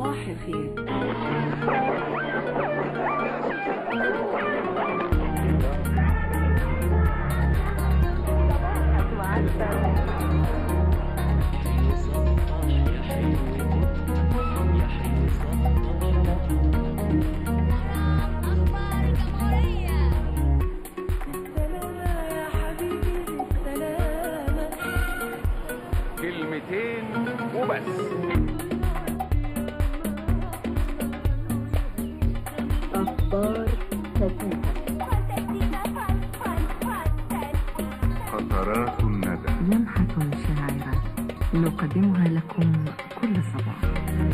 صباح الخير أخبار الجمهورية سلامة يا حبيبي سلامة كلمتين وبس قطرات الندى لمحة شاعرة نقدمها لكم كل صباح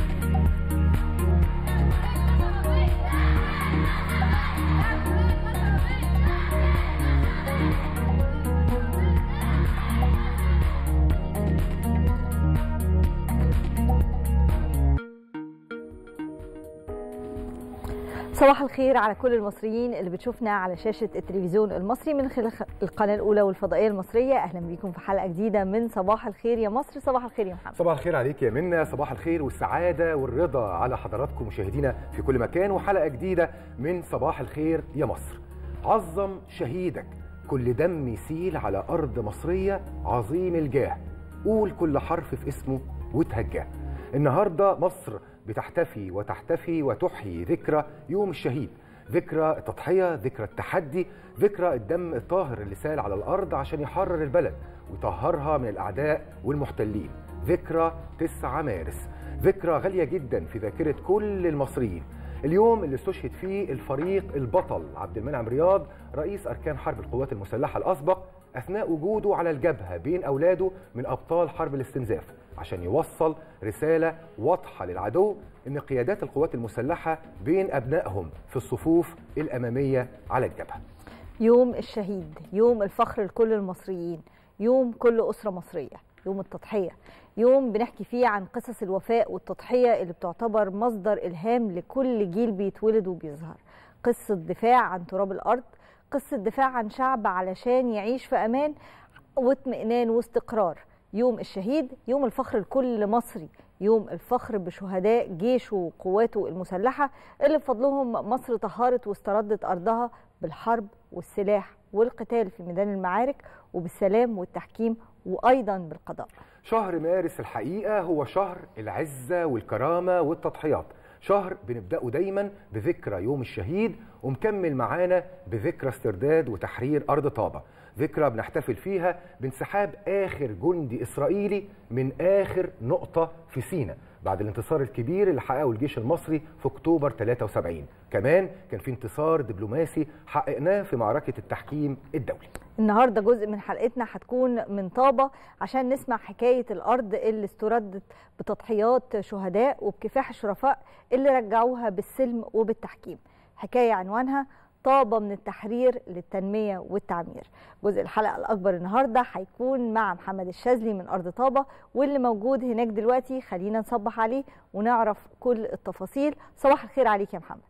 صباح الخير على كل المصريين اللي بتشوفنا على شاشة التلفزيون المصري من خلال القناة الأولى والفضائية المصرية أهلا بيكم في حلقة جديدة من صباح الخير يا مصر صباح الخير يا محمد صباح الخير عليك يا منى صباح الخير والسعادة والرضا على حضراتكم مشاهدينا في كل مكان وحلقة جديدة من صباح الخير يا مصر عظم شهيدك كل دم يسيل على أرض مصرية عظيم الجاه قول كل حرف في اسمه وتهجاه النهاردة مصر بتحتفي وتحتفي وتحيي ذكرى يوم الشهيد ذكرى التضحية ذكرى التحدي ذكرى الدم الطاهر اللي سال على الأرض عشان يحرر البلد ويطهرها من الأعداء والمحتلين ذكرى 9 مارس ذكرى غالية جدا في ذاكرة كل المصريين اليوم اللي استشهد فيه الفريق البطل عبد المنعم رياض رئيس أركان حرب القوات المسلحة الأسبق أثناء وجوده على الجبهة بين أولاده من أبطال حرب الاستنزاف عشان يوصل رسالة واضحة للعدو إن قيادات القوات المسلحة بين أبنائهم في الصفوف الأمامية على الجبهة يوم الشهيد يوم الفخر لكل المصريين يوم كل أسرة مصرية يوم التضحية يوم بنحكي فيه عن قصص الوفاء والتضحية اللي بتعتبر مصدر إلهام لكل جيل بيتولد وبيظهر قصة دفاع عن تراب الأرض قصة دفاع عن شعب علشان يعيش في أمان واطمئنان واستقرار يوم الشهيد يوم الفخر لكل مصري يوم الفخر بشهداء جيشه وقواته المسلحة اللي بفضلهم مصر طهرت واستردت أرضها بالحرب والسلاح والقتال في ميدان المعارك وبالسلام والتحكيم وأيضا بالقضاء شهر مارس الحقيقة هو شهر العزة والكرامة والتضحيات شهر بنبدأه دايما بذكرى يوم الشهيد ومكمل معانا بذكرى استرداد وتحرير أرض طابة ذكرى بنحتفل فيها بانسحاب آخر جندي إسرائيلي من آخر نقطة في سيناء بعد الانتصار الكبير اللي حققه الجيش المصري في أكتوبر 73 كمان كان في انتصار دبلوماسي حققناه في معركة التحكيم الدولي النهارده جزء من حلقتنا هتكون من طابة عشان نسمع حكاية الأرض اللي استردت بتضحيات شهداء وبكفاح الشرفاء اللي رجعوها بالسلم وبالتحكيم حكاية عنوانها طابة من التحرير للتنمية والتعمير جزء الحلقة الأكبر النهاردة هيكون مع محمد الشاذلي من أرض طابة واللي موجود هناك دلوقتي خلينا نصبح عليه ونعرف كل التفاصيل صباح الخير عليك يا محمد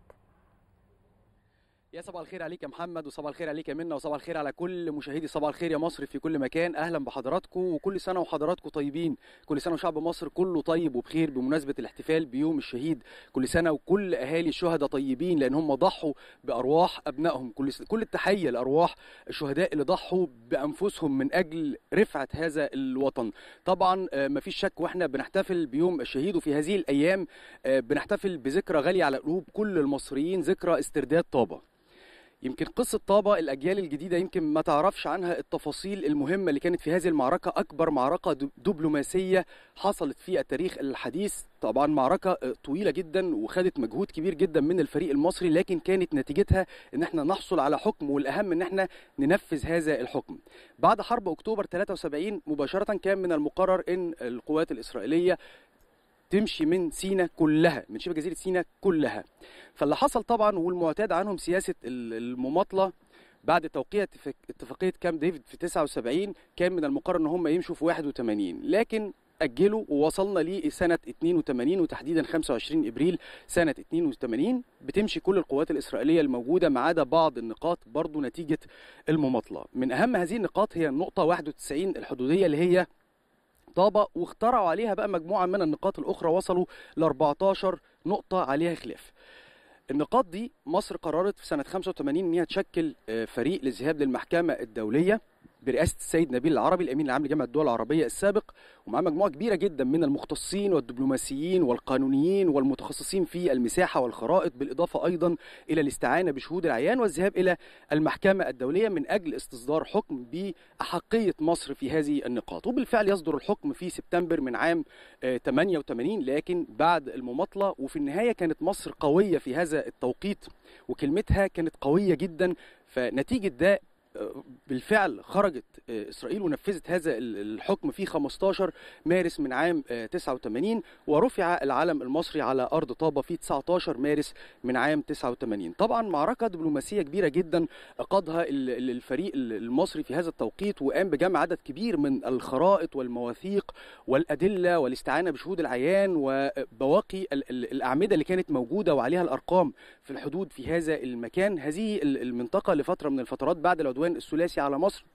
يا صباح الخير عليك يا محمد وصباح الخير عليك يا منى وصباح الخير على كل مشاهدي صباح الخير يا مصر في كل مكان اهلا بحضراتكم وكل سنه وحضراتكم طيبين كل سنه وشعب مصر كله طيب وبخير بمناسبه الاحتفال بيوم الشهيد كل سنه وكل اهالي الشهداء طيبين لان هم ضحوا بارواح ابنائهم كل س... كل التحيه لارواح الشهداء اللي ضحوا بانفسهم من اجل رفعه هذا الوطن طبعا آه، مفيش شك واحنا بنحتفل بيوم الشهيد وفي هذه الايام آه، بنحتفل بذكرى غاليه على قلوب كل المصريين ذكرى استرداد طابه يمكن قصة طابة الأجيال الجديدة يمكن ما تعرفش عنها التفاصيل المهمة اللي كانت في هذه المعركة أكبر معركة دب- دبلوماسية حصلت في التاريخ الحديث طبعا معركة آه، طويلة جدا وخدت مجهود كبير جدا من الفريق المصري لكن كانت نتيجتها ان احنا نحصل على حكم والأهم ان احنا ننفذ هذا الحكم بعد حرب أكتوبر 73 مباشرة كان من المقرر ان القوات الإسرائيلية تمشي من سينا كلها من شبه جزيره سينا كلها فاللي حصل طبعا والمعتاد عنهم سياسه ال- المماطله بعد توقيع اتفاق- اتفاقيه كامب ديفيد في 79 كان من المقرر ان هم يمشوا في 81 لكن اجلوا ووصلنا لسنه 82 وتحديدا 25 ابريل سنه 82 بتمشي كل القوات الاسرائيليه الموجوده ما عدا بعض النقاط برضو نتيجه المماطله من اهم هذه النقاط هي النقطه 91 الحدوديه اللي هي طابة واخترعوا عليها بقى مجموعة من النقاط الأخرى وصلوا ل 14 نقطة عليها خلاف النقاط دي مصر قررت في سنة 85 إن هي تشكل آه، فريق للذهاب للمحكمة الدولية برئاسة السيد نبيل العربي الأمين العام لجامعة الدول العربية السابق ومعاه مجموعة كبيرة جدا من المختصين والدبلوماسيين والقانونيين والمتخصصين في المساحة والخرائط بالإضافة أيضا إلى الاستعانة بشهود العيان والذهاب إلى المحكمة الدولية من أجل استصدار حكم بأحقية مصر في هذه النقاط وبالفعل يصدر الحكم في سبتمبر من عام آه، 88 لكن بعد المماطلة وفي النهاية كانت مصر قوية في هذا التوقيت وكلمتها كانت قوية جدا فنتيجة ده آه، بالفعل خرجت آه، اسرائيل ونفذت هذا ال- الحكم في 15 مارس من عام آه، 89 ورفع العلم المصري على ارض طابه في 19 مارس من عام 89 طبعا معركه دبلوماسيه كبيره جدا قادها ال- ال- الفريق ال- المصري في هذا التوقيت وقام بجمع عدد كبير من الخرائط والمواثيق والادله والاستعانه بشهود العيان وبواقي ال- ال- الاعمده اللي كانت موجوده وعليها الارقام في الحدود في هذا المكان هذه ال- المنطقه لفتره من الفترات بعد العدوان الثلاثي على مصر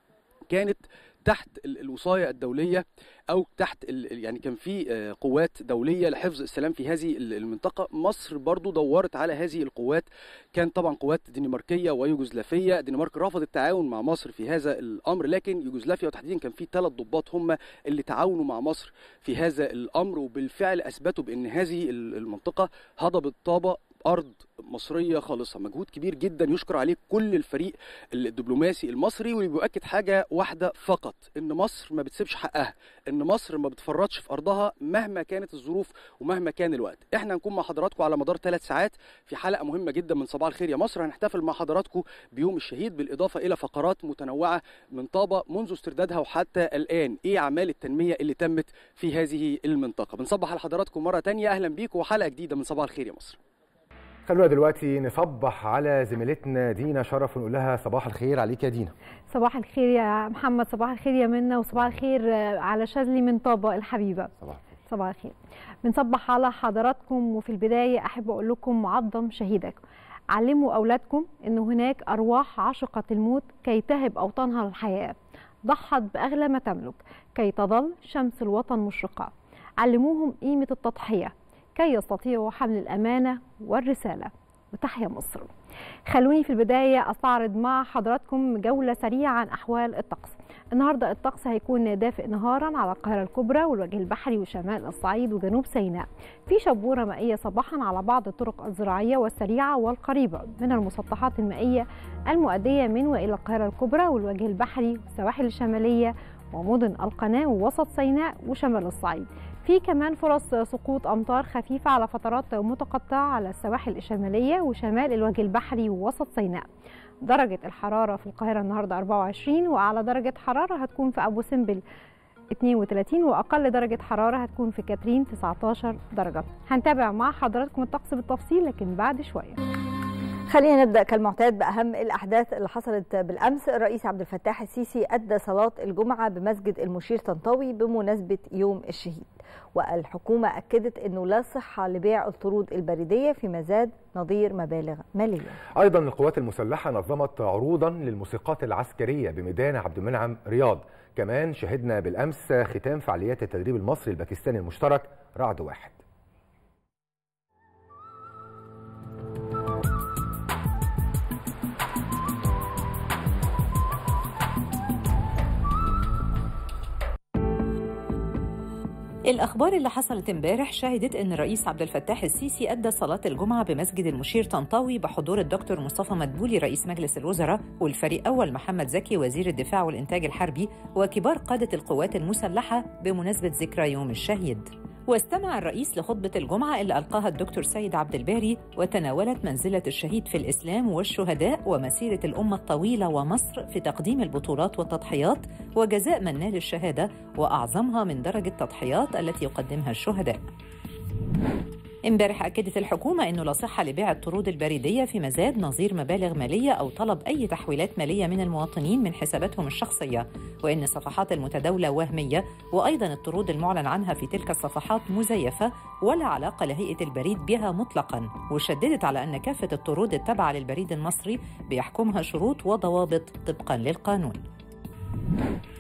كانت تحت ال- الوصايه الدوليه او تحت ال- يعني كان في آه، قوات دوليه لحفظ السلام في هذه ال- المنطقه مصر برضو دورت على هذه القوات كان طبعا قوات دنماركيه ويوغوسلافيه الدنمارك رفضت التعاون مع مصر في هذا الامر لكن يوغوسلافيا وتحديدا كان في ثلاث ضباط هم اللي تعاونوا مع مصر في هذا الامر وبالفعل اثبتوا بان هذه ال- المنطقه هضبت طابه ارض مصريه خالصه مجهود كبير جدا يشكر عليه كل الفريق الدبلوماسي المصري واللي بيؤكد حاجه واحده فقط ان مصر ما بتسيبش حقها ان مصر ما بتفرطش في ارضها مهما كانت الظروف ومهما كان الوقت احنا هنكون مع حضراتكم على مدار ثلاث ساعات في حلقه مهمه جدا من صباح الخير يا مصر هنحتفل مع حضراتكم بيوم الشهيد بالاضافه الى فقرات متنوعه من طابه منذ استردادها وحتى الان ايه اعمال التنميه اللي تمت في هذه المنطقه بنصبح على حضراتكم مره تانية اهلا بيكم وحلقه جديده من صباح الخير يا مصر خلونا دلوقتي نصبح على زميلتنا دينا شرف ونقول لها صباح الخير عليك يا دينا صباح الخير يا محمد صباح الخير يا منى وصباح الخير آه، على شاذلي من طابة الحبيبة صباح صباح الخير بنصبح على حضراتكم وفي البداية أحب أقول لكم عظم شهيدك علموا أولادكم أن هناك أرواح عشقة الموت كي تهب أوطانها للحياة ضحت بأغلى ما تملك كي تظل شمس الوطن مشرقة علموهم قيمة التضحية كي يستطيعوا حمل الأمانة والرسالة وتحيا مصر خلوني في البداية أستعرض مع حضراتكم جولة سريعة عن أحوال الطقس النهاردة الطقس هيكون دافئ نهارا على القاهرة الكبرى والوجه البحري وشمال الصعيد وجنوب سيناء في شبورة مائية صباحا على بعض الطرق الزراعية والسريعة والقريبة من المسطحات المائية المؤدية من وإلى القاهرة الكبرى والوجه البحري والسواحل الشمالية ومدن القناة ووسط سيناء وشمال الصعيد في كمان فرص سقوط أمطار خفيفة على فترات متقطعة على السواحل الشمالية وشمال الوجه البحري ووسط سيناء درجة الحرارة في القاهرة النهاردة 24 وأعلى درجة حرارة هتكون في أبو سمبل 32 وأقل درجة حرارة هتكون في كاترين 19 درجة هنتابع مع حضراتكم الطقس بالتفصيل لكن بعد شوية خلينا نبدا كالمعتاد باهم الاحداث اللي حصلت بالامس الرئيس عبد الفتاح السيسي ادى صلاه الجمعه بمسجد المشير طنطاوي بمناسبه يوم الشهيد والحكومه اكدت انه لا صحه لبيع الطرود البريديه في مزاد نظير مبالغ ماليه ايضا القوات المسلحه نظمت عروضا للموسيقات العسكريه بميدان عبد المنعم رياض كمان شهدنا بالامس ختام فعاليات التدريب المصري الباكستاني المشترك رعد واحد الأخبار اللي حصلت امبارح شهدت أن الرئيس عبد الفتاح السيسي أدى صلاة الجمعة بمسجد المشير طنطاوي بحضور الدكتور مصطفى مدبولي رئيس مجلس الوزراء والفريق أول محمد زكي وزير الدفاع والإنتاج الحربي وكبار قادة القوات المسلحة بمناسبة ذكرى يوم الشهيد واستمع الرئيس لخطبة الجمعة اللي ألقاها الدكتور سيد عبد الباري وتناولت منزلة الشهيد في الإسلام والشهداء ومسيرة الأمة الطويلة ومصر في تقديم البطولات والتضحيات وجزاء من نال الشهادة وأعظمها من درجة التضحيات التي يقدمها الشهداء امبارح أكدت الحكومة أنه لا صحة لبيع الطرود البريدية في مزاد نظير مبالغ مالية أو طلب أي تحويلات مالية من المواطنين من حساباتهم الشخصية وأن الصفحات المتداولة وهمية وأيضا الطرود المعلن عنها في تلك الصفحات مزيفة ولا علاقة لهيئة البريد بها مطلقا وشددت على أن كافة الطرود التابعة للبريد المصري بيحكمها شروط وضوابط طبقا للقانون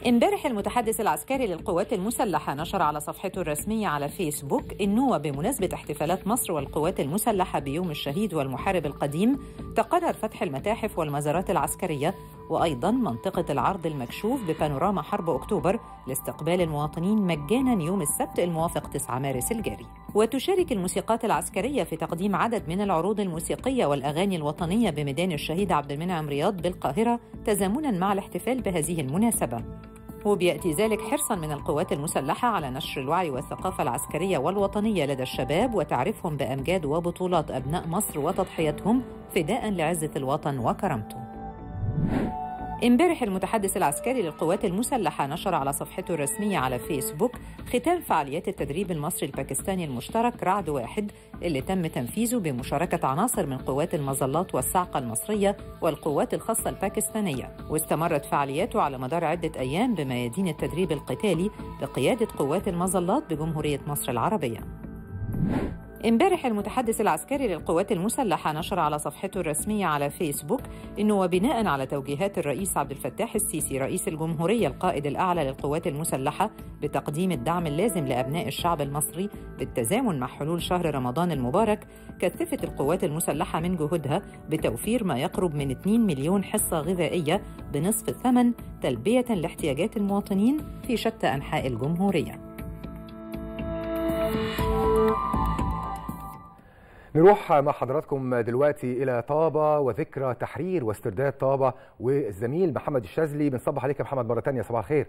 امبارح المتحدث العسكري للقوات المسلحة نشر على صفحته الرسمية على فيسبوك إنه بمناسبة احتفالات مصر والقوات المسلحة بيوم الشهيد والمحارب القديم تقرر فتح المتاحف والمزارات العسكرية وأيضا منطقة العرض المكشوف ببانوراما حرب أكتوبر لاستقبال المواطنين مجانا يوم السبت الموافق 9 مارس الجاري وتشارك الموسيقات العسكرية في تقديم عدد من العروض الموسيقية والأغاني الوطنية بميدان الشهيد عبد المنعم رياض بالقاهرة تزامنا مع الاحتفال بهذه المناسبة وبيأتي ذلك حرصا من القوات المسلحة على نشر الوعي والثقافة العسكرية والوطنية لدى الشباب وتعريفهم بأمجاد وبطولات أبناء مصر وتضحيتهم فداء لعزة الوطن وكرامته امبارح المتحدث العسكري للقوات المسلحة نشر على صفحته الرسمية على فيسبوك ختام فعاليات التدريب المصري الباكستاني المشترك رعد واحد اللي تم تنفيذه بمشاركة عناصر من قوات المظلات والصاعقة المصرية والقوات الخاصة الباكستانية واستمرت فعالياته على مدار عدة أيام بميادين التدريب القتالي بقيادة قوات المظلات بجمهورية مصر العربية امبارح المتحدث العسكري للقوات المسلحة نشر على صفحته الرسمية على فيسبوك إنه وبناء على توجيهات الرئيس عبد الفتاح السيسي رئيس الجمهورية القائد الأعلى للقوات المسلحة بتقديم الدعم اللازم لأبناء الشعب المصري بالتزامن مع حلول شهر رمضان المبارك كثفت القوات المسلحة من جهودها بتوفير ما يقرب من 2 مليون حصة غذائية بنصف الثمن تلبية لاحتياجات المواطنين في شتى أنحاء الجمهورية نروح مع حضراتكم دلوقتي الى طابه وذكرى تحرير واسترداد طابه والزميل محمد الشاذلي بنصبح عليك يا محمد مره ثانيه صباح الخير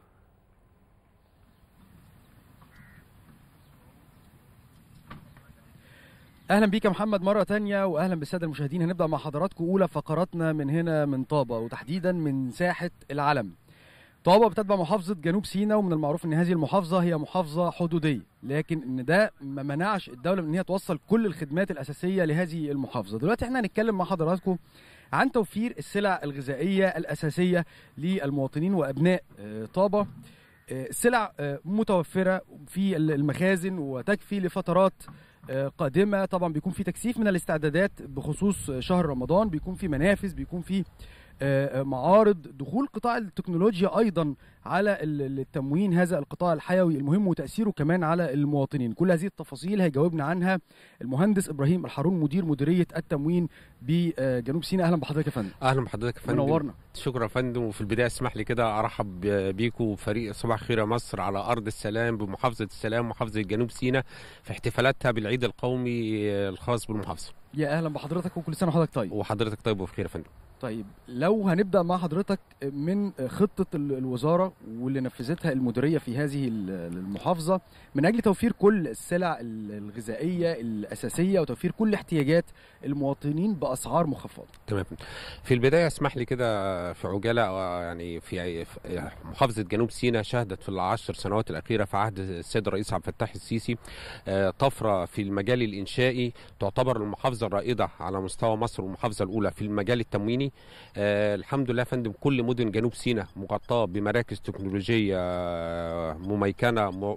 اهلا بيك يا محمد مره تانية واهلا بالساده المشاهدين هنبدا مع حضراتكم اولى فقراتنا من هنا من طابه وتحديدا من ساحه العلم طابه بتتبع محافظه جنوب سيناء ومن المعروف ان هذه المحافظه هي محافظه حدوديه لكن ان ده ما منعش الدوله من ان هي توصل كل الخدمات الاساسيه لهذه المحافظه دلوقتي احنا هنتكلم مع حضراتكم عن توفير السلع الغذائيه الاساسيه للمواطنين وابناء آه، طابه آه، السلع آه، متوفره في المخازن وتكفي لفترات آه، قادمه طبعا بيكون في تكثيف من الاستعدادات بخصوص شهر رمضان بيكون في منافذ بيكون في آه، آه، معارض دخول قطاع التكنولوجيا ايضا على ال- التموين هذا القطاع الحيوي المهم وتاثيره كمان على المواطنين كل هذه التفاصيل هيجاوبنا عنها المهندس ابراهيم الحارون مدير مديريه التموين بجنوب سيناء اهلا بحضرتك يا فندم اهلا بحضرتك يا فندم منورنا شكرا يا فندم وفي البدايه اسمح لي كده ارحب بيكم وفريق صباح خير يا مصر على ارض السلام بمحافظه السلام محافظه جنوب سيناء في احتفالاتها بالعيد القومي الخاص بالمحافظه يا اهلا بحضرتك وكل سنه وحضرتك طيب وحضرتك طيب وبخير يا فندم طيب لو هنبدا مع حضرتك من خطه ال- الوزاره واللي نفذتها المديريه في هذه ال- المحافظه من اجل توفير كل السلع ال- الغذائيه الاساسيه وتوفير كل احتياجات المواطنين باسعار مخفضه تمام في البدايه اسمح لي كده في عجاله آه، يعني في في محافظه جنوب سيناء شهدت في العشر سنوات الاخيره في عهد السيد الرئيس عبد الفتاح السيسي آه، طفره في المجال الانشائي تعتبر المحافظه الرائده على مستوى مصر والمحافظه الاولى في المجال التمويني آه، الحمد لله يا فندم كل مدن جنوب سيناء مغطاه بمراكز تكنولوجيه آه، مميكنه م...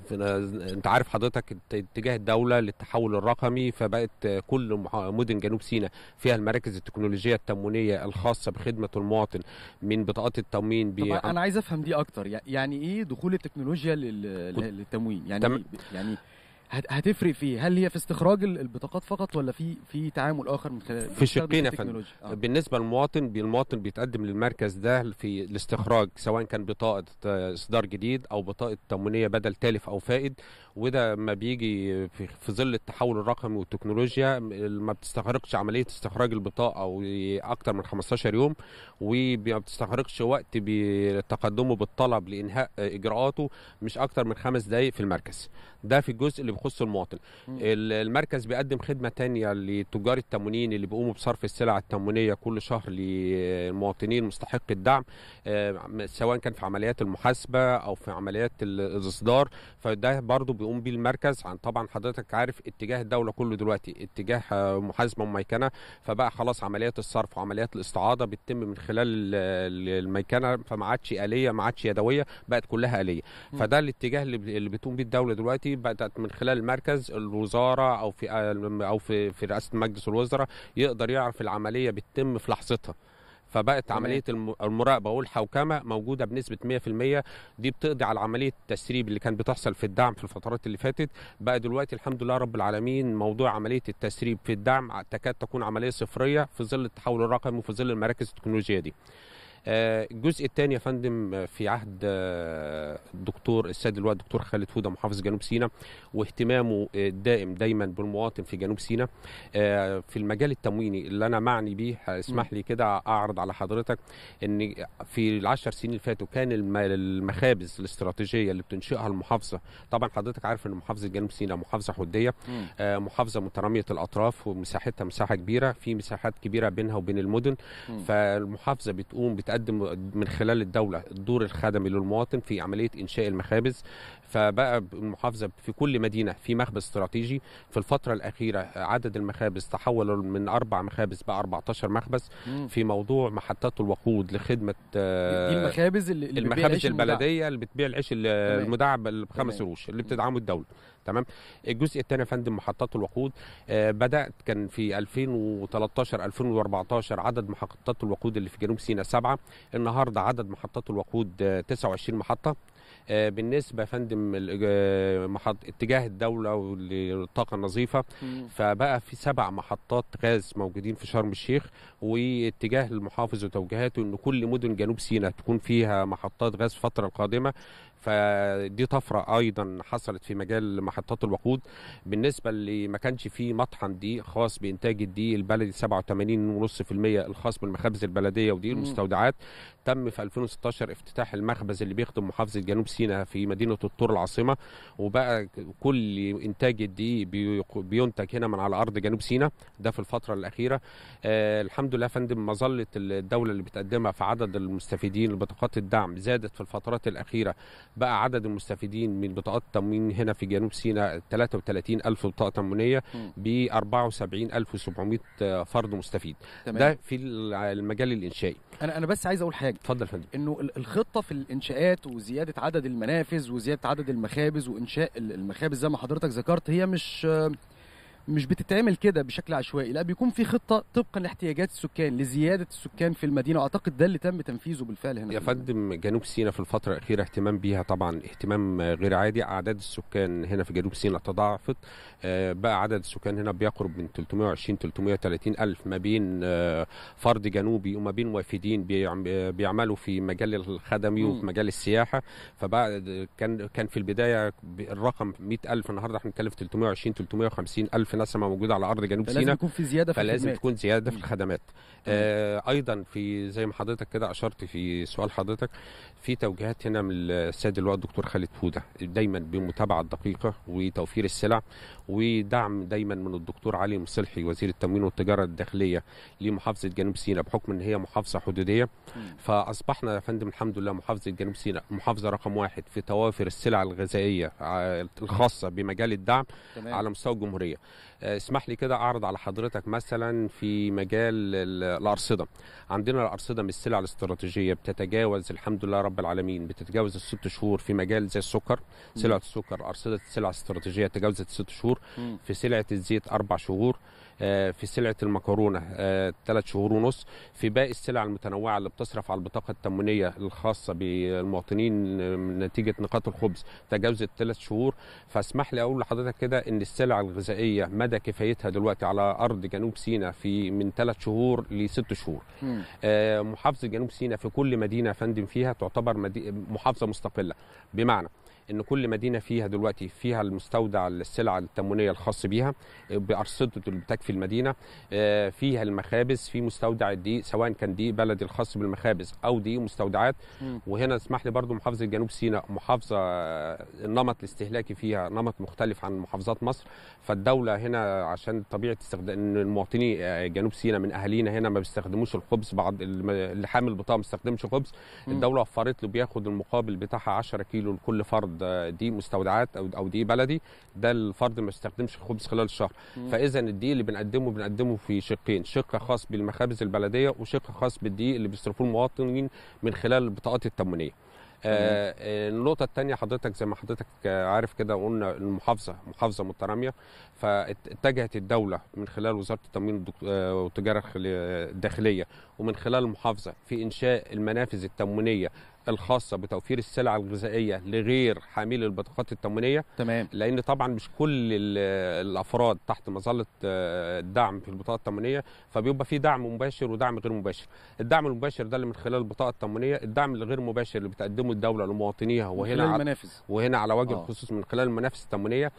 في- انت عارف حضرتك ات- اتجاه الدوله للتحول الرقمي فبقت آه، كل مح- مدن جنوب سيناء فيها المراكز التكنولوجيه التموينيه الخاصه بخدمه المواطن من بطاقات التموين ب... طب انا عايز افهم دي اكتر يع- يعني ايه دخول التكنولوجيا لل- كنت- للتموين يعني تم- إيه؟ يعني هت- هتفرق في إيه؟ هل هي في استخراج ال- البطاقات فقط ولا في في تعامل اخر من خلال في شقين يا التكنولوجيا؟ آه. بالنسبه للمواطن بي- المواطن بيتقدم للمركز ده في الاستخراج سواء كان بطاقه آه، اصدار جديد او بطاقه تموينيه بدل تالف او فائد وده ما بيجي في, في ظل التحول الرقمي والتكنولوجيا م- ما بتستغرقش عمليه استخراج البطاقه او اكتر من 15 يوم وما بتستغرقش وقت بتقدمه بالطلب لانهاء آه، اجراءاته مش اكتر من خمس دقائق في المركز ده في الجزء اللي بيخص المواطن مم. ال- المركز بيقدم خدمه تانية لتجار التموينين اللي بيقوموا بصرف السلع التموينيه كل شهر للمواطنين مستحق الدعم آه، سواء كان في عمليات المحاسبه او في عمليات ال- الاصدار فده برضو بيقوم بيه المركز عن طبعا حضرتك عارف اتجاه الدوله كله دلوقتي اتجاه آه، محاسبه مميكنه فبقى خلاص عمليات الصرف وعمليات الاستعاضه بتتم من خلال ال- ال- الميكنه فما عادش اليه ما عادش يدويه بقت كلها اليه مم. فده الاتجاه اللي ب- اللي بتقوم بيه الدوله دلوقتي بدات من خلال المركز الوزاره او في او في في رئاسه مجلس الوزراء يقدر يعرف العمليه بتتم في لحظتها فبقت تمام. عمليه الم- المراقبه والحوكمه موجوده بنسبه 100% دي بتقضي على عمليه التسريب اللي كانت بتحصل في الدعم في الفترات اللي فاتت بقى دلوقتي الحمد لله رب العالمين موضوع عمليه التسريب في الدعم تكاد تكون عمليه صفريه في ظل التحول الرقمي وفي ظل المراكز التكنولوجيه دي آه، الجزء الثاني يا فندم آه، في عهد آه، الدكتور السيد اللواء الدكتور خالد فوده محافظ جنوب سيناء واهتمامه آه، الدائم دايما بالمواطن في جنوب سيناء آه، في المجال التمويني اللي انا معني بيه اسمح لي كده اعرض على حضرتك ان في العشر سنين اللي فاتوا كان الم- المخابز الاستراتيجيه اللي بتنشئها المحافظه طبعا حضرتك عارف ان محافظه جنوب سيناء محافظه حديه مم. آه، محافظه متراميه الاطراف ومساحتها مساحه كبيره في مساحات كبيره بينها وبين المدن مم. فالمحافظه بتقوم بتقدم من خلال الدوله الدور الخدمي للمواطن في عمليه انشاء المخابز فبقى المحافظه في كل مدينه في مخبز استراتيجي في الفتره الاخيره عدد المخابز تحول من اربع مخابز بقى 14 مخبز مم. في موضوع محطات الوقود لخدمه آه، دي المخابز اللي اللي بتبيع المخابز العيش المدعم. البلديه اللي بتبيع العيش ال- تمام. المدعم اللي بخمس تمام. قروش اللي بتدعمه الدوله تمام الجزء الثاني يا فندم محطات الوقود آه بدات كان في 2013 2014 عدد محطات الوقود اللي في جنوب سيناء سبعه النهارده عدد محطات الوقود آه 29 محطه آه، بالنسبه يا فندم ال- آه، محط اتجاه الدوله للطاقه النظيفه مم. فبقى في سبع محطات غاز موجودين في شرم الشيخ واتجاه المحافظ وتوجيهاته ان كل مدن جنوب سيناء تكون فيها محطات غاز الفتره القادمه فدي طفره ايضا حصلت في مجال محطات الوقود بالنسبه اللي ما كانش فيه مطحن دي خاص بانتاج الدقيق البلدي 87.5% الخاص بالمخابز البلديه ودي مم. المستودعات تم في 2016 افتتاح المخبز اللي بيخدم محافظه جنوب سيناء في مدينه الطور العاصمه وبقى كل انتاج الدقيق بيق- بينتج هنا من على ارض جنوب سيناء ده في الفتره الاخيره آه الحمد لله يا فندم مظله الدوله اللي بتقدمها في عدد المستفيدين لبطاقات الدعم زادت في الفترات الاخيره بقى عدد المستفيدين من بطاقات التموين هنا في جنوب سيناء 33 ألف بطاقة تموينية مم. ب 74700 فرد مستفيد تمام ده في المجال الإنشائي انا انا بس عايز اقول حاجه اتفضل يا فندم انه ال- الخطه في الانشاءات وزياده عدد المنافذ وزياده عدد المخابز وانشاء ال- المخابز زي ما حضرتك ذكرت هي مش مش بتتعمل كده بشكل عشوائي لا بيكون في خطه طبقا لاحتياجات السكان لزياده السكان في المدينه واعتقد ده اللي تم تنفيذه بالفعل هنا يا في المدينة. فندم جنوب سيناء في الفترة الأخيرة اهتمام بيها طبعا اهتمام غير عادي أعداد السكان هنا في جنوب سيناء تضاعفت آه، بقى عدد السكان هنا بيقرب من 320 330 ألف ما بين آه، فرد جنوبي وما بين وافدين بيعم- بيعملوا في مجال الخدمي مم. وفي مجال السياحة فبقى كان كان في البداية الرقم 100 ألف النهاردة احنا بنتكلم في 320 350 ألف نسمة موجودة على أرض جنوب فلازم سيناء يكون في زياده في فلازم الخدمات. تكون زياده في مم. الخدمات آه ايضا في زي ما حضرتك كده اشرت في سؤال حضرتك في توجيهات هنا من السيد اللواء الدكتور خالد فوده دايما بمتابعه دقيقه وتوفير السلع ودعم دايما من الدكتور علي مصلحي وزير التموين والتجاره الداخليه لمحافظه جنوب سيناء بحكم ان هي محافظه حدوديه مم. فاصبحنا يا فندم الحمد لله محافظه جنوب سيناء محافظه رقم واحد في توافر السلع الغذائيه ع- الخاصه بمجال الدعم تمام. على مستوى الجمهوريه آه، اسمح لي كده اعرض على حضرتك مثلا في مجال ال- الارصده عندنا الارصده من السلع الاستراتيجيه بتتجاوز الحمد لله رب العالمين بتتجاوز الست شهور في مجال زي السكر سلعه السكر ارصده السلع الاستراتيجيه تجاوزت ست شهور مم. في سلعه الزيت اربع شهور آه، في سلعه المكرونه ثلاث شهور ونص في باقي السلع المتنوعه اللي بتصرف على البطاقه التموينيه الخاصه بالمواطنين آه، من نتيجه نقاط الخبز تجاوزت ثلاث شهور فاسمح لي اقول لحضرتك كده ان السلع الغذائيه مدى كفايتها دلوقتي على ارض جنوب سيناء في من ثلاث شهور لست شهور مم. آه، محافظه جنوب سيناء في كل مدينه يا فندم فيها تعتبر مدي... محافظه مستقله بمعنى ان كل مدينه فيها دلوقتي فيها المستودع السلع التموينيه الخاص بيها آه، بارصدته اللي بتكفي المدينه آه، فيها المخابز في مستودع الدقيق سواء كان دقيق بلدي الخاص بالمخابز او دقيق مستودعات مم. وهنا اسمح لي برضو محافظه جنوب سيناء محافظه آه، النمط الاستهلاكي فيها نمط مختلف عن محافظات مصر فالدوله هنا عشان طبيعه استخدام ان المواطنين آه، جنوب سيناء من اهالينا هنا ما بيستخدموش الخبز بعض الم- اللي حامل بطاقه ما بيستخدمش خبز مم. الدوله وفرت له بياخد المقابل بتاعها 10 كيلو لكل فرد آه، دقيق مستودعات او او دقيق بلدي ده الفرد ما بيستخدمش خبز خلال الشهر مم. فاذا الدقيق اللي بنقدمه بنقدمه في شقين شق خاص بالمخابز البلديه وشق خاص بالدقيق اللي بيصرفوه المواطنين من خلال البطاقات التموينيه آه، آه، النقطة الثانية حضرتك زي ما حضرتك آه، عارف كده قلنا المحافظة محافظة مترامية فاتجهت الدولة من خلال وزارة التموين والدك- آه، والتجارة الخلي- الداخلية ومن خلال المحافظة في إنشاء المنافذ التموينية الخاصة بتوفير السلع الغذائية لغير حاملي البطاقات التموينية تمام لان طبعا مش كل ال- الافراد تحت مظله آه، الدعم في البطاقه التموينيه فبيبقى في دعم مباشر ودعم غير مباشر الدعم المباشر ده اللي من خلال البطاقه التموينيه الدعم الغير مباشر اللي بتقدمه الدوله لمواطنيها من وهنا خلال على- المنافذ وهنا على وجه آه. الخصوص من خلال المنافس التموينيه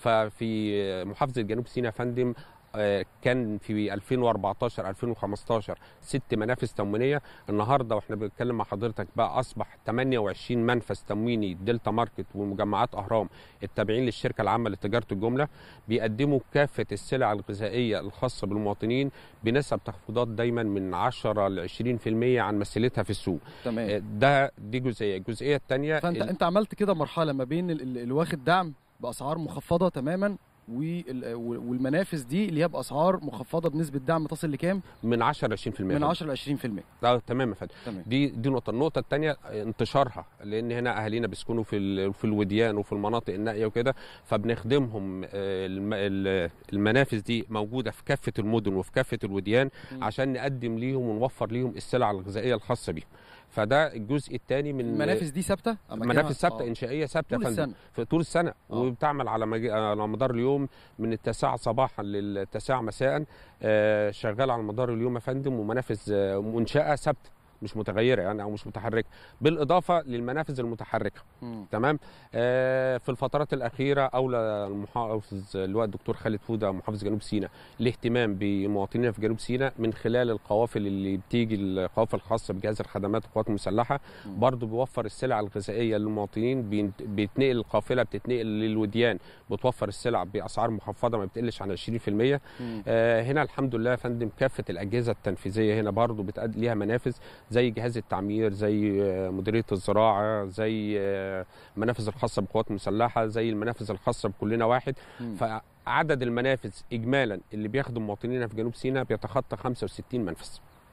ففي محافظه جنوب سيناء يا فندم آه، كان في 2014 2015 ست منافذ تموينيه النهارده واحنا بنتكلم مع حضرتك بقى اصبح 28 منفذ تمويني دلتا ماركت ومجمعات اهرام التابعين للشركه العامه لتجاره الجمله بيقدموا كافه السلع الغذائيه الخاصه بالمواطنين بنسب تخفيضات دايما من 10 ل 20% عن مثيلتها في السوق تمام آه، ده دي جزئيه الجزئيه الثانيه فانت انت عملت كده مرحله ما بين ال- ال- اللي واخد دعم باسعار مخفضه تماما وال- والمنافذ دي اللي هي باسعار مخفضه بنسبه دعم تصل لكام؟ من 10 ل 20% من 10 ل 20% اه تمام يا فندم تمام دي دي نقطه النقطه الثانيه انتشارها لان هنا اهالينا بيسكنوا في ال- في الوديان وفي المناطق النائيه وكده فبنخدمهم آه، الم- ال- المنافذ دي موجوده في كافه المدن وفي كافه الوديان مم. عشان نقدم ليهم ونوفر ليهم السلع الغذائيه الخاصه بيهم فده الجزء الثاني من المنافذ دي ثابته أماكنها؟ منافذ ثابته آه. انشائيه ثابته طول يا فندم السنه في طول السنه آه. وبتعمل على مج... على مدار اليوم من التاسعه صباحا للتاسعه مساء آه، شغال على مدار اليوم يا فندم ومنافذ آه، منشاه ثابته مش متغيره يعني او مش متحركه بالاضافه للمنافذ المتحركه مم. تمام آه، في الفترات الاخيره اولى المحافظ اللواء الدكتور خالد فوده محافظ جنوب سيناء الاهتمام بمواطنينا في جنوب سيناء من خلال القوافل اللي بتيجي القوافل الخاصه بجهاز الخدمات والقوات المسلحه مم. برضه بيوفر السلع الغذائيه للمواطنين بينت- بيتنقل القافله بتتنقل للوديان بتوفر السلع باسعار مخفضه ما بتقلش عن 20% مم. آه، هنا الحمد لله يا فندم كافه الاجهزه التنفيذيه هنا برضه بتقد ليها منافذ زي جهاز التعمير زي آه، مديريه الزراعه زي آه، المنافذ الخاصه بالقوات المسلحه زي المنافذ الخاصه بكلنا واحد مم. فعدد المنافذ اجمالا اللي بيخدم مواطنينا في جنوب سيناء بيتخطى 65 منفذ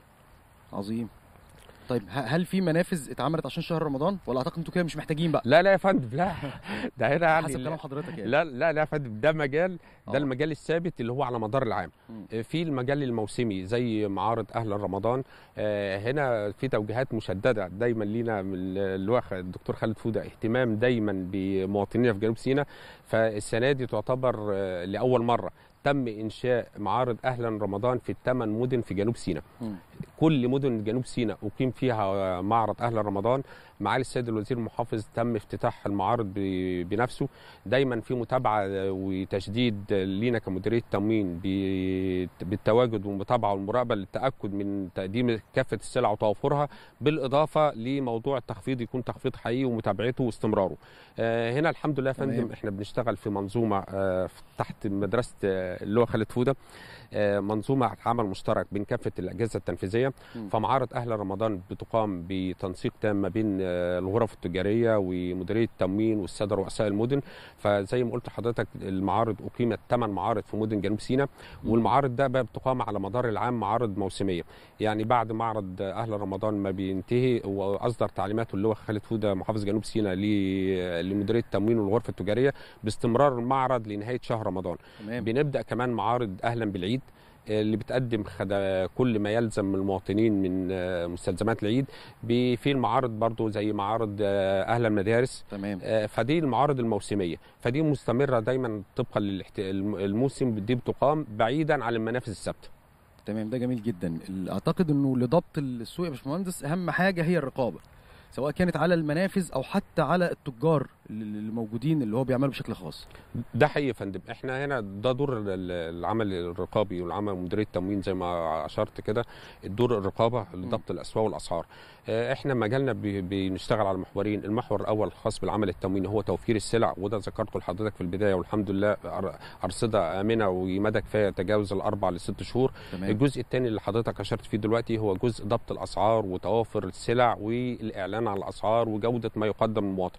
عظيم طيب ه- هل في منافذ اتعملت عشان شهر رمضان ولا اعتقد انتوا كده مش محتاجين بقى لا لا يا فندم لا ده هنا يعني حسب كلام حضرتك يعني لا لا لا يا فندم ده مجال آه. ده المجال الثابت اللي هو على مدار العام مم. في المجال الموسمي زي معارض اهل رمضان آه، هنا في توجيهات مشدده دايما لينا من اللواء الدكتور خالد فوده اهتمام دايما بمواطنينا في جنوب سيناء فالسنه دي تعتبر آه، لاول مره تم انشاء معارض اهلا رمضان في الثمان مدن في جنوب سيناء مم. كل مدن جنوب سيناء اقيم فيها معرض اهل رمضان معالي السيد الوزير المحافظ تم افتتاح المعارض ب- بنفسه دايما في متابعه وتشديد لينا كمديريه تموين ب- بالتواجد والمتابعه والمراقبه للتاكد من تقديم كافه السلع وتوفرها بالاضافه لموضوع التخفيض يكون تخفيض حقيقي ومتابعته واستمراره. آه، هنا الحمد لله يا تمام. فندم احنا بنشتغل في منظومه آه، تحت مدرسه آه، اللواء خالد فوده آه، منظومه عمل مشترك بين كافه الاجهزه التنفيذيه مم. فمعارض اهل رمضان بتقام بتنسيق تام ما بين آه، الغرف التجاريه ومديريه التموين والساده رؤساء المدن فزي ما قلت لحضرتك المعارض اقيمت ثمان معارض في مدن جنوب سيناء مم. والمعارض ده بقى بتقام على مدار العام معارض موسميه يعني بعد معرض اهل رمضان ما بينتهي واصدر تعليماته اللي هو خالد فوده محافظ جنوب سيناء ل- لمديريه التموين والغرفه التجاريه باستمرار المعرض لنهايه شهر رمضان تمام بنبدا كمان معارض اهلا بالعيد آه، اللي بتقدم خد... كل ما يلزم من المواطنين من آه، مستلزمات العيد ب- في المعارض برضو زي معارض آه، اهل المدارس تمام آه، فدي المعارض الموسميه فدي مستمره دايما طبقا للموسم دي بتقام بعيدا عن المنافذ الثابته تمام ده جميل جدا ال- اعتقد انه لضبط السوق يا باشمهندس اهم حاجه هي الرقابه سواء كانت على المنافذ او حتى على التجار اللي اللي موجودين اللي هو بيعملوا بشكل خاص ده حقيقي يا فندم احنا هنا ده دور ال- ال- العمل الرقابي والعمل مديريه التموين زي ما اشرت كده الدور الرقابه لضبط الاسواق والاسعار اه، احنا مجالنا بي- بنشتغل على محورين المحور الاول الخاص بالعمل التمويني هو توفير السلع وده ذكرته لحضرتك في البدايه والحمد لله أر- ارصده امنه ومدى كفايه تجاوز الاربع لست شهور تمام الجزء الثاني اللي حضرتك اشرت فيه دلوقتي هو جزء ضبط الاسعار وتوافر السلع والاعلان عن الاسعار وجوده ما يقدم للمواطن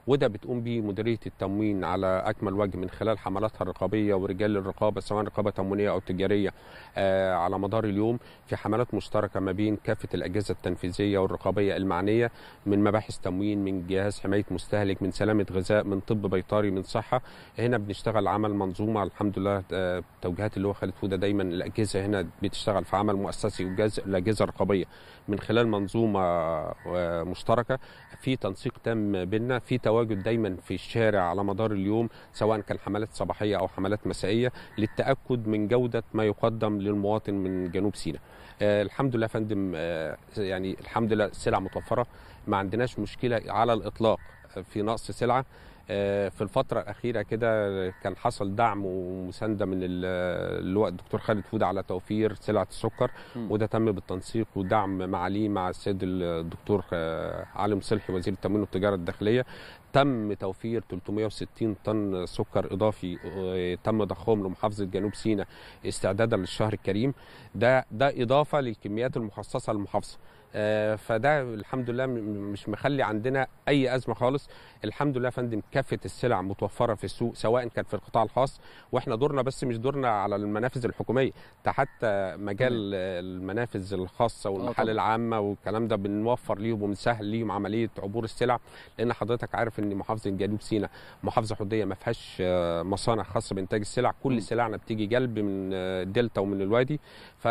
وده بتقوم به مديريه التموين على اكمل وجه من خلال حملاتها الرقابيه ورجال الرقابه سواء رقابه تموينيه او تجاريه آه، على مدار اليوم في حملات مشتركه ما بين كافه الاجهزه التنفيذيه والرقابيه المعنيه من مباحث تموين من جهاز حمايه مستهلك من سلامه غذاء من طب بيطري من صحه هنا بنشتغل عمل منظومه الحمد لله آه، توجيهات اللي هو خالد فوده دايما الاجهزه هنا بتشتغل في عمل مؤسسي وجهاز الاجهزه الرقابيه من خلال منظومه آه، مشتركه في تنسيق تام بيننا في تواجد دايما في الشارع على مدار اليوم سواء كان حملات صباحيه او حملات مسائيه للتاكد من جوده ما يقدم للمواطن من جنوب سيناء آه، الحمد لله يا فندم آه، يعني الحمد لله السلع متوفره ما عندناش مشكله على الاطلاق في نقص سلعه آه، في الفترة الأخيرة كده كان حصل دعم ومساندة من ال- اللواء الدكتور خالد فودة على توفير سلعة السكر مم. وده تم بالتنسيق ودعم معاليه مع السيد الدكتور آه، علي صلحي وزير التموين والتجارة الداخلية تم توفير 360 طن سكر إضافي آه، تم ضخهم لمحافظة جنوب سيناء استعدادا للشهر الكريم ده ده إضافة للكميات المخصصة للمحافظة آه، فده الحمد لله م- م- مش مخلي عندنا اي ازمه خالص الحمد لله يا فندم كافه السلع متوفره في السوق سواء كان في القطاع الخاص واحنا دورنا بس مش دورنا على المنافذ الحكوميه ده حتى مجال آه، المنافذ الخاصه والمحال طبعا. العامه والكلام ده بنوفر ليهم وبنسهل ليهم عمليه عبور السلع لان حضرتك عارف ان محافظه جنوب سيناء محافظه حدوديه ما فيهاش آه، مصانع خاصه بانتاج السلع كل مم. سلعنا بتيجي جلب من آه، الدلتا ومن الوادي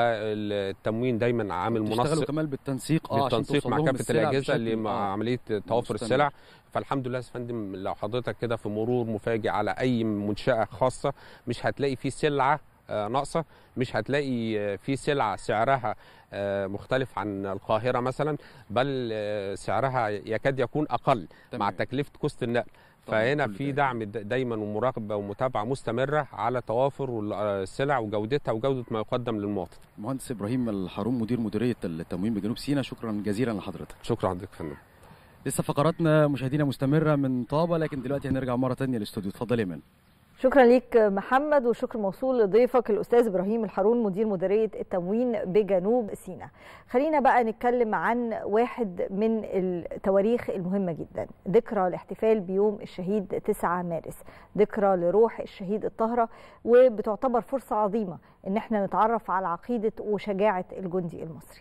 فالتموين دايما عامل بتشتغلوا منسق كمان بالتنسيق اه عشان بالتنسيق توصل مع لهم كافه السلع الاجهزه اللي بشكل- مع آه. عمليه توافر مستمر. السلع فالحمد لله يا فندم لو حضرتك كده في مرور مفاجئ على اي منشاه خاصه مش هتلاقي فيه سلعه آه، ناقصه مش هتلاقي آه، في سلعه سعرها آه، مختلف عن القاهره مثلا بل آه، سعرها يكاد يكون اقل مع تمام. تكلفه كوست النقل طبعاً، فهنا كل في ده. دعم د- دايما ومراقبه ومتابعه مستمره على توافر السلع وجودتها وجوده ما يقدم للمواطن مهندس ابراهيم الحروم مدير مديريه التموين بجنوب سيناء شكرا جزيلا لحضرتك شكرا حضرتك يا فندم لسه فقراتنا مشاهدينا مستمره من طابه لكن دلوقتي هنرجع مره تانية للاستوديو اتفضل يا مان شكرا ليك محمد وشكر موصول لضيفك الاستاذ ابراهيم الحارون مدير مديريه التموين بجنوب سيناء خلينا بقى نتكلم عن واحد من التواريخ المهمه جدا ذكرى الاحتفال بيوم الشهيد 9 مارس ذكرى لروح الشهيد الطاهره وبتعتبر فرصه عظيمه ان احنا نتعرف على عقيده وشجاعه الجندي المصري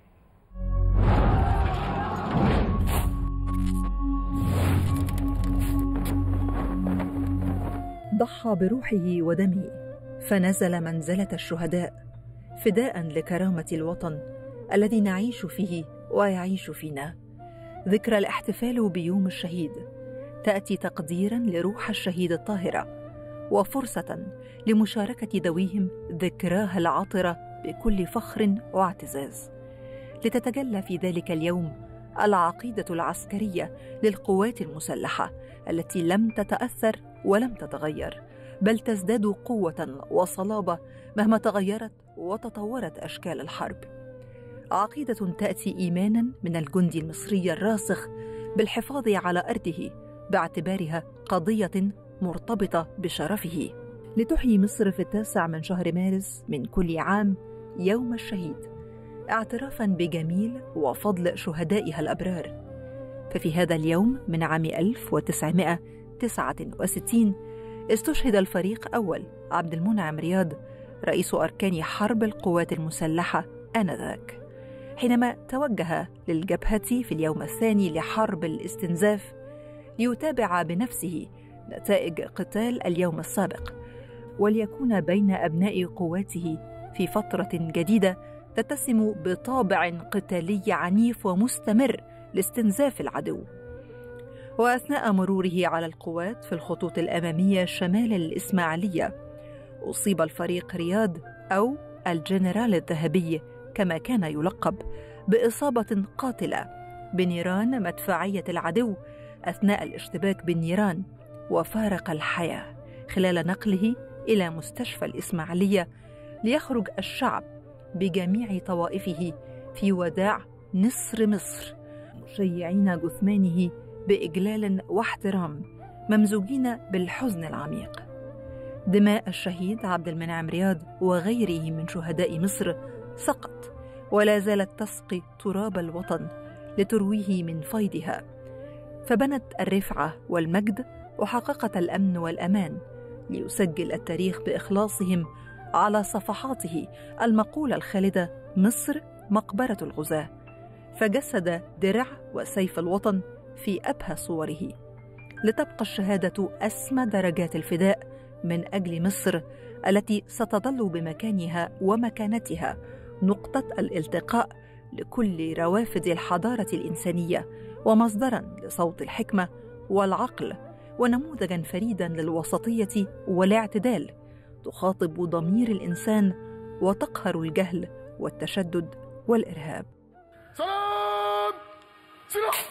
ضحى بروحه ودمه فنزل منزله الشهداء فداء لكرامه الوطن الذي نعيش فيه ويعيش فينا ذكرى الاحتفال بيوم الشهيد تاتي تقديرا لروح الشهيد الطاهره وفرصه لمشاركه ذويهم ذكراها العطره بكل فخر واعتزاز لتتجلى في ذلك اليوم العقيده العسكريه للقوات المسلحه التي لم تتاثر ولم تتغير بل تزداد قوه وصلابه مهما تغيرت وتطورت اشكال الحرب عقيده تاتي ايمانا من الجندي المصري الراسخ بالحفاظ على ارضه باعتبارها قضيه مرتبطه بشرفه لتحيي مصر في التاسع من شهر مارس من كل عام يوم الشهيد اعترافا بجميل وفضل شهدائها الابرار ففي هذا اليوم من عام 1969 استشهد الفريق أول عبد المنعم رياض رئيس أركان حرب القوات المسلحة آنذاك حينما توجه للجبهة في اليوم الثاني لحرب الاستنزاف ليتابع بنفسه نتائج قتال اليوم السابق وليكون بين أبناء قواته في فترة جديدة تتسم بطابع قتالي عنيف ومستمر لاستنزاف العدو واثناء مروره على القوات في الخطوط الاماميه شمال الاسماعيليه اصيب الفريق رياض او الجنرال الذهبي كما كان يلقب باصابه قاتله بنيران مدفعيه العدو اثناء الاشتباك بالنيران وفارق الحياه خلال نقله الى مستشفى الاسماعيليه ليخرج الشعب بجميع طوائفه في وداع نصر مصر مشيعين جثمانه باجلال واحترام ممزوجين بالحزن العميق دماء الشهيد عبد المنعم رياض وغيره من شهداء مصر سقط ولا زالت تسقي تراب الوطن لترويه من فيضها فبنت الرفعة والمجد وحققت الأمن والأمان ليسجل التاريخ بإخلاصهم على صفحاته المقولة الخالدة مصر مقبرة الغزاة فجسد درع وسيف الوطن في أبهى صوره لتبقى الشهادة أسمى درجات الفداء من أجل مصر التي ستظل بمكانها ومكانتها نقطة الالتقاء لكل روافد الحضارة الإنسانية ومصدرا لصوت الحكمة والعقل ونموذجا فريدا للوسطية والاعتدال تخاطب ضمير الإنسان وتقهر الجهل والتشدد والإرهاب سلام سلاح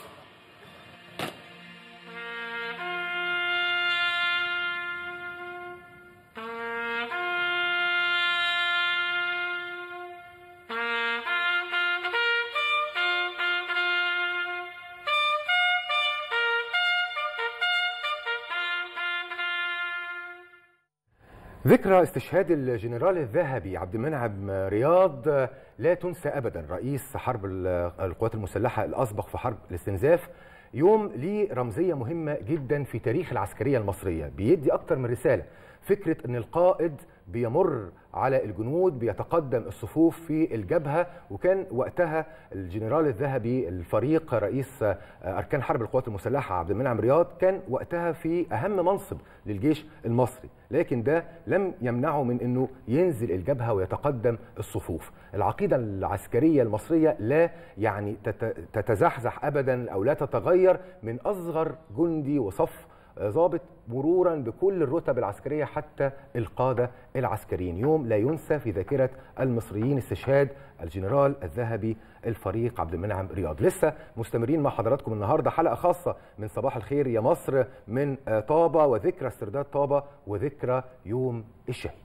ذكرى استشهاد الجنرال الذهبي عبد المنعم رياض لا تنسى ابدا رئيس حرب القوات المسلحه الاسبق في حرب الاستنزاف يوم ليه رمزيه مهمه جدا في تاريخ العسكريه المصريه بيدي اكتر من رساله فكره ان القائد بيمر على الجنود بيتقدم الصفوف في الجبهه وكان وقتها الجنرال الذهبي الفريق رئيس اركان حرب القوات المسلحه عبد المنعم رياض كان وقتها في اهم منصب للجيش المصري لكن ده لم يمنعه من انه ينزل الجبهه ويتقدم الصفوف العقيده العسكريه المصريه لا يعني تتزحزح ابدا او لا تتغير من اصغر جندي وصف ضابط مرورا بكل الرتب العسكريه حتى القاده العسكريين يوم لا ينسى في ذاكره المصريين استشهاد الجنرال الذهبي الفريق عبد المنعم رياض لسه مستمرين مع حضراتكم النهارده حلقه خاصه من صباح الخير يا مصر من طابه وذكرى استرداد طابه وذكرى يوم الشهيد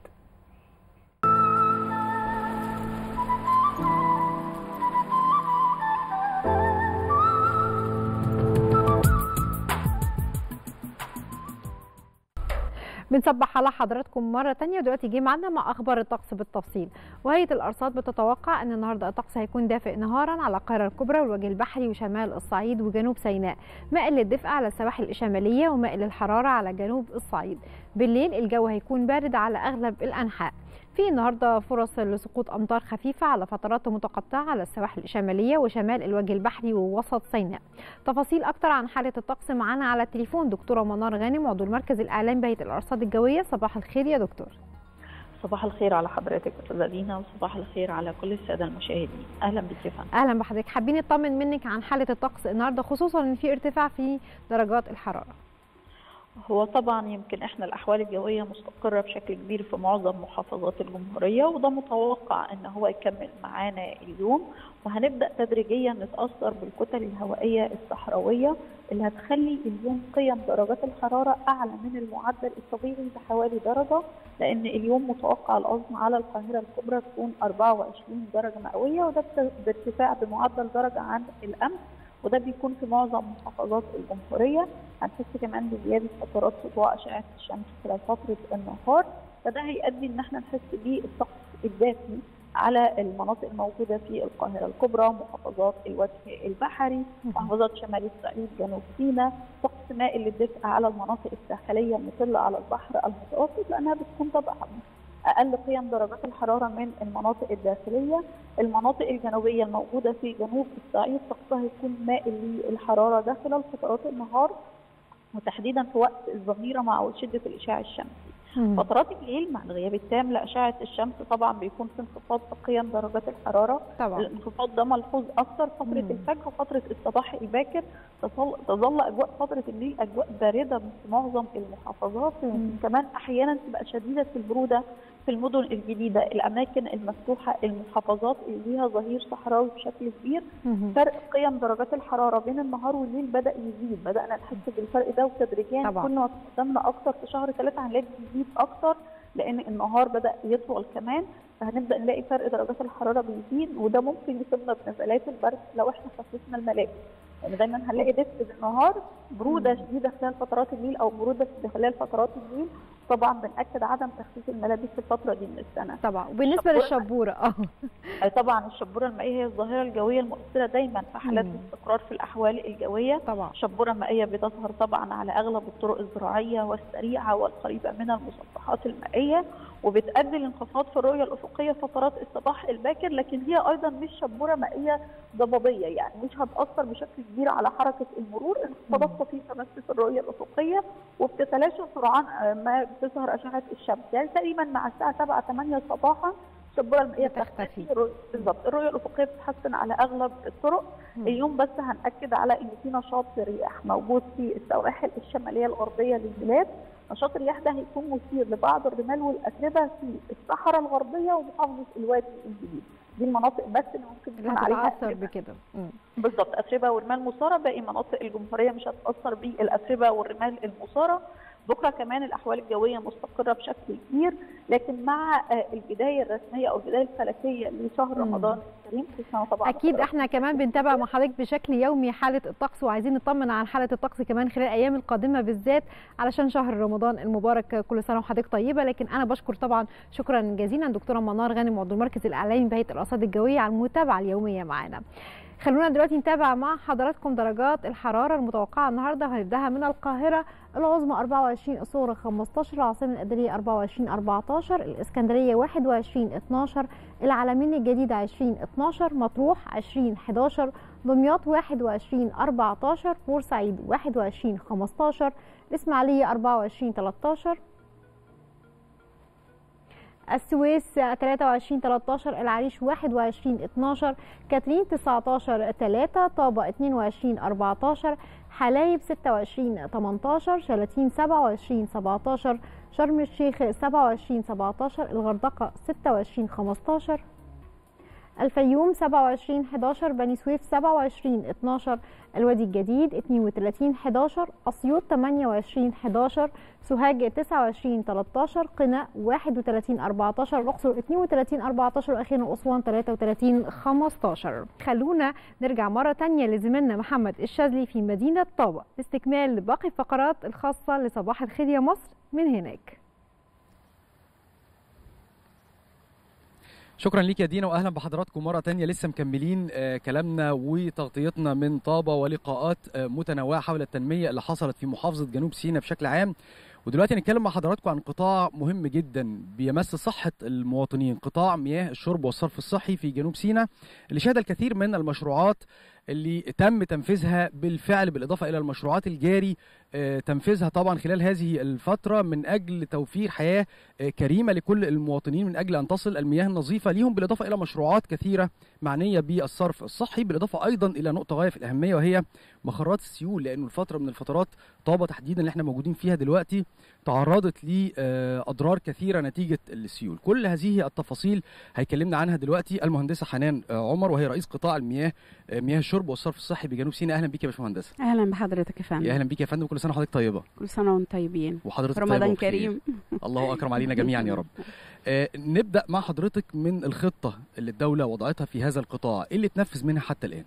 بنصبح على حضراتكم مرة تانية ودلوقتي جه معانا مع أخبار الطقس بالتفصيل وهيئة الأرصاد بتتوقع أن النهاردة الطقس هيكون دافئ نهارا على القاهرة الكبرى والوجه البحري وشمال الصعيد وجنوب سيناء مائل للدفء على السواحل الشمالية ومائل للحرارة على جنوب الصعيد بالليل الجو هيكون بارد على أغلب الأنحاء في النهارده فرص لسقوط امطار خفيفه على فترات متقطعه على السواحل الشماليه وشمال الوجه البحري ووسط سيناء. تفاصيل اكتر عن حاله الطقس معانا على التليفون دكتوره منار غانم عضو المركز الاعلامي بهيئه الارصاد الجويه صباح الخير يا دكتور. صباح الخير على حضرتك استاذه دينا وصباح الخير على كل الساده المشاهدين اهلا بك يا فندم اهلا بحضرتك حابين نطمن منك عن حاله الطقس النهارده خصوصا ان في ارتفاع في درجات الحراره. هو طبعا يمكن احنا الاحوال الجويه مستقره بشكل كبير في معظم محافظات الجمهوريه وده متوقع ان هو يكمل معانا اليوم وهنبدا تدريجيا نتاثر بالكتل الهوائيه الصحراويه اللي هتخلي اليوم قيم درجات الحراره اعلى من المعدل الطبيعي بحوالي درجه لان اليوم متوقع العظمى على القاهره الكبرى تكون 24 درجه مئويه وده بارتفاع بمعدل درجه عن الامس وده بيكون في معظم محافظات الجمهوريه هنحس كمان بزياده فترات سطوع اشعه الشمس خلال فتره النهار فده هيؤدي ان احنا نحس بالطقس الدافي على المناطق الموجوده في القاهره الكبرى محافظات الوجه البحري محافظات شمال الصعيد جنوب سيناء طقس مائل للدفء على المناطق الساحليه المطله على البحر المتوسط لانها بتكون طبعا اقل قيم درجات الحراره من المناطق الداخليه المناطق الجنوبيه الموجوده في جنوب الصعيد طقسها يكون مائل للحراره ده خلال فترات النهار وتحديدا في وقت الظهيره مع شده الاشعاع الشمسي فترات الليل مع الغياب التام لاشعه الشمس طبعا بيكون في انخفاض في قيم درجات الحراره طبعا الانخفاض ده ملحوظ اكثر فتره مم. الفجر وفتره الصباح الباكر تظل اجواء فتره الليل اجواء بارده في معظم المحافظات ويمكن كمان احيانا تبقى شديده البروده في المدن الجديده الاماكن المفتوحه المحافظات اللي ليها ظهير صحراوي بشكل كبير مم. فرق قيم درجات الحراره بين النهار والليل بدا يزيد بدانا نحس بالفرق ده وتدريجيا كنا قدامنا اكثر في شهر ثلاثه هنلاقي بيزيد اكثر لان النهار بدا يطول كمان فهنبدا نلاقي فرق درجات الحراره بيزيد وده ممكن يصيبنا بنزلات البرد لو احنا خففنا الملابس يعني دايما هنلاقي دفء بالنهار بروده شديده خلال فترات الليل او بروده خلال فترات الليل طبعا بنأكد عدم تخفيف الملابس في الفتره دي من السنه طبعا وبالنسبه الشبورة- للشبوره اه آه، طبعا الشبوره المائيه هي الظاهره الجويه المؤثره دايما في حالات مم. استقرار في الاحوال الجويه طبعا الشبوره المائيه بتظهر طبعا على اغلب الطرق الزراعيه والسريعه والقريبه من المسطحات المائيه وبتؤدي لانخفاض في الرؤيه الافقيه فترات الصباح الباكر لكن هي ايضا مش شبوره مائيه ضبابيه يعني مش هتاثر بشكل كبير على حركه المرور انخفاضات طفيفه بس في الرؤيه الافقيه وبتتلاشى سرعان آه، ما بتظهر اشعه الشمس يعني تقريبا مع الساعه 7 8 صباحا الشبوره المائيه بتختفي. الرؤية- بالظبط الرؤيه الافقيه بتتحسن على اغلب الطرق مم. اليوم بس هنأكد على ان في نشاط رياح موجود في السواحل الشماليه الغربيه للبلاد نشاط الرياح ده هيكون مثير لبعض الرمال والاتربه في الصحراء الغربيه ومحافظه الوادي الجديد دي المناطق بس اللي ممكن اللي يكون عليها هتتاثر أتربة. بكده مم. بالظبط اتربه ورمال مثاره باقي مناطق الجمهوريه مش هتتاثر بالاتربه والرمال المثاره بكره كمان الاحوال الجويه مستقره بشكل كبير لكن مع آه، البدايه الرسميه او البدايه الفلكيه لشهر مم. رمضان الكريم كل سنه طبعا اكيد احنا كمان بنتابع مع حضرتك بشكل يومي حاله الطقس وعايزين نطمن عن حاله الطقس كمان خلال الايام القادمه بالذات علشان شهر رمضان المبارك كل سنه وحضرتك طيبه لكن انا بشكر طبعا شكرا جزيلا دكتوره منار غانم عضو المركز الاعلامي بهيئه الارصاد الجويه على المتابعه اليوميه معانا خلونا دلوقتي نتابع مع حضراتكم درجات الحراره المتوقعه النهارده هنبداها من القاهره العظمى 24 الصغرى 15 العاصمه الاداريه 24 14 الاسكندريه 21 12 العلمين الجديده 20 12 مطروح 20 11 دمياط 21 14 بورسعيد 21 15 الاسماعيليه 24 13 السويس 23 13 العريش 21 12 كاترين 19 3 طابة 22 14 حلايب 26 18 شلاتين 27 17 شرم الشيخ 27 17 الغردقة 26 15 الفيوم 27 11 بني سويف 27 12 الوادي الجديد 32 11 اسيوط 28 11 سوهاج 29 13 قنا 31 14 الاقصر 32 14 واخيرا اسوان 33 15 خلونا نرجع مره تانية لزميلنا محمد الشاذلي في مدينه طابا لاستكمال باقي الفقرات الخاصه لصباح الخير يا مصر من هناك شكرا ليك يا دينا واهلا بحضراتكم مره تانية لسه مكملين آه، كلامنا وتغطيتنا من طابه ولقاءات آه، متنوعه حول التنميه اللي حصلت في محافظه جنوب سيناء بشكل عام ودلوقتي هنتكلم مع حضراتكم عن قطاع مهم جدا بيمس صحه المواطنين قطاع مياه الشرب والصرف الصحي في جنوب سيناء اللي شهد الكثير من المشروعات اللي تم تنفيذها بالفعل بالاضافه الى المشروعات الجاري آه، تنفيذها طبعا خلال هذه الفتره من اجل توفير حياه آه، كريمه لكل المواطنين من اجل ان تصل المياه النظيفه ليهم بالاضافه الى مشروعات كثيره معنيه بالصرف الصحي بالاضافه ايضا الى نقطه غايه في الاهميه وهي مخرات السيول لانه الفتره من الفترات طابه تحديدا اللي احنا موجودين فيها دلوقتي تعرضت لاضرار كثيره نتيجه السيول كل هذه التفاصيل هيكلمنا عنها دلوقتي المهندسه حنان آه، عمر وهي رئيس قطاع المياه آه، مياه الشرب والصرف الصحي بجنوب سيناء اهلا بيك يا باشمهندسه اهلا بحضرتك يا فندم يا اهلا بيك يا فندم كل سنه وحضرتك طيبه كل سنه وانتم طيبين وحضرتك رمضان طيبة وبخير. كريم الله اكرم علينا جميعا يا رب آه نبدا مع حضرتك من الخطه اللي الدوله وضعتها في هذا القطاع ايه اللي اتنفذ منها حتى الان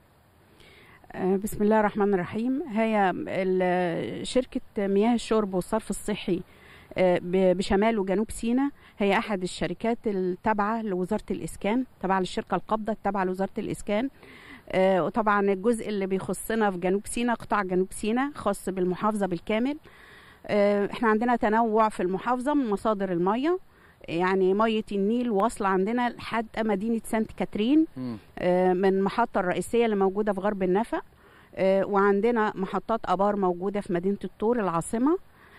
آه، بسم الله الرحمن الرحيم هي ال- شركه مياه الشرب والصرف الصحي آه، ب- بشمال وجنوب سيناء هي احد الشركات التابعه لوزاره الاسكان تابعه للشركه القابضه التابعه لوزاره الاسكان آه، وطبعا الجزء اللي بيخصنا في جنوب سيناء قطاع جنوب سيناء خاص بالمحافظه بالكامل آه، احنا عندنا تنوع في المحافظه من مصادر الميه يعني ميه النيل واصله عندنا لحد مدينه سانت كاترين آه، من المحطه الرئيسيه اللي موجوده في غرب النفق آه، وعندنا محطات ابار موجوده في مدينه الطور العاصمه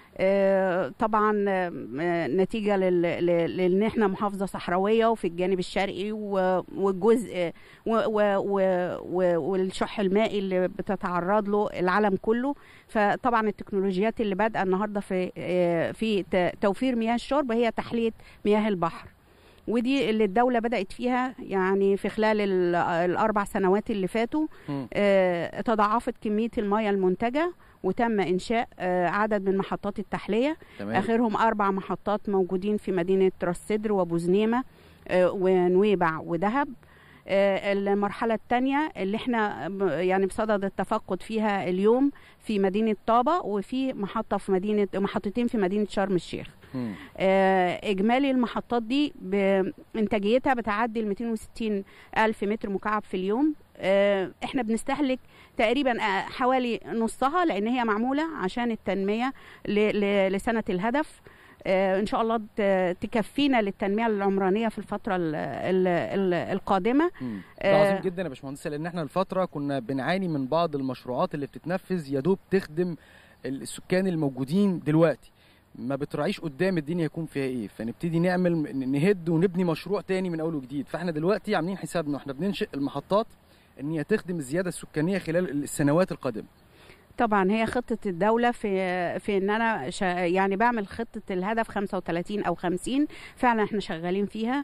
آه، طبعا آه، آه، نتيجه لل- لل- لان احنا محافظه صحراويه وفي الجانب الشرقي و- والجزء و- و- و- و- والشح المائي اللي بتتعرض له العالم كله فطبعا التكنولوجيات اللي بادئه النهارده في آه، في ت- توفير مياه الشرب هي تحليه مياه البحر ودي اللي الدولة بدأت فيها يعني في خلال ال- الأربع سنوات اللي فاتوا مم. آه، تضاعفت كمية المياه المنتجة وتم إنشاء آه، عدد من محطات التحلية تمام. آخرهم أربع محطات موجودين في مدينة راس سدر وبوزنيمة آه، ونويبع ودهب آه، المرحلة الثانية اللي احنا ب- يعني بصدد التفقد فيها اليوم في مدينة طابة وفي محطة في مدينة محطتين في مدينة شرم الشيخ مم. آه، اجمالي المحطات دي بانتاجيتها بتعدي ال 260 الف متر مكعب في اليوم آه، احنا بنستهلك تقريبا آه، حوالي نصها لان هي معموله عشان التنميه ل- ل- لسنه الهدف آه، ان شاء الله ت- تكفينا للتنميه العمرانيه في الفتره ال- ال- ال- القادمه مم. آه، ده عظيم جدا يا باشمهندسه لان احنا الفتره كنا بنعاني من بعض المشروعات اللي بتتنفذ يا دوب تخدم السكان الموجودين دلوقتي ما بتراعيش قدام الدنيا يكون فيها ايه فنبتدي نعمل ن- نهد ونبني مشروع تاني من اول وجديد فاحنا دلوقتي عاملين حسابنا احنا بننشئ المحطات ان هي تخدم الزياده السكانيه خلال السنوات القادمه طبعا هي خطة الدولة في في ان انا شا يعني بعمل خطة الهدف 35 او 50 فعلا احنا شغالين فيها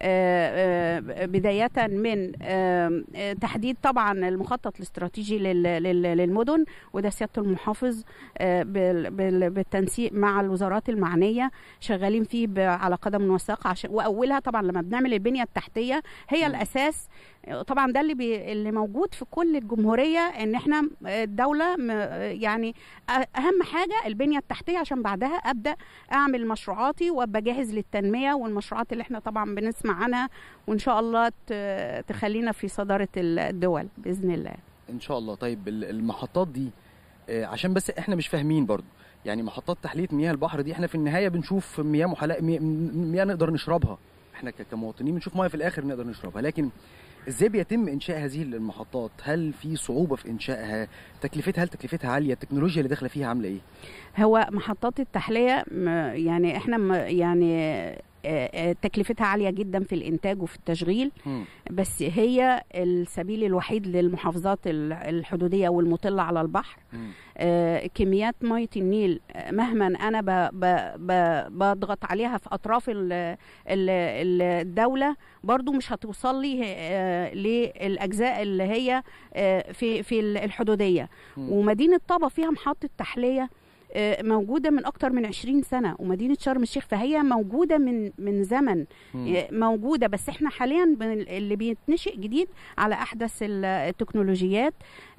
آه، آه، بداية من آه، آه، تحديد طبعا المخطط الاستراتيجي لل- لل- للمدن وده سيادة المحافظ آه، بال- بال- بالتنسيق مع الوزارات المعنية شغالين فيه ب- على قدم وساق عشان واولها طبعا لما بنعمل البنية التحتية هي الاساس طبعا ده اللي بي اللي موجود في كل الجمهوريه ان احنا الدوله م- يعني أ- اهم حاجه البنيه التحتيه عشان بعدها ابدا اعمل مشروعاتي وابقى جاهز للتنميه والمشروعات اللي احنا طبعا بنسمع عنها وان شاء الله ت- تخلينا في صداره الدول باذن الله ان شاء الله طيب ال- المحطات دي آه، عشان بس احنا مش فاهمين برضو يعني محطات تحليه مياه البحر دي احنا في النهايه بنشوف مياه محلقه مياه, مياه نقدر نشربها احنا ك- كمواطنين بنشوف مياه في الاخر نقدر نشربها لكن ازاي بيتم انشاء هذه المحطات هل في صعوبه في انشائها تكلفتها هل تكلفتها عاليه التكنولوجيا اللي داخله فيها عامله ايه هو محطات التحليه م- يعني احنا م- يعني آه، آه، تكلفتها عاليه جدا في الانتاج وفي التشغيل مم. بس هي السبيل الوحيد للمحافظات ال- الحدوديه والمطله على البحر مم. آه، كميات ميه النيل آه، مهما انا ب ب ب بضغط عليها في اطراف ال ال ال الدوله برضو مش هتوصل لي آه، للاجزاء اللي هي آه، في في الحدوديه مم. ومدينه طابا فيها محطه تحليه آه، موجوده من اكتر من 20 سنه ومدينه شرم الشيخ فهي موجوده من من زمن مم. آه، موجوده بس احنا حاليا بن- اللي بيتنشئ جديد على احدث ال- التكنولوجيات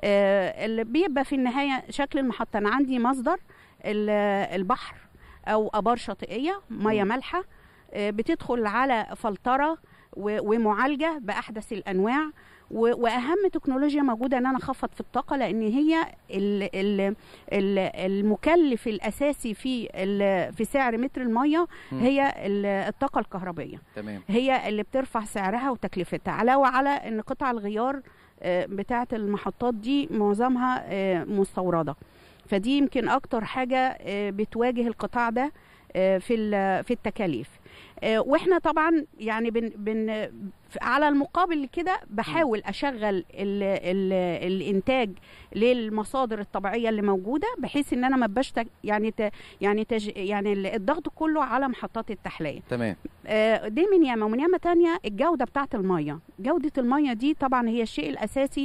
آه، اللي بيبقى في النهايه شكل المحطه انا عندي مصدر ال- البحر او ابار شاطئيه ميه مالحه آه، بتدخل على فلتره و- ومعالجه باحدث الانواع و- واهم تكنولوجيا موجوده ان انا اخفض في الطاقه لان هي ال ال ال المكلف الاساسي في ال- في سعر متر الميه مم. هي ال- الطاقه الكهربيه تمام هي اللي بترفع سعرها وتكلفتها علاوه على ان قطع الغيار آه، بتاعه المحطات دي معظمها آه، مستورده فدي يمكن اكتر حاجه آه، بتواجه القطاع ده آه، في ال- في التكاليف آه، واحنا طبعا يعني بن بن على المقابل كده بحاول اشغل ال ال الانتاج للمصادر الطبيعيه اللي موجوده بحيث ان انا ما ابقاش تج- يعني ت- يعني تج يعني ال- الضغط كله على محطات التحليه تمام آه، دي من ياما ومن ياما تانية الجودة بتاعة المية جودة المية دي طبعا هي الشيء الأساسي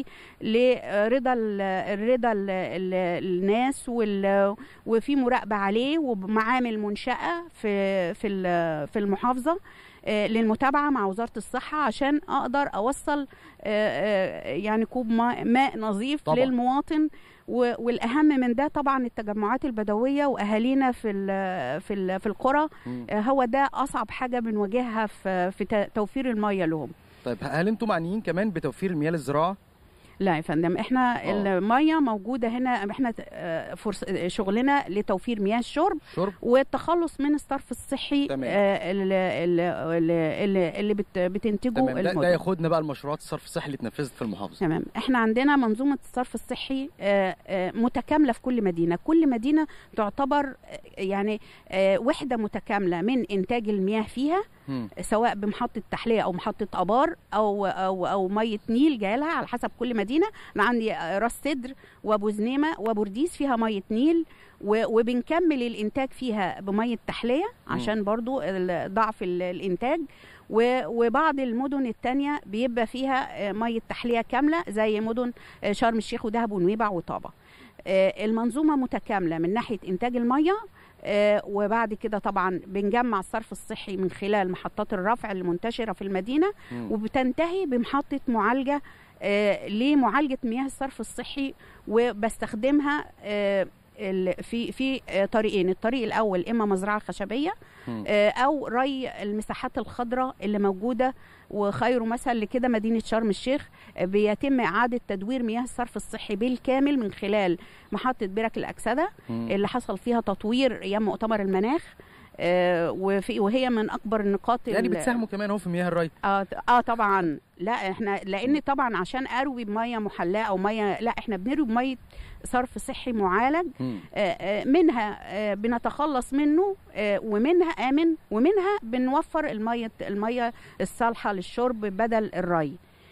لرضا ال- الرضا ال- ال- الناس وال- وفي مراقبة عليه ومعامل منشأة في في ال- في المحافظة آه، للمتابعة مع وزارة الصحة عشان أقدر أوصل آه، آه، يعني كوب ماء, ماء نظيف طبعاً. للمواطن و- والأهم من ده طبعا التجمعات البدوية وأهالينا في ال- في ال- في القرى مم. آه، هو ده اصعب حاجه بنواجهها في في ت- توفير الميه لهم طيب هل انتم معنيين كمان بتوفير المياه للزراعه لا يا فندم احنا آه. الميه موجوده هنا احنا آه، فرص شغلنا لتوفير مياه الشرب شرب والتخلص من الصرف الصحي تمام. آه، اللي, اللي, اللي, اللي بت- بتنتجه تمام ده, ده المدن ياخدنا بقى المشروعات الصرف الصحي اللي اتنفذت في المحافظه تمام احنا عندنا منظومه الصرف الصحي آه، آه، متكامله في كل مدينه كل مدينه تعتبر آه، يعني آه، وحده متكامله من انتاج المياه فيها مم. سواء بمحطه تحليه او محطه ابار او او او ميه نيل جايه لها على حسب كل مدينه انا عندي آه، راس سدر وابو زنيمه وبورديس فيها ميه نيل و- وبنكمل الانتاج فيها بميه تحليه عشان برضو ال- ضعف ال- الانتاج و- وبعض المدن التانية بيبقى فيها آه، ميه تحليه كامله زي مدن آه، شرم الشيخ ودهب ونويبع وطابه آه، المنظومه متكامله من ناحيه انتاج الميه آه، وبعد كده طبعا بنجمع الصرف الصحي من خلال محطات الرفع المنتشره في المدينه مم. وبتنتهي بمحطه معالجه آه، لمعالجه مياه الصرف الصحي وبستخدمها آه، ال- في في آه، طريقين الطريق الاول اما مزرعه خشبيه مم. آه، او ري المساحات الخضراء اللي موجوده وخير مثل لكده مدينه شرم الشيخ آه، بيتم اعاده تدوير مياه الصرف الصحي بالكامل من خلال محطه برك الاكسده مم. اللي حصل فيها تطوير ايام مؤتمر المناخ آه، وفي وهي من اكبر النقاط يعني ال- بتساهموا كمان اهو في مياه الري اه اه طبعا لا احنا لان طبعا عشان اروي بميه محلاه او ميه لا احنا بنروي بميه صرف صحي معالج مم. آه، آه، منها آه، بنتخلص منه آه، ومنها امن ومنها بنوفر الميه الميه الصالحه للشرب بدل الري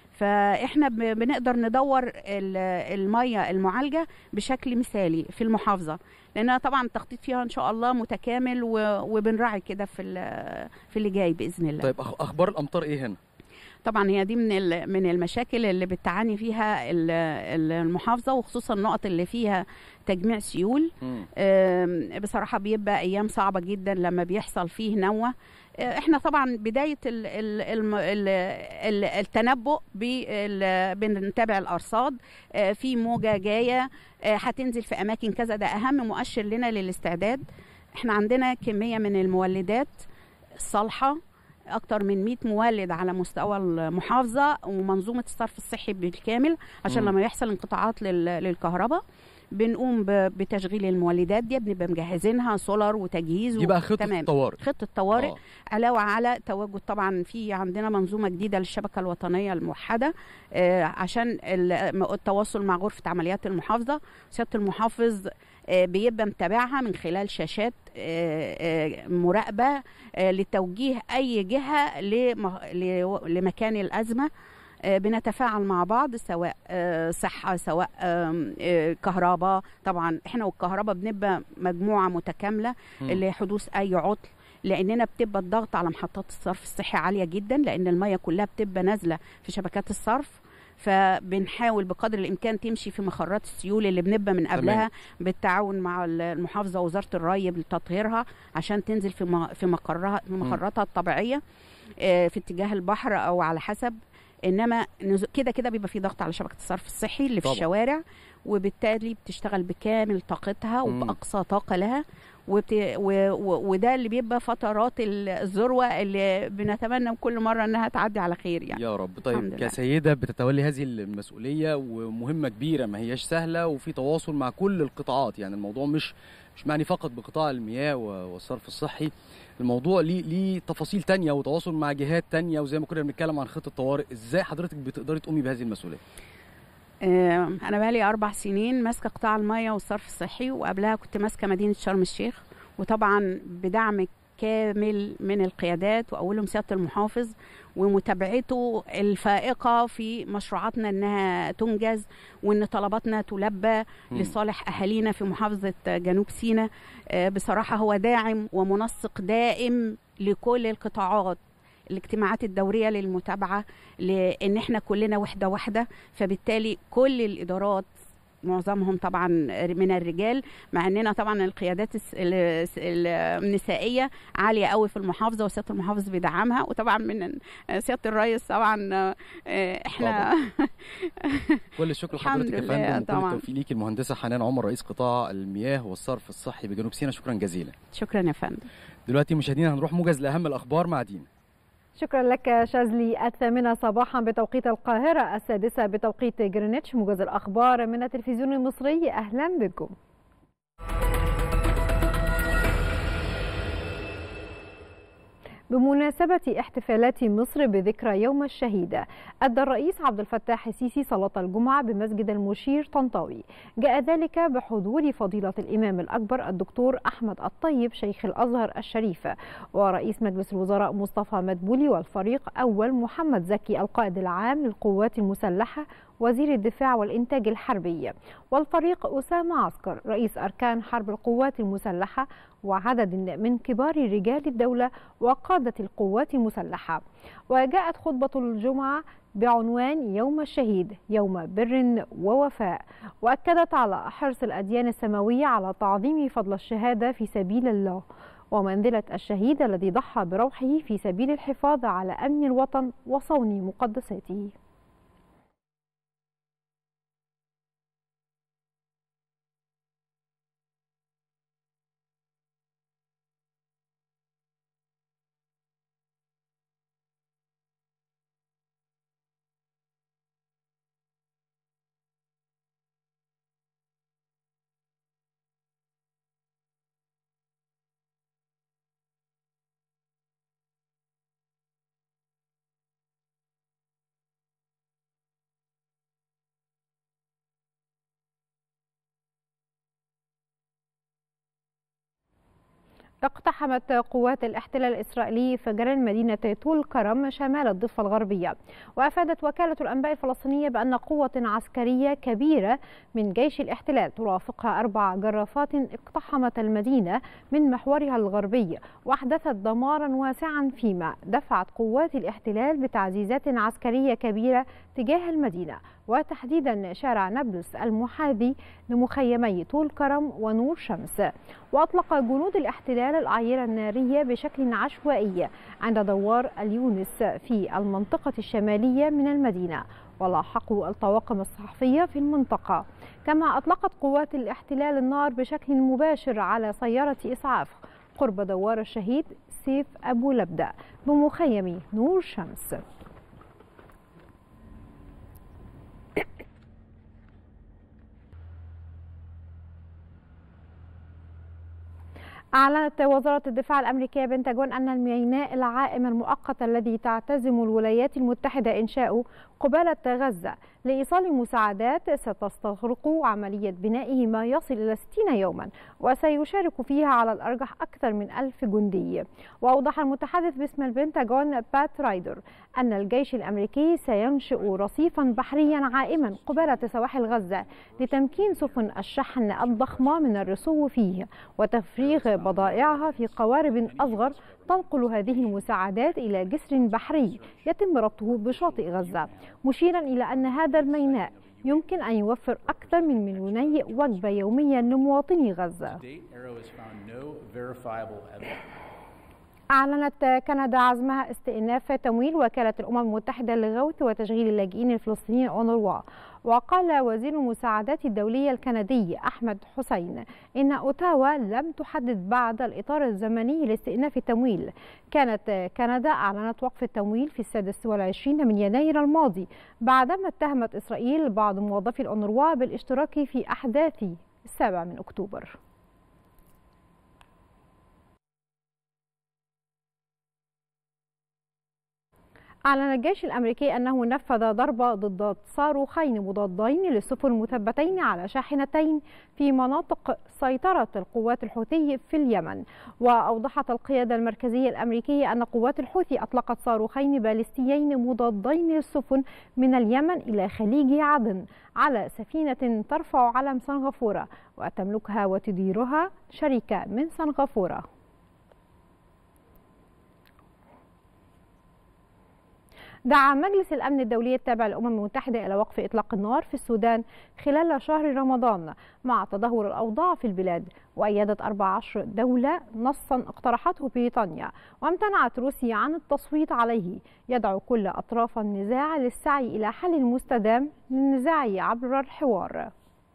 فاحنا ب- بنقدر ندور ال- الميه المعالجه بشكل مثالي في المحافظه لانها طبعا التخطيط فيها ان شاء الله متكامل و- وبنراعي كده في ال- في اللي جاي باذن الله طيب أخ- اخبار الامطار ايه هنا طبعا هي دي من ال- من المشاكل اللي بتعاني فيها ال- ال- المحافظه وخصوصا النقط اللي فيها تجميع سيول مم. آم، بصراحه بيبقى ايام صعبه جدا لما بيحصل فيه نوه آه، احنا طبعا بدايه ال ال ال ال ال التنبؤ بال- بنتابع الارصاد آه، في موجه جايه آه، هتنزل في اماكن كذا ده اهم مؤشر لنا للاستعداد احنا عندنا كميه من المولدات الصالحه اكتر من 100 مولد على مستوى المحافظه ومنظومه الصرف الصحي بالكامل عشان مم. لما يحصل انقطاعات لل- للكهرباء بنقوم ب- بتشغيل المولدات دي بنبقى مجهزينها سولار وتجهيز دي بقى و- خطة تمام. الطوارئ. خطه طوارئ آه. علاوه على تواجد طبعا في عندنا منظومه جديده للشبكه الوطنيه الموحده آه، عشان ال- التواصل مع غرفه عمليات المحافظه سياده المحافظ آه، بيبقى متابعها من خلال شاشات آه، آه، مراقبه آه، لتوجيه اي جهه لم- ل- لمكان الازمه آه، بنتفاعل مع بعض سواء آه، صحه سواء آم، آه، كهرباء طبعا احنا والكهرباء بنبقى مجموعه متكامله مم. لحدوث اي عطل لاننا بتبقى الضغط على محطات الصرف الصحي عاليه جدا لان الميه كلها بتبقى نازله في شبكات الصرف فبنحاول بقدر الامكان تمشي في مخرات السيول اللي بنبقى من قبلها بالتعاون مع المحافظه ووزاره الري لتطهيرها عشان تنزل في م- في مقرها في مخراتها الطبيعيه آه، في اتجاه البحر او على حسب انما نز- كده كده بيبقى في ضغط على شبكه الصرف الصحي اللي في طبعا. الشوارع وبالتالي بتشتغل بكامل طاقتها مم. وباقصى طاقه لها وبت... و... و... وده اللي بيبقى فترات ال- الذروه اللي بنتمنى كل مره انها تعدي على خير يعني يا رب الحمد طيب لله. كسيده بتتولي هذه المسؤوليه ومهمه كبيره ما هياش سهله وفي تواصل مع كل القطاعات يعني الموضوع مش مش معني فقط بقطاع المياه و- والصرف الصحي الموضوع ليه ليه تفاصيل تانية وتواصل مع جهات تانية وزي ما كنا بنتكلم عن خطه طوارئ ازاي حضرتك بتقدري تقومي بهذه المسؤوليه آه، انا بقالي اربع سنين ماسكه قطاع الميه والصرف الصحي وقبلها كنت ماسكه مدينه شرم الشيخ وطبعا بدعم كامل من القيادات واولهم سياده المحافظ ومتابعته الفائقه في مشروعاتنا انها تنجز وان طلباتنا تلبى مم. لصالح اهالينا في محافظه جنوب سيناء آه، بصراحه هو داعم ومنسق دائم لكل القطاعات الاجتماعات الدوريه للمتابعه لان احنا كلنا وحده واحده فبالتالي كل الادارات معظمهم طبعا من الرجال مع اننا طبعا القيادات الس- ال- ال- النسائيه عاليه قوي في المحافظه وسياده المحافظ بيدعمها وطبعا من سياده الرئيس طبعا آه، احنا كل الشكر الحمد لحضرتك يا لله فندم وكل طبعاً. التوفيق ليكي المهندسه حنان عمر رئيس قطاع المياه والصرف الصحي بجنوب سيناء شكرا جزيلا شكرا يا فندم دلوقتي مشاهدينا هنروح موجز لاهم الاخبار مع دينا شكرا لك شاذلي الثامنة صباحا بتوقيت القاهرة السادسة بتوقيت جرينتش موجز الأخبار من التلفزيون المصري أهلا بكم بمناسبة احتفالات مصر بذكرى يوم الشهيد أدى الرئيس عبد الفتاح السيسي صلاة الجمعة بمسجد المشير طنطاوي جاء ذلك بحضور فضيلة الإمام الأكبر الدكتور أحمد الطيب شيخ الأزهر الشريف ورئيس مجلس الوزراء مصطفى مدبولي والفريق أول محمد زكي القائد العام للقوات المسلحة وزير الدفاع والإنتاج الحربي والفريق أسامة عسكر رئيس أركان حرب القوات المسلحة وعدد من كبار رجال الدولة وقادة القوات المسلحة وجاءت خطبة الجمعة بعنوان يوم الشهيد يوم بر ووفاء وأكدت على حرص الأديان السماوية على تعظيم فضل الشهادة في سبيل الله ومنزلة الشهيد الذي ضحى بروحه في سبيل الحفاظ على أمن الوطن وصون مقدساته اقتحمت قوات الاحتلال الإسرائيلي فجران مدينة طول كرم شمال الضفة الغربية وأفادت وكالة الأنباء الفلسطينية بأن قوة عسكرية كبيرة من جيش الاحتلال ترافقها أربع جرافات اقتحمت المدينة من محورها الغربي وأحدثت دمارا واسعا فيما دفعت قوات الاحتلال بتعزيزات عسكرية كبيرة تجاه المدينة وتحديدا شارع نابلس المحاذي لمخيمي طول كرم ونور شمس وأطلق جنود الاحتلال الأعيرة النارية بشكل عشوائي عند دوار اليونس في المنطقة الشمالية من المدينة ولاحقوا الطواقم الصحفية في المنطقة كما أطلقت قوات الاحتلال النار بشكل مباشر على سيارة إسعاف قرب دوار الشهيد سيف أبو لبدة بمخيم نور شمس أعلنت وزارة الدفاع الأمريكية بنتاجون أن الميناء العائم المؤقت الذي تعتزم الولايات المتحدة إنشاؤه قبالة غزة لإيصال مساعدات ستستغرق عملية بنائه ما يصل إلى 60 يوما وسيشارك فيها على الأرجح أكثر من ألف جندي وأوضح المتحدث باسم البنتاجون بات رايدر أن الجيش الأمريكي سينشئ رصيفا بحريا عائما قبالة سواحل غزة لتمكين سفن الشحن الضخمة من الرسو فيه وتفريغ بضائعها في قوارب أصغر تنقل هذه المساعدات إلى جسر بحري يتم ربطه بشاطئ غزة مشيرا إلى أن هذا الميناء يمكن أن يوفر أكثر من مليوني وجبة يوميا لمواطني غزة أعلنت كندا عزمها استئناف تمويل وكالة الأمم المتحدة للغوث وتشغيل اللاجئين الفلسطينيين أونروا وقال وزير المساعدات الدولية الكندي أحمد حسين إن أوتاوا لم تحدد بعد الإطار الزمني لاستئناف التمويل كانت كندا أعلنت وقف التمويل في السادس والعشرين من يناير الماضي بعدما اتهمت إسرائيل بعض موظفي الأونروا بالاشتراك في أحداث السابع من أكتوبر أعلن الجيش الأمريكي أنه نفذ ضربة ضد صاروخين مضادين للسفن المثبتين على شاحنتين في مناطق سيطرة القوات الحوثي في اليمن وأوضحت القيادة المركزية الأمريكية أن قوات الحوثي أطلقت صاروخين باليستيين مضادين للسفن من اليمن إلى خليج عدن على سفينة ترفع علم سنغافورة وتملكها وتديرها شركة من سنغافورة دعا مجلس الأمن الدولي التابع للأمم المتحدة إلى وقف إطلاق النار في السودان خلال شهر رمضان مع تدهور الأوضاع في البلاد وأيدت 14 دولة نصا اقترحته بريطانيا وامتنعت روسيا عن التصويت عليه يدعو كل أطراف النزاع للسعي إلى حل مستدام للنزاع عبر الحوار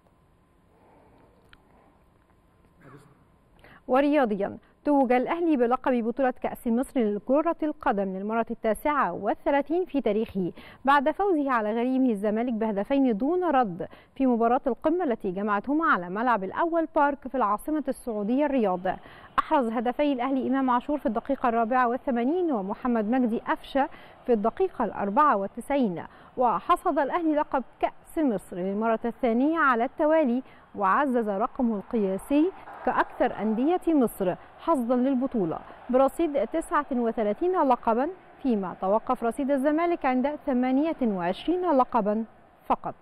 ورياضيا توج الأهلي بلقب بطولة كأس مصر لكرة القدم للمرة التاسعة والثلاثين في تاريخه بعد فوزه على غريمه الزمالك بهدفين دون رد في مباراة القمة التي جمعتهما على ملعب الأول بارك في العاصمة السعودية الرياض أحرز هدفي الأهلي إمام عاشور في الدقيقة الرابعة والثمانين ومحمد مجدي أفشة في الدقيقة الأربعة والتسعين وحصد الأهلي لقب كأس مصر للمرة الثانية على التوالي وعزز رقمه القياسي كأكثر أندية مصر حظا للبطولة برصيد 39 لقبا فيما توقف رصيد الزمالك عند 28 لقبا فقط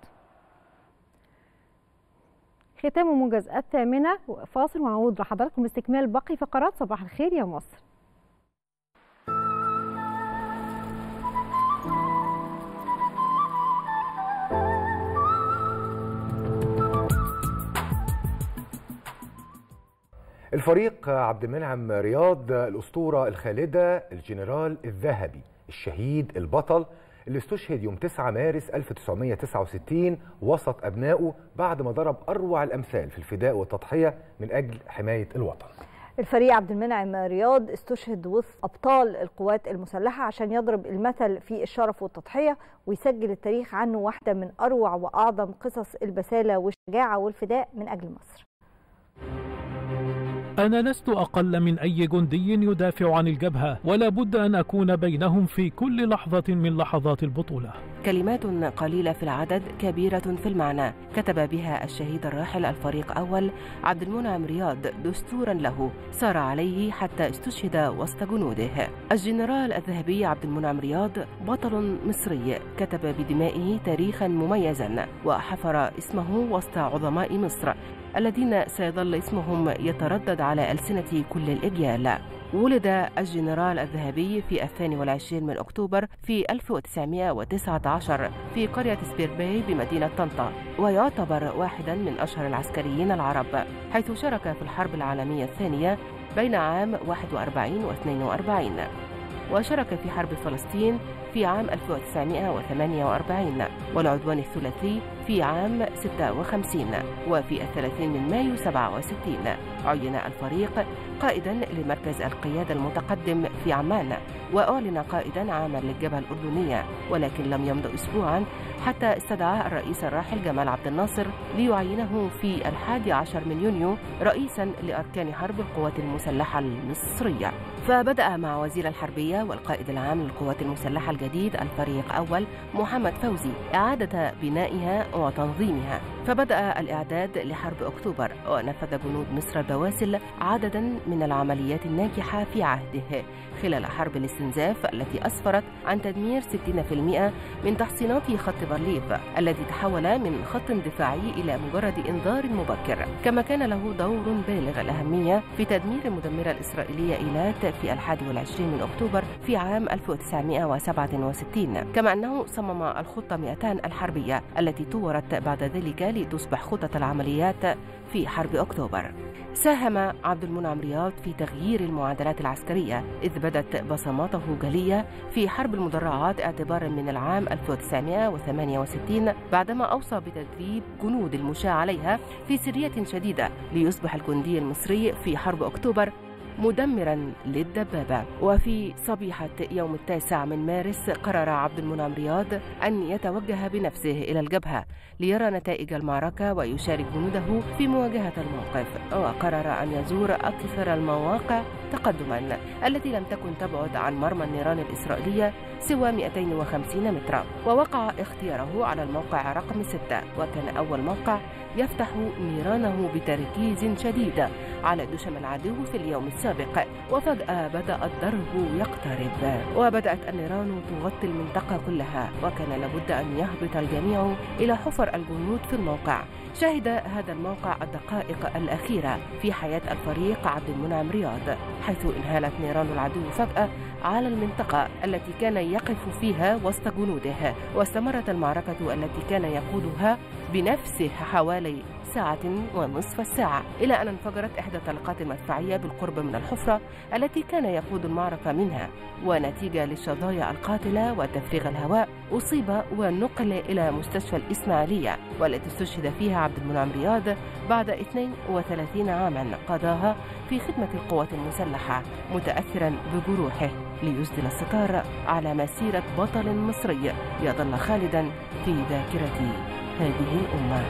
ختام موجز الثامنة فاصل ونعود لحضراتكم استكمال باقي فقرات صباح الخير يا مصر الفريق عبد المنعم رياض الأسطورة الخالدة الجنرال الذهبي الشهيد البطل اللي استشهد يوم 9 مارس 1969 وسط أبنائه بعد ما ضرب أروع الأمثال في الفداء والتضحية من أجل حماية الوطن الفريق عبد المنعم رياض استشهد وسط ابطال القوات المسلحه عشان يضرب المثل في الشرف والتضحيه ويسجل التاريخ عنه واحده من اروع واعظم قصص البساله والشجاعه والفداء من اجل مصر. أنا لست أقل من أي جندي يدافع عن الجبهة ولا بد أن أكون بينهم في كل لحظة من لحظات البطولة كلمات قليلة في العدد كبيرة في المعنى كتب بها الشهيد الراحل الفريق أول عبد المنعم رياض دستورا له سار عليه حتى استشهد وسط جنوده الجنرال الذهبي عبد المنعم رياض بطل مصري كتب بدمائه تاريخا مميزا وحفر اسمه وسط عظماء مصر الذين سيظل اسمهم يتردد على ألسنة كل الأجيال ولد الجنرال الذهبي في الثاني والعشرين من أكتوبر في 1919 في قرية سبيرباي بمدينة طنطا ويعتبر واحدا من أشهر العسكريين العرب حيث شارك في الحرب العالمية الثانية بين عام 41 و 42 وشارك في حرب فلسطين في عام 1948 والعدوان الثلاثي في عام 56 وفي الثلاثين من مايو 67 عين الفريق قائدا لمركز القيادة المتقدم في عمان وأعلن قائدا عاما للجبهة الأردنية ولكن لم يمض أسبوعا حتى استدعى الرئيس الراحل جمال عبد الناصر ليعينه في الحادي عشر من يونيو رئيسا لأركان حرب القوات المسلحة المصرية فبدأ مع وزير الحربية والقائد العام للقوات المسلحة الجديد الفريق أول محمد فوزي إعادة بنائها وتنظيمها فبدأ الإعداد لحرب أكتوبر ونفذ جنود مصر البواسل عددا من العمليات الناجحة في عهده خلال حرب الاستنزاف التي أسفرت عن تدمير 60% من تحصينات خط بارليف الذي تحول من خط دفاعي إلى مجرد إنذار مبكر كما كان له دور بالغ الأهمية في تدمير المدمرة الإسرائيلية إيلات في الحادي والعشرين من أكتوبر في عام 1967 كما أنه صمم الخطة 200 الحربية التي طورت بعد ذلك لتصبح خطة العمليات في حرب أكتوبر ساهم عبد المنعم رياض في تغيير المعادلات العسكرية إذ بدت بصماته جلية في حرب المدرعات اعتبارا من العام 1968 بعدما أوصى بتدريب جنود المشاة عليها في سرية شديدة ليصبح الجندي المصري في حرب أكتوبر مدمرا للدبابة وفي صبيحة يوم التاسع من مارس قرر عبد المنعم رياض أن يتوجه بنفسه إلى الجبهة ليرى نتائج المعركة ويشارك جنوده في مواجهة الموقف وقرر أن يزور أكثر المواقع تقدما التي لم تكن تبعد عن مرمى النيران الإسرائيلية سوى 250 مترا ووقع اختياره على الموقع رقم 6 وكان أول موقع يفتح نيرانه بتركيز شديد على دشم العدو في اليوم السابق وفجأة بدأ الضرب يقترب وبدأت النيران تغطي المنطقة كلها وكان لابد أن يهبط الجميع إلى حفر الجنود في الموقع شهد هذا الموقع الدقائق الأخيرة في حياة الفريق عبد المنعم رياض حيث انهالت نيران العدو فجأة على المنطقة التي كان يقف فيها وسط جنوده واستمرت المعركة التي كان يقودها بنفسه حوالي ساعة ونصف الساعة إلى أن انفجرت إحدى الطلقات المدفعية بالقرب من الحفرة التي كان يقود المعركة منها ونتيجة للشظايا القاتلة وتفريغ الهواء أصيب ونقل إلى مستشفى الإسماعيلية والتي استشهد فيها عبد المنعم رياض بعد 32 عاما قضاها في خدمة القوات المسلحة متأثرا بجروحه ليسدل الستار على مسيرة بطل مصري يظل خالدا في ذاكرة هذه الأمة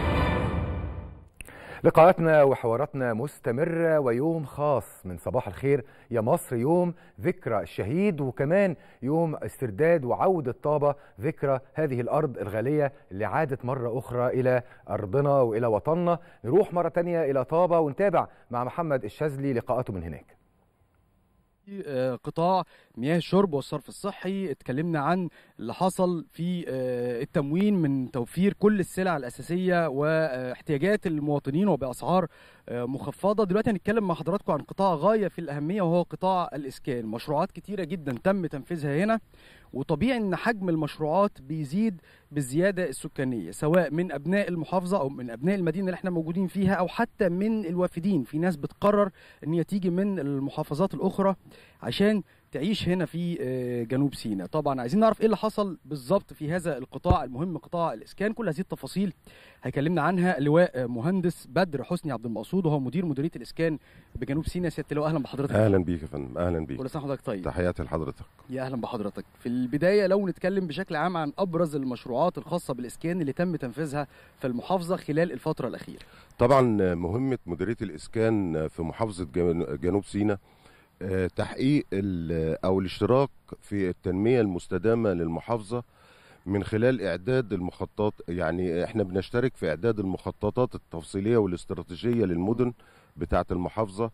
لقاءاتنا وحواراتنا مستمرة ويوم خاص من صباح الخير يا مصر يوم ذكرى الشهيد وكمان يوم استرداد وعودة طابة ذكرى هذه الأرض الغالية اللي عادت مرة أخرى إلى أرضنا وإلى وطننا نروح مرة تانية إلى طابة ونتابع مع محمد الشاذلي لقاءاته من هناك آه، قطاع مياه الشرب والصرف الصحي اتكلمنا عن اللي حصل في آه، التموين من توفير كل السلع الأساسية واحتياجات المواطنين وبأسعار آه، مخفضة دلوقتي هنتكلم مع حضراتكم عن قطاع غاية في الأهمية وهو قطاع الإسكان مشروعات كتيرة جدا تم تنفيذها هنا وطبيعي ان حجم المشروعات بيزيد بالزياده السكانيه سواء من ابناء المحافظه او من ابناء المدينه اللي احنا موجودين فيها او حتى من الوافدين في ناس بتقرر ان هي تيجي من المحافظات الاخرى عشان تعيش هنا في آه، جنوب سيناء طبعا عايزين نعرف ايه اللي حصل بالظبط في هذا القطاع المهم قطاع الاسكان كل هذه التفاصيل هيكلمنا عنها اللواء آه، مهندس بدر حسني عبد المقصود وهو مدير مديريه الاسكان بجنوب سيناء سياده اللواء اهلا بحضرتك اهلا بيك يا فندم اهلا بيك كل سنه وحضرتك طيب تحياتي لحضرتك يا اهلا بحضرتك في البدايه لو نتكلم بشكل عام عن ابرز المشروعات الخاصه بالاسكان اللي تم تنفيذها في المحافظه خلال الفتره الاخيره طبعا مهمه مديريه الاسكان في محافظه جن- جنوب سيناء آه، تحقيق ال- او الاشتراك في التنميه المستدامه للمحافظه من خلال اعداد المخطط يعني احنا بنشترك في اعداد المخططات التفصيليه والاستراتيجيه للمدن بتاعه المحافظه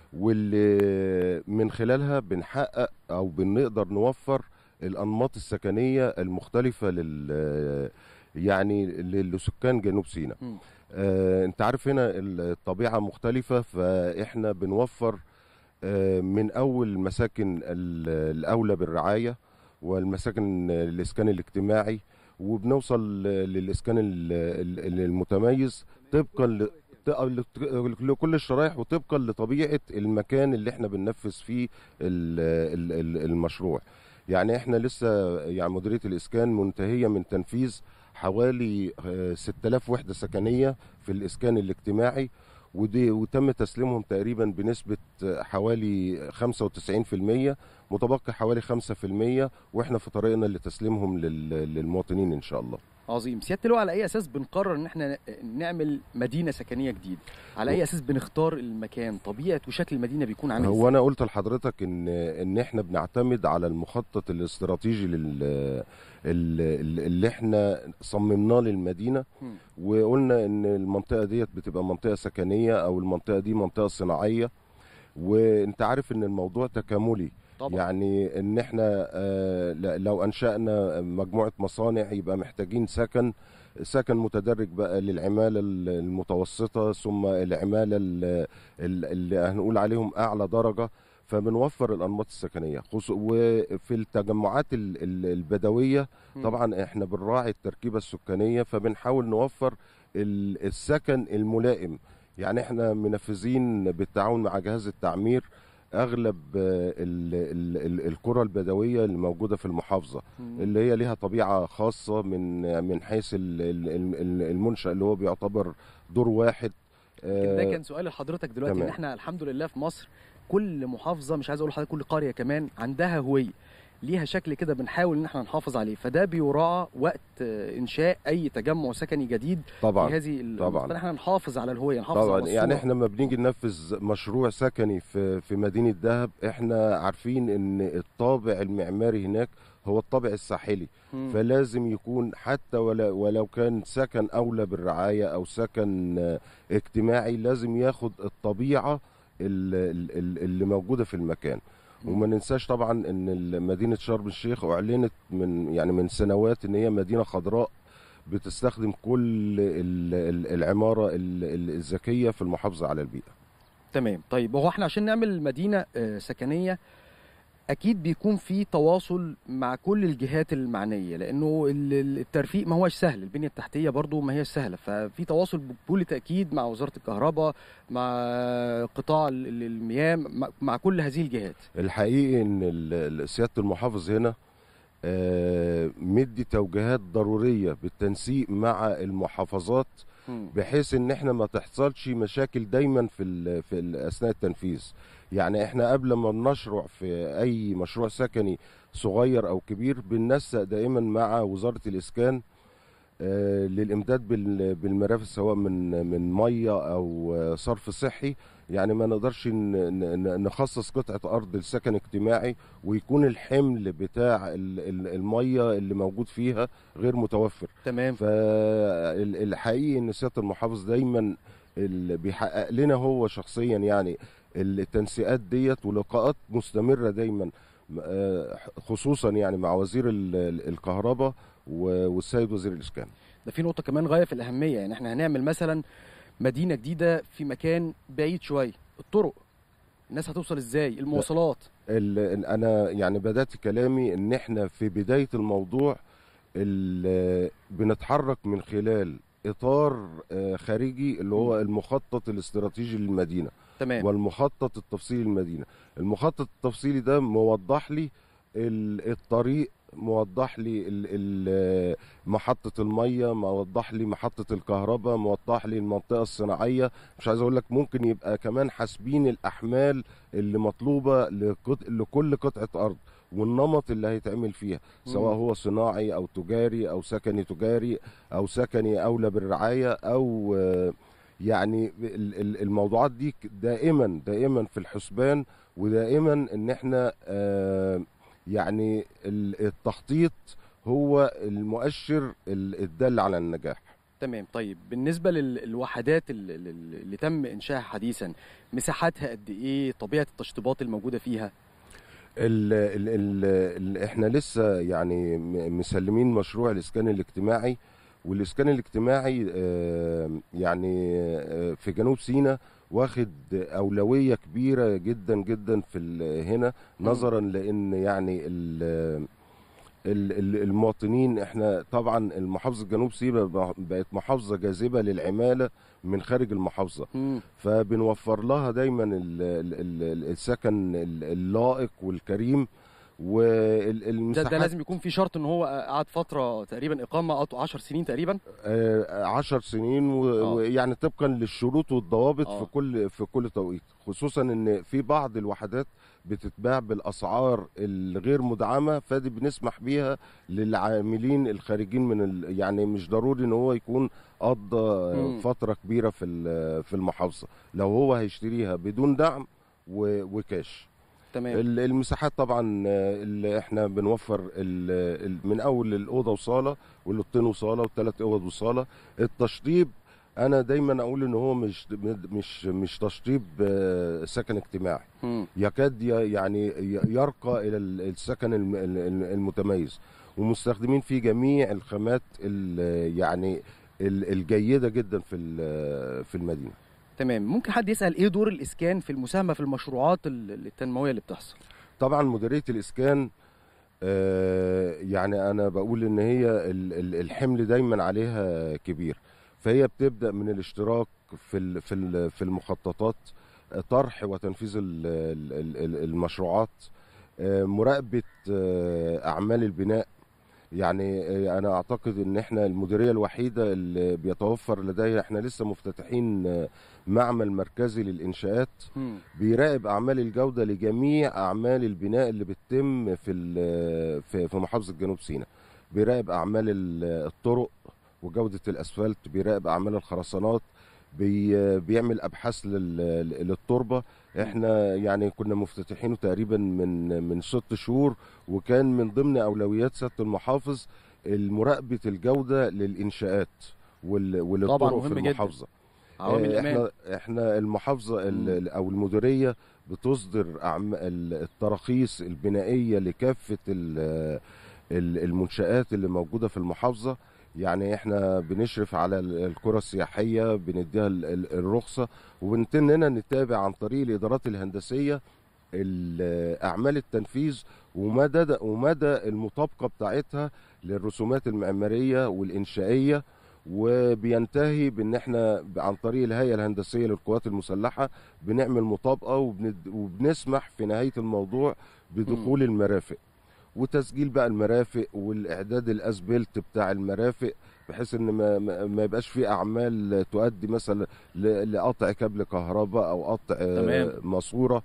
واللي من خلالها بنحقق او بنقدر نوفر الانماط السكنيه المختلفه لل يعني لسكان جنوب سيناء آه انت عارف هنا الطبيعه مختلفه فاحنا بنوفر آه من اول مساكن ال- الاولى بالرعايه والمساكن الاسكان الاجتماعي وبنوصل للاسكان ال- ال- المتميز طبقا ل- ط- لكل الشرائح وطبقا لطبيعه المكان اللي احنا بننفذ فيه ال- ال- ال- المشروع يعني احنا لسه يعني مديريه الاسكان منتهيه من تنفيذ حوالي آه، 6000 وحده سكنيه في الاسكان الاجتماعي ودي وتم تسليمهم تقريبا بنسبه آه، حوالي 95% متبقي حوالي 5% واحنا في طريقنا لتسليمهم لل- للمواطنين ان شاء الله عظيم سياده اللواء على اي اساس بنقرر ان احنا نعمل مدينه سكنيه جديده على اي اساس بنختار المكان طبيعه وشكل المدينه بيكون عامل هو ازاي انا قلت لحضرتك ان ان احنا بنعتمد على المخطط الاستراتيجي لل ال- اللي احنا صممناه للمدينه مم. وقلنا ان المنطقه ديت بتبقى منطقه سكنيه او المنطقه دي منطقه صناعيه وانت عارف ان الموضوع تكاملي طبعا. يعني ان احنا آه، ل- لو انشانا مجموعه مصانع يبقى محتاجين سكن سكن متدرج بقى للعماله ال- المتوسطه ثم العماله ال- ال- اللي هنقول عليهم اعلى درجه فبنوفر الانماط السكنيه خصو- وفي التجمعات ال- ال- البدويه مم. طبعا احنا بنراعي التركيبه السكانيه فبنحاول نوفر ال- السكن الملائم يعني احنا منفذين بالتعاون مع جهاز التعمير اغلب آه، ال- ال- ال- القرى البدويه اللي موجوده في المحافظه مم. اللي هي ليها طبيعه خاصه من من حيث ال- ال- ال- المنشا اللي هو بيعتبر دور واحد ده آه، كان سؤال لحضرتك دلوقتي ان تمام. احنا الحمد لله في مصر كل محافظه مش عايز اقول لحضرتك كل قريه كمان عندها هويه ليها شكل كده بنحاول ان احنا نحافظ عليه فده بيراعى وقت آه، انشاء اي تجمع سكني جديد طبعا في هذه ال- طبعا. ان احنا نحافظ على الهويه نحافظ طبعا على يعني الصورة. احنا لما بنيجي ننفذ مشروع سكني في في مدينه دهب احنا عارفين ان الطابع المعماري هناك هو الطابع الساحلي مم. فلازم يكون حتى ولو, ولو كان سكن اولى بالرعايه او سكن آه، اجتماعي لازم ياخد الطبيعه ال- ال- ال- اللي موجوده في المكان وما ننساش طبعا ان مدينه شرم الشيخ اعلنت من يعني من سنوات ان هي مدينه خضراء بتستخدم كل ال- ال- العماره ال- ال- الذكيه في المحافظه على البيئه تمام طيب هو احنا عشان نعمل مدينه آه، سكنيه اكيد بيكون في تواصل مع كل الجهات المعنيه لانه ال- ال- الترفيق ما هوش سهل البنيه التحتيه برضو ما هيش سهله ففي تواصل بكل تاكيد مع وزاره الكهرباء مع قطاع ال- ال- المياه مع- مع كل هذه الجهات الحقيقي ان ال- ال- سياده المحافظ هنا آه، مدي توجيهات ضروريه بالتنسيق مع المحافظات مم. بحيث ان احنا ما تحصلش مشاكل دايما في ال في ال اثناء التنفيذ يعني احنا قبل ما نشرع في اي مشروع سكني صغير او كبير بننسق دائما مع وزاره الاسكان آه، للامداد بال- بالمرافق سواء من من ميه او آه، صرف صحي يعني ما نقدرش ن- ن- نخصص قطعه ارض لسكن اجتماعي ويكون الحمل بتاع ال- ال- الميه اللي موجود فيها غير متوفر تمام فالحقيقي ان سياده المحافظ دايما اللي بيحقق لنا هو شخصيا يعني التنسيقات ديت ولقاءات مستمره دايما آه، خصوصا يعني مع وزير ال- ال- الكهرباء و- والسيد وزير الاسكان ده في نقطه كمان غايه في الاهميه يعني احنا هنعمل مثلا مدينه جديده في مكان بعيد شويه الطرق الناس هتوصل ازاي المواصلات ال- انا يعني بدات كلامي ان احنا في بدايه الموضوع ال- بنتحرك من خلال اطار آه، خارجي اللي هو المخطط الاستراتيجي للمدينه تمام. والمخطط التفصيلي للمدينه المخطط التفصيلي ده موضح لي ال- الطريق موضح لي ال- ال- محطة المية موضح لي محطة الكهرباء موضح لي المنطقة الصناعية مش عايز اقول لك ممكن يبقى كمان حاسبين الأحمال اللي مطلوبة لقط- لكل قطعة أرض والنمط اللي هيتعمل فيها سواء مم. هو صناعي أو تجاري أو سكني تجاري أو سكني أولى بالرعاية أو آه، يعني ال- ال- الموضوعات دي دائما دائما في الحسبان ودائما ان احنا آه، يعني ال- التخطيط هو المؤشر ال- الدال على النجاح تمام طيب بالنسبه للوحدات اللي, اللي تم انشائها حديثا مساحاتها قد ايه طبيعه التشطيبات الموجوده فيها ال ال ال ال احنا لسه يعني م- مسلمين مشروع الاسكان الاجتماعي والاسكان الاجتماعي آه، يعني آه، في جنوب سيناء واخد اولويه كبيره جدا جدا في ال- هنا نظرا لان يعني ال- ال- ال- المواطنين احنا طبعا المحافظه جنوب سيناء بق- بقت محافظه جاذبه للعماله من خارج المحافظه فبنوفر لها دايما ال- ال- ال- السكن ال- اللائق والكريم ده, والمساحات ده لازم يكون في شرط ان هو قعد فتره تقريبا اقامه 10 سنين تقريبا آه، عشر سنين و- ويعني طبقا للشروط والضوابط آه. في كل في كل توقيت خصوصا ان في بعض الوحدات بتتباع بالاسعار الغير مدعمه فدي بنسمح بيها للعاملين الخارجين من ال... يعني مش ضروري ان هو يكون قضى مم. فتره كبيره في ال- في المحافظه لو هو هيشتريها بدون دعم و... وكاش تمام ال- المساحات طبعا آه، اللي احنا بنوفر ال- ال- من اول الاوضه وصاله والاوضتين وصاله والثلاث اوض وصاله التشطيب انا دايما اقول ان هو مش مش مش تشطيب آه، سكن اجتماعي مم. يكاد ي- يعني ي- يرقى الى ال- السكن الم- ال- ال- المتميز ومستخدمين فيه جميع الخامات ال- يعني ال- الجيده جدا في ال- في المدينه تمام ممكن حد يسال ايه دور الاسكان في المساهمه في المشروعات ال- التنمويه اللي بتحصل طبعا مديريه الاسكان آه، يعني انا بقول ان هي ال- ال- الحمل دايما عليها كبير فهي بتبدا من الاشتراك في ال- في ال- في المخططات آه، طرح وتنفيذ ال- ال- ال- المشروعات آه، مراقبه آه، اعمال البناء يعني آه، انا اعتقد ان احنا المديريه الوحيده اللي بيتوفر لديها احنا لسه مفتتحين آه، معمل مركزي للانشاءات مم. بيراقب اعمال الجوده لجميع اعمال البناء اللي بتتم في ال- في في محافظه جنوب سيناء بيراقب اعمال ال- الطرق وجوده الاسفلت بيراقب اعمال الخرسانات بي بيعمل ابحاث لل- للتربه احنا يعني كنا مفتتحينه تقريبا من من ست شهور وكان من ضمن اولويات سياده المحافظ مراقبه الجوده للانشاءات وال- وللطرق مهم في جداً. المحافظه عوامل آه، الأمان. احنا احنا المحافظه ال- او المديريه بتصدر أعم- ال- التراخيص البنائيه لكافه ال- ال- المنشآت اللي موجوده في المحافظه يعني احنا بنشرف على ال- القرى السياحيه بنديها ال- ال- الرخصه وبنتننا نتابع عن طريق الادارات الهندسيه ال- اعمال التنفيذ ومدى ومدى المطابقه بتاعتها للرسومات المعماريه والانشائيه وبينتهي بان احنا عن طريق الهيئه الهندسيه للقوات المسلحه بنعمل مطابقه وبند- وبنسمح في نهايه الموضوع بدخول المرافق وتسجيل بقى المرافق والاعداد الاسبلت بتاع المرافق بحيث ان ما, ما ما يبقاش في اعمال تؤدي مثلا ل- لقطع كابل كهرباء او قطع آه، تمام. ماسوره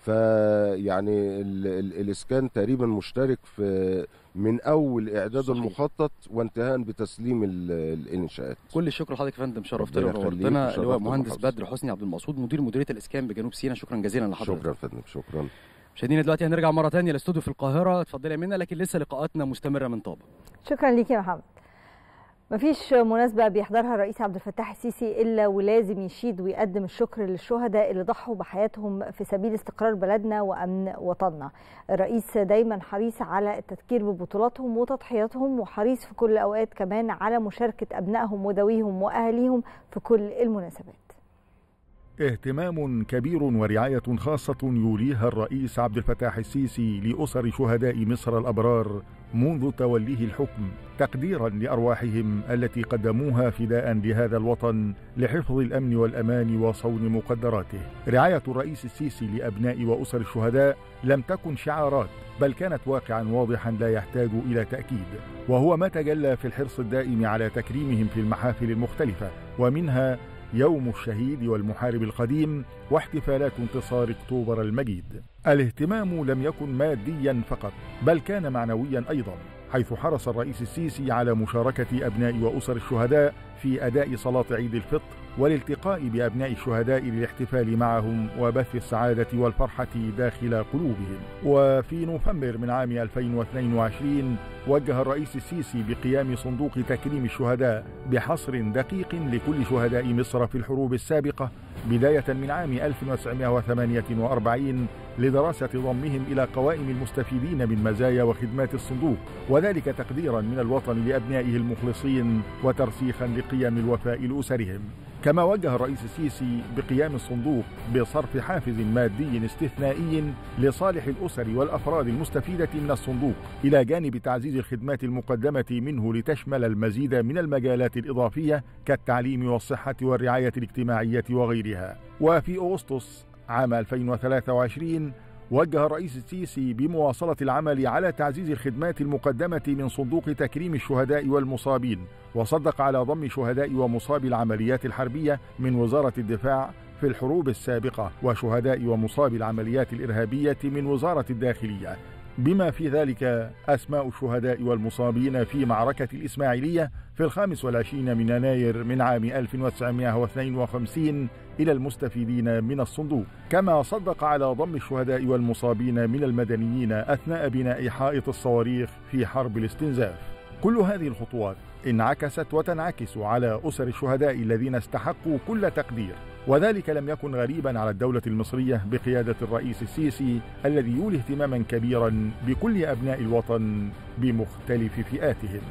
فيعني ال- ال- الاسكان تقريبا مشترك في من اول اعداد صحيح. المخطط وانتهاء بتسليم ال- الانشاءات كل الشكر لحضرتك يا فندم شرفتنا ربنا يخليك ونورتنا وشرفت اللواء مهندس المحافظة. بدر حسني عبد المقصود مدير مديريه الاسكان بجنوب سيناء شكرا جزيلا لحضرتك شكرا فندم شكرا مشاهدينا دلوقتي هنرجع مره ثانيه لاستوديو في القاهره اتفضلي يا منى لكن لسه لقاءاتنا مستمره من طابه شكرا ليك يا محمد مفيش مناسبة بيحضرها الرئيس عبد الفتاح السيسي إلا ولازم يشيد ويقدم الشكر للشهداء اللي ضحوا بحياتهم في سبيل استقرار بلدنا وأمن وطننا الرئيس دايما حريص على التذكير ببطولاتهم وتضحياتهم وحريص في كل الأوقات كمان على مشاركة أبنائهم وذويهم وأهاليهم في كل المناسبات اهتمام كبير ورعاية خاصة يوليها الرئيس عبد الفتاح السيسي لأسر شهداء مصر الأبرار منذ توليه الحكم تقديرا لارواحهم التي قدموها فداء لهذا الوطن لحفظ الامن والامان وصون مقدراته. رعايه الرئيس السيسي لابناء واسر الشهداء لم تكن شعارات بل كانت واقعا واضحا لا يحتاج الى تاكيد وهو ما تجلى في الحرص الدائم على تكريمهم في المحافل المختلفه ومنها يوم الشهيد والمحارب القديم واحتفالات انتصار اكتوبر المجيد. الاهتمام لم يكن ماديا فقط بل كان معنويا ايضا حيث حرص الرئيس السيسي على مشاركه ابناء واسر الشهداء في اداء صلاه عيد الفطر والالتقاء بابناء الشهداء للاحتفال معهم وبث السعاده والفرحه داخل قلوبهم. وفي نوفمبر من عام 2022 وجه الرئيس السيسي بقيام صندوق تكريم الشهداء بحصر دقيق لكل شهداء مصر في الحروب السابقه بدايه من عام 1948 لدراسه ضمهم الى قوائم المستفيدين من مزايا وخدمات الصندوق وذلك تقديرا من الوطن لابنائه المخلصين وترسيخا لقيم الوفاء لاسرهم. كما وجه الرئيس السيسي بقيام الصندوق بصرف حافز مادي استثنائي لصالح الاسر والافراد المستفيده من الصندوق الى جانب تعزيز الخدمات المقدمه منه لتشمل المزيد من المجالات الاضافيه كالتعليم والصحه والرعايه الاجتماعيه وغيرها. وفي اغسطس عام 2023 وجه الرئيس السيسي بمواصلة العمل على تعزيز الخدمات المقدمة من صندوق تكريم الشهداء والمصابين وصدق على ضم شهداء ومصابي العمليات الحربية من وزارة الدفاع في الحروب السابقة وشهداء ومصابي العمليات الإرهابية من وزارة الداخلية بما في ذلك أسماء الشهداء والمصابين في معركة الإسماعيلية في الخامس والعشرين من يناير من عام 1952 إلى المستفيدين من الصندوق كما صدق على ضم الشهداء والمصابين من المدنيين أثناء بناء حائط الصواريخ في حرب الاستنزاف كل هذه الخطوات انعكست وتنعكس على أسر الشهداء الذين استحقوا كل تقدير وذلك لم يكن غريبا على الدولة المصرية بقيادة الرئيس السيسي الذي يولي اهتماما كبيرا بكل أبناء الوطن بمختلف فئاتهم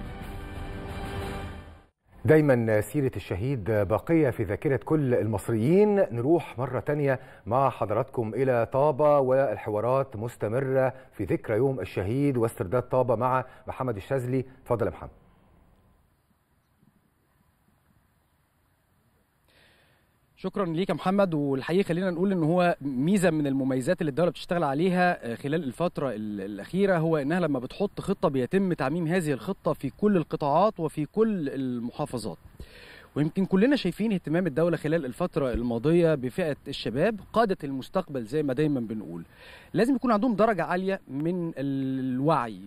دايما سيرة الشهيد باقية في ذاكرة كل المصريين نروح مرة تانية مع حضراتكم إلى طابة والحوارات مستمرة في ذكرى يوم الشهيد واسترداد طابة مع محمد الشاذلي اتفضل يا محمد شكرا ليك يا محمد والحقيقه خلينا نقول ان هو ميزه من المميزات اللي الدوله بتشتغل عليها خلال الفتره الاخيره هو انها لما بتحط خطه بيتم تعميم هذه الخطه في كل القطاعات وفي كل المحافظات ويمكن كلنا شايفين اهتمام الدولة خلال الفترة الماضية بفئة الشباب قادة المستقبل زي ما دايما بنقول لازم يكون عندهم درجة عالية من الوعي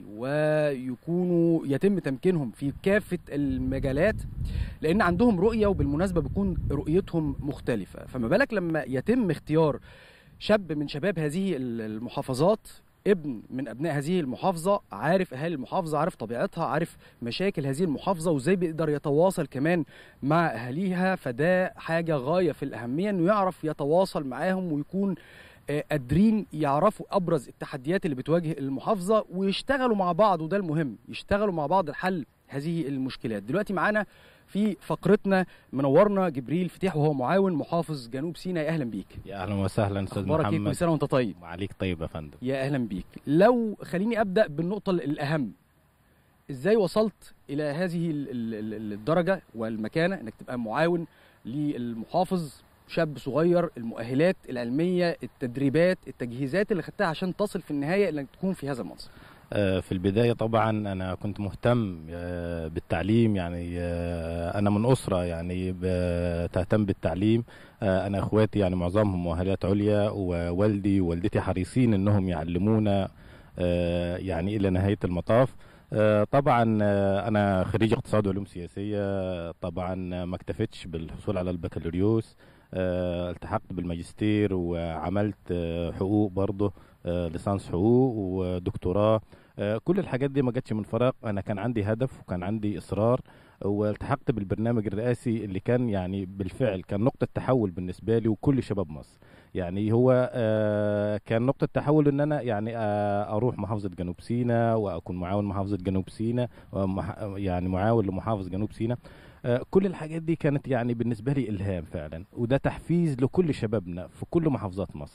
ويكونوا يتم تمكينهم في كافة المجالات لأن عندهم رؤية وبالمناسبة بيكون رؤيتهم مختلفة فما بالك لما يتم اختيار شاب من شباب هذه المحافظات ابن من ابناء هذه المحافظه عارف اهالي المحافظه عارف طبيعتها عارف مشاكل هذه المحافظه وازاي بيقدر يتواصل كمان مع اهاليها فده حاجه غايه في الاهميه انه يعرف يتواصل معاهم ويكون قادرين يعرفوا ابرز التحديات اللي بتواجه المحافظه ويشتغلوا مع بعض وده المهم يشتغلوا مع بعض لحل هذه المشكلات دلوقتي معانا في فقرتنا منورنا جبريل فتيح وهو معاون محافظ جنوب سيناء اهلا بيك يا اهلا وسهلا استاذ اخبارك محمد ايه كل سنه وانت طيب وعليك طيب يا فندم يا اهلا بيك لو خليني ابدا بالنقطه الاهم ازاي وصلت الى هذه ال- ال- ال- الدرجه والمكانه انك تبقى معاون للمحافظ شاب صغير المؤهلات العلميه التدريبات التجهيزات اللي خدتها عشان تصل في النهايه انك تكون في هذا المنصب آه، في البداية طبعا أنا كنت مهتم آه، بالتعليم يعني آه، أنا من أسرة يعني بتهتم بالتعليم آه، أنا إخواتي يعني معظمهم مؤهلات عليا ووالدي ووالدتي حريصين إنهم يعلمونا آه، يعني إلى نهاية المطاف آه، طبعا آه، أنا خريج اقتصاد وعلوم سياسية طبعا ما اكتفيتش بالحصول على البكالوريوس آه، التحقت بالماجستير وعملت آه، حقوق برضه آه، ليسانس حقوق ودكتوراه آه، كل الحاجات دي ما جاتش من فراغ انا كان عندي هدف وكان عندي اصرار والتحقت بالبرنامج الرئاسي اللي كان يعني بالفعل كان نقطة تحول بالنسبة لي وكل شباب مصر يعني هو آه، كان نقطة تحول ان انا يعني آه، اروح محافظة جنوب سيناء واكون معاون محافظة جنوب سيناء ومح- يعني معاون لمحافظ جنوب سيناء آه، كل الحاجات دي كانت يعني بالنسبة لي إلهام فعلا وده تحفيز لكل شبابنا في كل محافظات مصر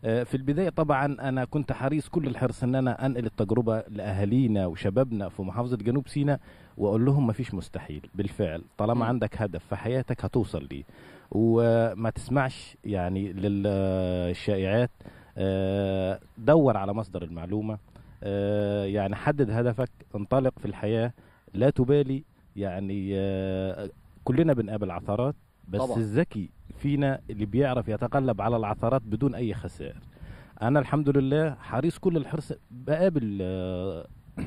آه، في البدايه طبعا انا كنت حريص كل الحرص ان انا انقل التجربه لاهالينا وشبابنا في محافظه جنوب سيناء واقول لهم مفيش مستحيل بالفعل طالما مم. عندك هدف في حياتك هتوصل ليه وما تسمعش يعني للشائعات آه، دور على مصدر المعلومه آه، يعني حدد هدفك انطلق في الحياه لا تبالي يعني آه، كلنا بنقابل عثرات بس طبعاً. الذكي فينا اللي بيعرف يتغلب على العثرات بدون اي خسائر انا الحمد لله حريص كل الحرص بقابل آه،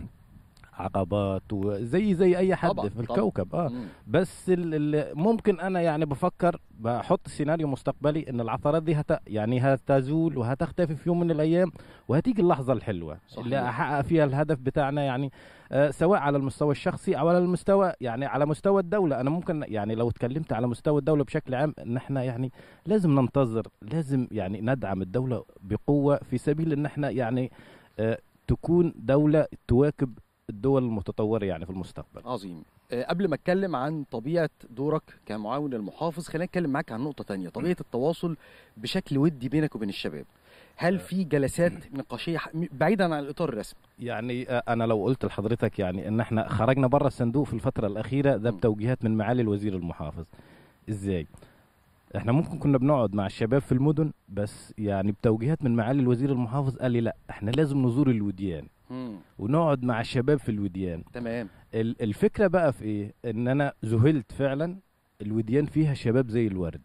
عقبات وزي زي اي حد طبعاً، في طبعاً. الكوكب اه مم. بس ال- ال- ممكن انا يعني بفكر بحط سيناريو مستقبلي ان العثرات دي هت يعني هتزول وهتختفي في يوم من الايام وهتيجي اللحظه الحلوه صحيح. اللي احقق فيها الهدف بتاعنا يعني آه سواء على المستوى الشخصي او على المستوى يعني على مستوى الدوله انا ممكن يعني لو اتكلمت على مستوى الدوله بشكل عام ان احنا يعني لازم ننتظر لازم يعني ندعم الدوله بقوه في سبيل ان احنا يعني آه تكون دوله تواكب الدول المتطوره يعني في المستقبل عظيم آه، قبل ما اتكلم عن طبيعه دورك كمعاون المحافظ خلينا نتكلم معاك عن نقطه تانية طبيعه التواصل بشكل ودي بينك وبين الشباب هل في جلسات نقاشيه ح- بعيدا عن الاطار الرسمي يعني آه، انا لو قلت لحضرتك يعني ان احنا خرجنا بره الصندوق في الفتره الاخيره ده بتوجيهات من معالي الوزير المحافظ ازاي احنا ممكن كنا بنقعد مع الشباب في المدن بس يعني بتوجيهات من معالي الوزير المحافظ قال لي لا احنا لازم نزور الوديان مم. ونقعد مع الشباب في الوديان تمام ال- الفكره بقى في ايه ان انا ذهلت فعلا الوديان فيها شباب زي الورد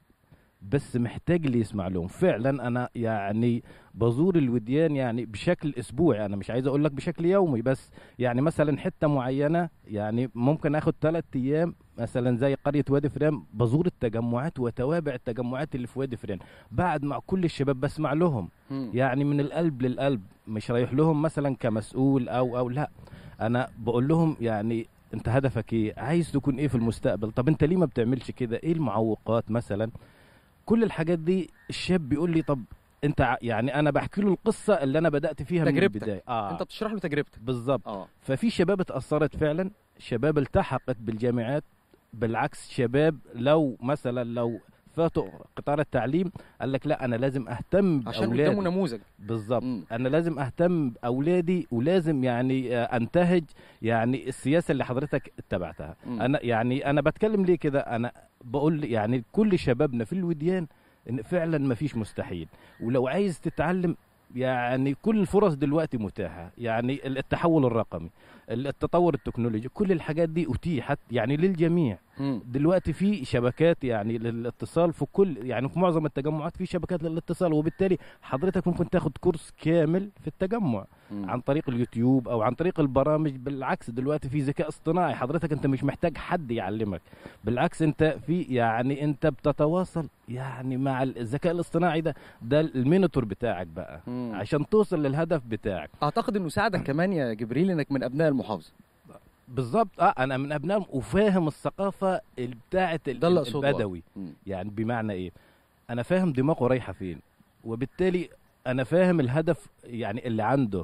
بس محتاج اللي يسمع لهم فعلا انا يعني بزور الوديان يعني بشكل اسبوعي انا مش عايز اقول لك بشكل يومي بس يعني مثلا حته معينه يعني ممكن اخد ثلاث ايام مثلا زي قريه وادي فريم بزور التجمعات واتابع التجمعات اللي في وادي فريم بعد مع كل الشباب بسمع لهم مم. يعني من القلب للقلب مش رايح لهم مثلا كمسؤول او او لا انا بقول لهم يعني انت هدفك ايه عايز تكون ايه في المستقبل طب انت ليه ما بتعملش كده ايه المعوقات مثلا كل الحاجات دي الشاب بيقول لي طب انت ع- يعني انا بحكي له القصه اللي انا بدات فيها من تجربتك. البدايه اه انت بتشرح له تجربتك بالظبط اه ففي شباب اتاثرت فعلا شباب التحقت بالجامعات بالعكس شباب لو مثلا لو فاتوا قطار التعليم قال لك لا انا لازم اهتم عشان باولادي قدامه نموذج بالظبط انا لازم اهتم باولادي ولازم يعني آه، انتهج يعني السياسه اللي حضرتك اتبعتها مم. انا يعني انا بتكلم ليه كده انا بقول يعني كل شبابنا في الوديان ان فعلا ما فيش مستحيل ولو عايز تتعلم يعني كل الفرص دلوقتي متاحه يعني التحول الرقمي التطور التكنولوجي كل الحاجات دي اتيحت يعني للجميع مم. دلوقتي في شبكات يعني للاتصال في كل يعني في معظم التجمعات في شبكات للاتصال وبالتالي حضرتك ممكن تاخد كورس كامل في التجمع مم. عن طريق اليوتيوب او عن طريق البرامج بالعكس دلوقتي في ذكاء اصطناعي حضرتك انت مش محتاج حد يعلمك بالعكس انت في يعني انت بتتواصل يعني مع الذكاء الاصطناعي ده ده المينيتور بتاعك بقى مم. عشان توصل للهدف بتاعك اعتقد انه ساعدك كمان يا جبريل انك من ابناء المحافظه بالظبط اه انا من ابنائهم وفاهم الثقافه ال- بتاعه ال- ده اللي أقصده، آه. البدوي مم. يعني بمعنى ايه انا فاهم دماغه رايحه فين وبالتالي انا فاهم الهدف يعني اللي عنده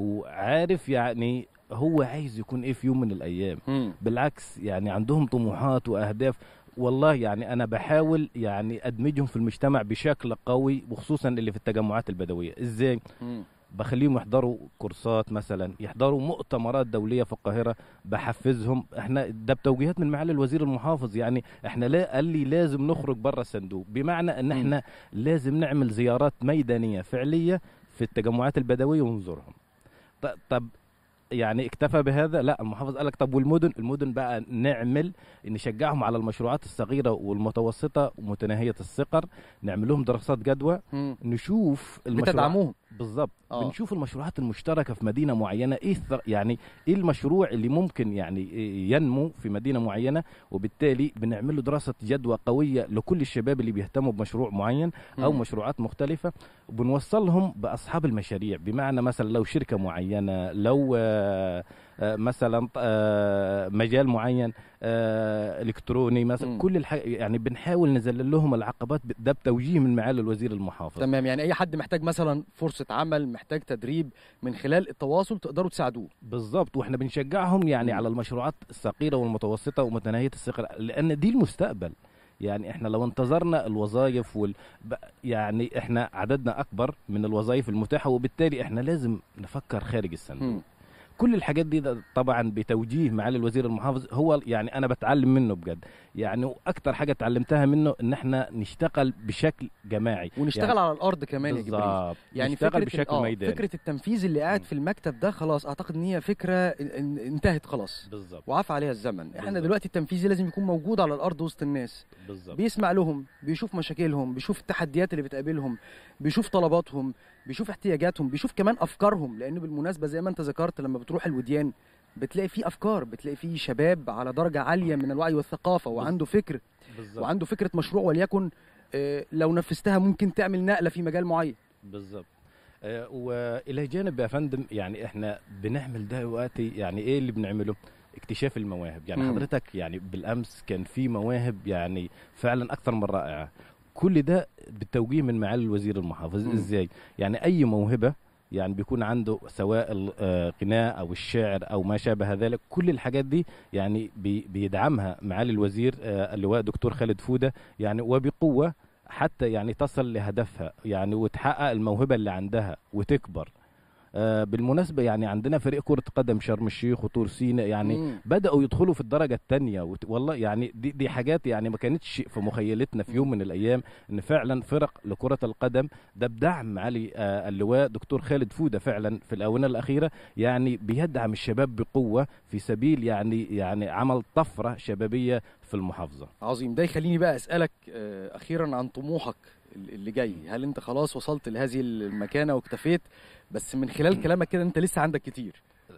وعارف يعني هو عايز يكون ايه في يوم من الايام مم. بالعكس يعني عندهم طموحات واهداف والله يعني انا بحاول يعني ادمجهم في المجتمع بشكل قوي وخصوصا اللي في التجمعات البدويه ازاي مم. بخليهم يحضروا كورسات مثلا يحضروا مؤتمرات دوليه في القاهره بحفزهم احنا ده بتوجيهات من معالي الوزير المحافظ يعني احنا لا قال لي لازم نخرج بره الصندوق بمعنى ان احنا لازم نعمل زيارات ميدانيه فعليه في التجمعات البدويه ونزورهم ط- طب يعني اكتفى بهذا لا المحافظ قال لك طب والمدن المدن بقى نعمل نشجعهم على المشروعات الصغيره والمتوسطه ومتناهيه الصغر نعمل لهم دراسات جدوى مم. نشوف المشروعات بتدعموهم. بالظبط آه. بنشوف المشروعات المشتركه في مدينه معينه ايه الث- يعني ايه المشروع اللي ممكن يعني ينمو في مدينه معينه وبالتالي بنعمل له دراسه جدوى قويه لكل الشباب اللي بيهتموا بمشروع معين او مم. مشروعات مختلفه وبنوصلهم باصحاب المشاريع بمعنى مثلا لو شركه معينه لو آه، آه، مثلا آه، مجال معين آه، الكتروني مثلا مم. كل الح... يعني بنحاول نذلل لهم العقبات ب- ده بتوجيه من معالي الوزير المحافظ تمام يعني اي حد محتاج مثلا فرصه عمل محتاج تدريب من خلال التواصل تقدروا تساعدوه بالظبط واحنا بنشجعهم يعني على المشروعات الصغيره والمتوسطه ومتناهيه الصغر لان دي المستقبل يعني احنا لو انتظرنا الوظائف وال... ب- يعني احنا عددنا اكبر من الوظائف المتاحه وبالتالي احنا لازم نفكر خارج الصندوق كل الحاجات دي ده طبعا بتوجيه معالي الوزير المحافظ هو يعني انا بتعلم منه بجد يعني اكتر حاجه اتعلمتها منه ان احنا نشتغل بشكل جماعي ونشتغل يعني على الارض كمان يا جبريل بالظبط يعني نشتغل فكره بشكل آه ميداني فكره التنفيذ اللي قاعد في المكتب ده خلاص اعتقد ان هي فكره ان- ان- انتهت خلاص بالظبط وعفى عليها الزمن احنا بالظبط. دلوقتي التنفيذي لازم يكون موجود على الارض وسط الناس بالظبط بيسمع لهم بيشوف مشاكلهم بيشوف التحديات اللي بتقابلهم بيشوف طلباتهم بيشوف احتياجاتهم بيشوف كمان افكارهم لان بالمناسبه زي ما انت ذكرت لما بتروح الوديان بتلاقي فيه افكار بتلاقي فيه شباب على درجه عاليه من الوعي والثقافه وعنده فكر بالظبط وعنده فكره مشروع وليكن آه، لو نفذتها ممكن تعمل نقله في مجال معين بالظبط آه، والى جانب يا فندم يعني احنا بنعمل ده دلوقتي يعني ايه اللي بنعمله اكتشاف المواهب يعني مم. حضرتك يعني بالامس كان في مواهب يعني فعلا اكثر من رائعه كل ده بالتوجيه من معالي الوزير المحافظ مم. ازاي يعني اي موهبه يعني بيكون عنده سواء الغناء او الشعر او ما شابه ذلك كل الحاجات دي يعني بي- بيدعمها معالي الوزير آه، اللواء دكتور خالد فوده يعني وبقوه حتى يعني تصل لهدفها يعني وتحقق الموهبه اللي عندها وتكبر آه، بالمناسبه يعني عندنا فريق كره قدم شرم الشيخ وطور سيناء يعني مم. بداوا يدخلوا في الدرجه الثانيه وت... والله يعني دي دي حاجات يعني ما كانتش في مخيلتنا في يوم من الايام ان فعلا فرق لكره القدم ده بدعم معالي آه، اللواء دكتور خالد فوده فعلا في الاونه الاخيره يعني بيدعم الشباب بقوه في سبيل يعني يعني عمل طفره شبابيه في المحافظه عظيم ده يخليني بقى اسالك آه، اخيرا عن طموحك ال- اللي جاي هل انت خلاص وصلت لهذه المكانه واكتفيت بس من خلال كلامك كده انت لسه عندك كتير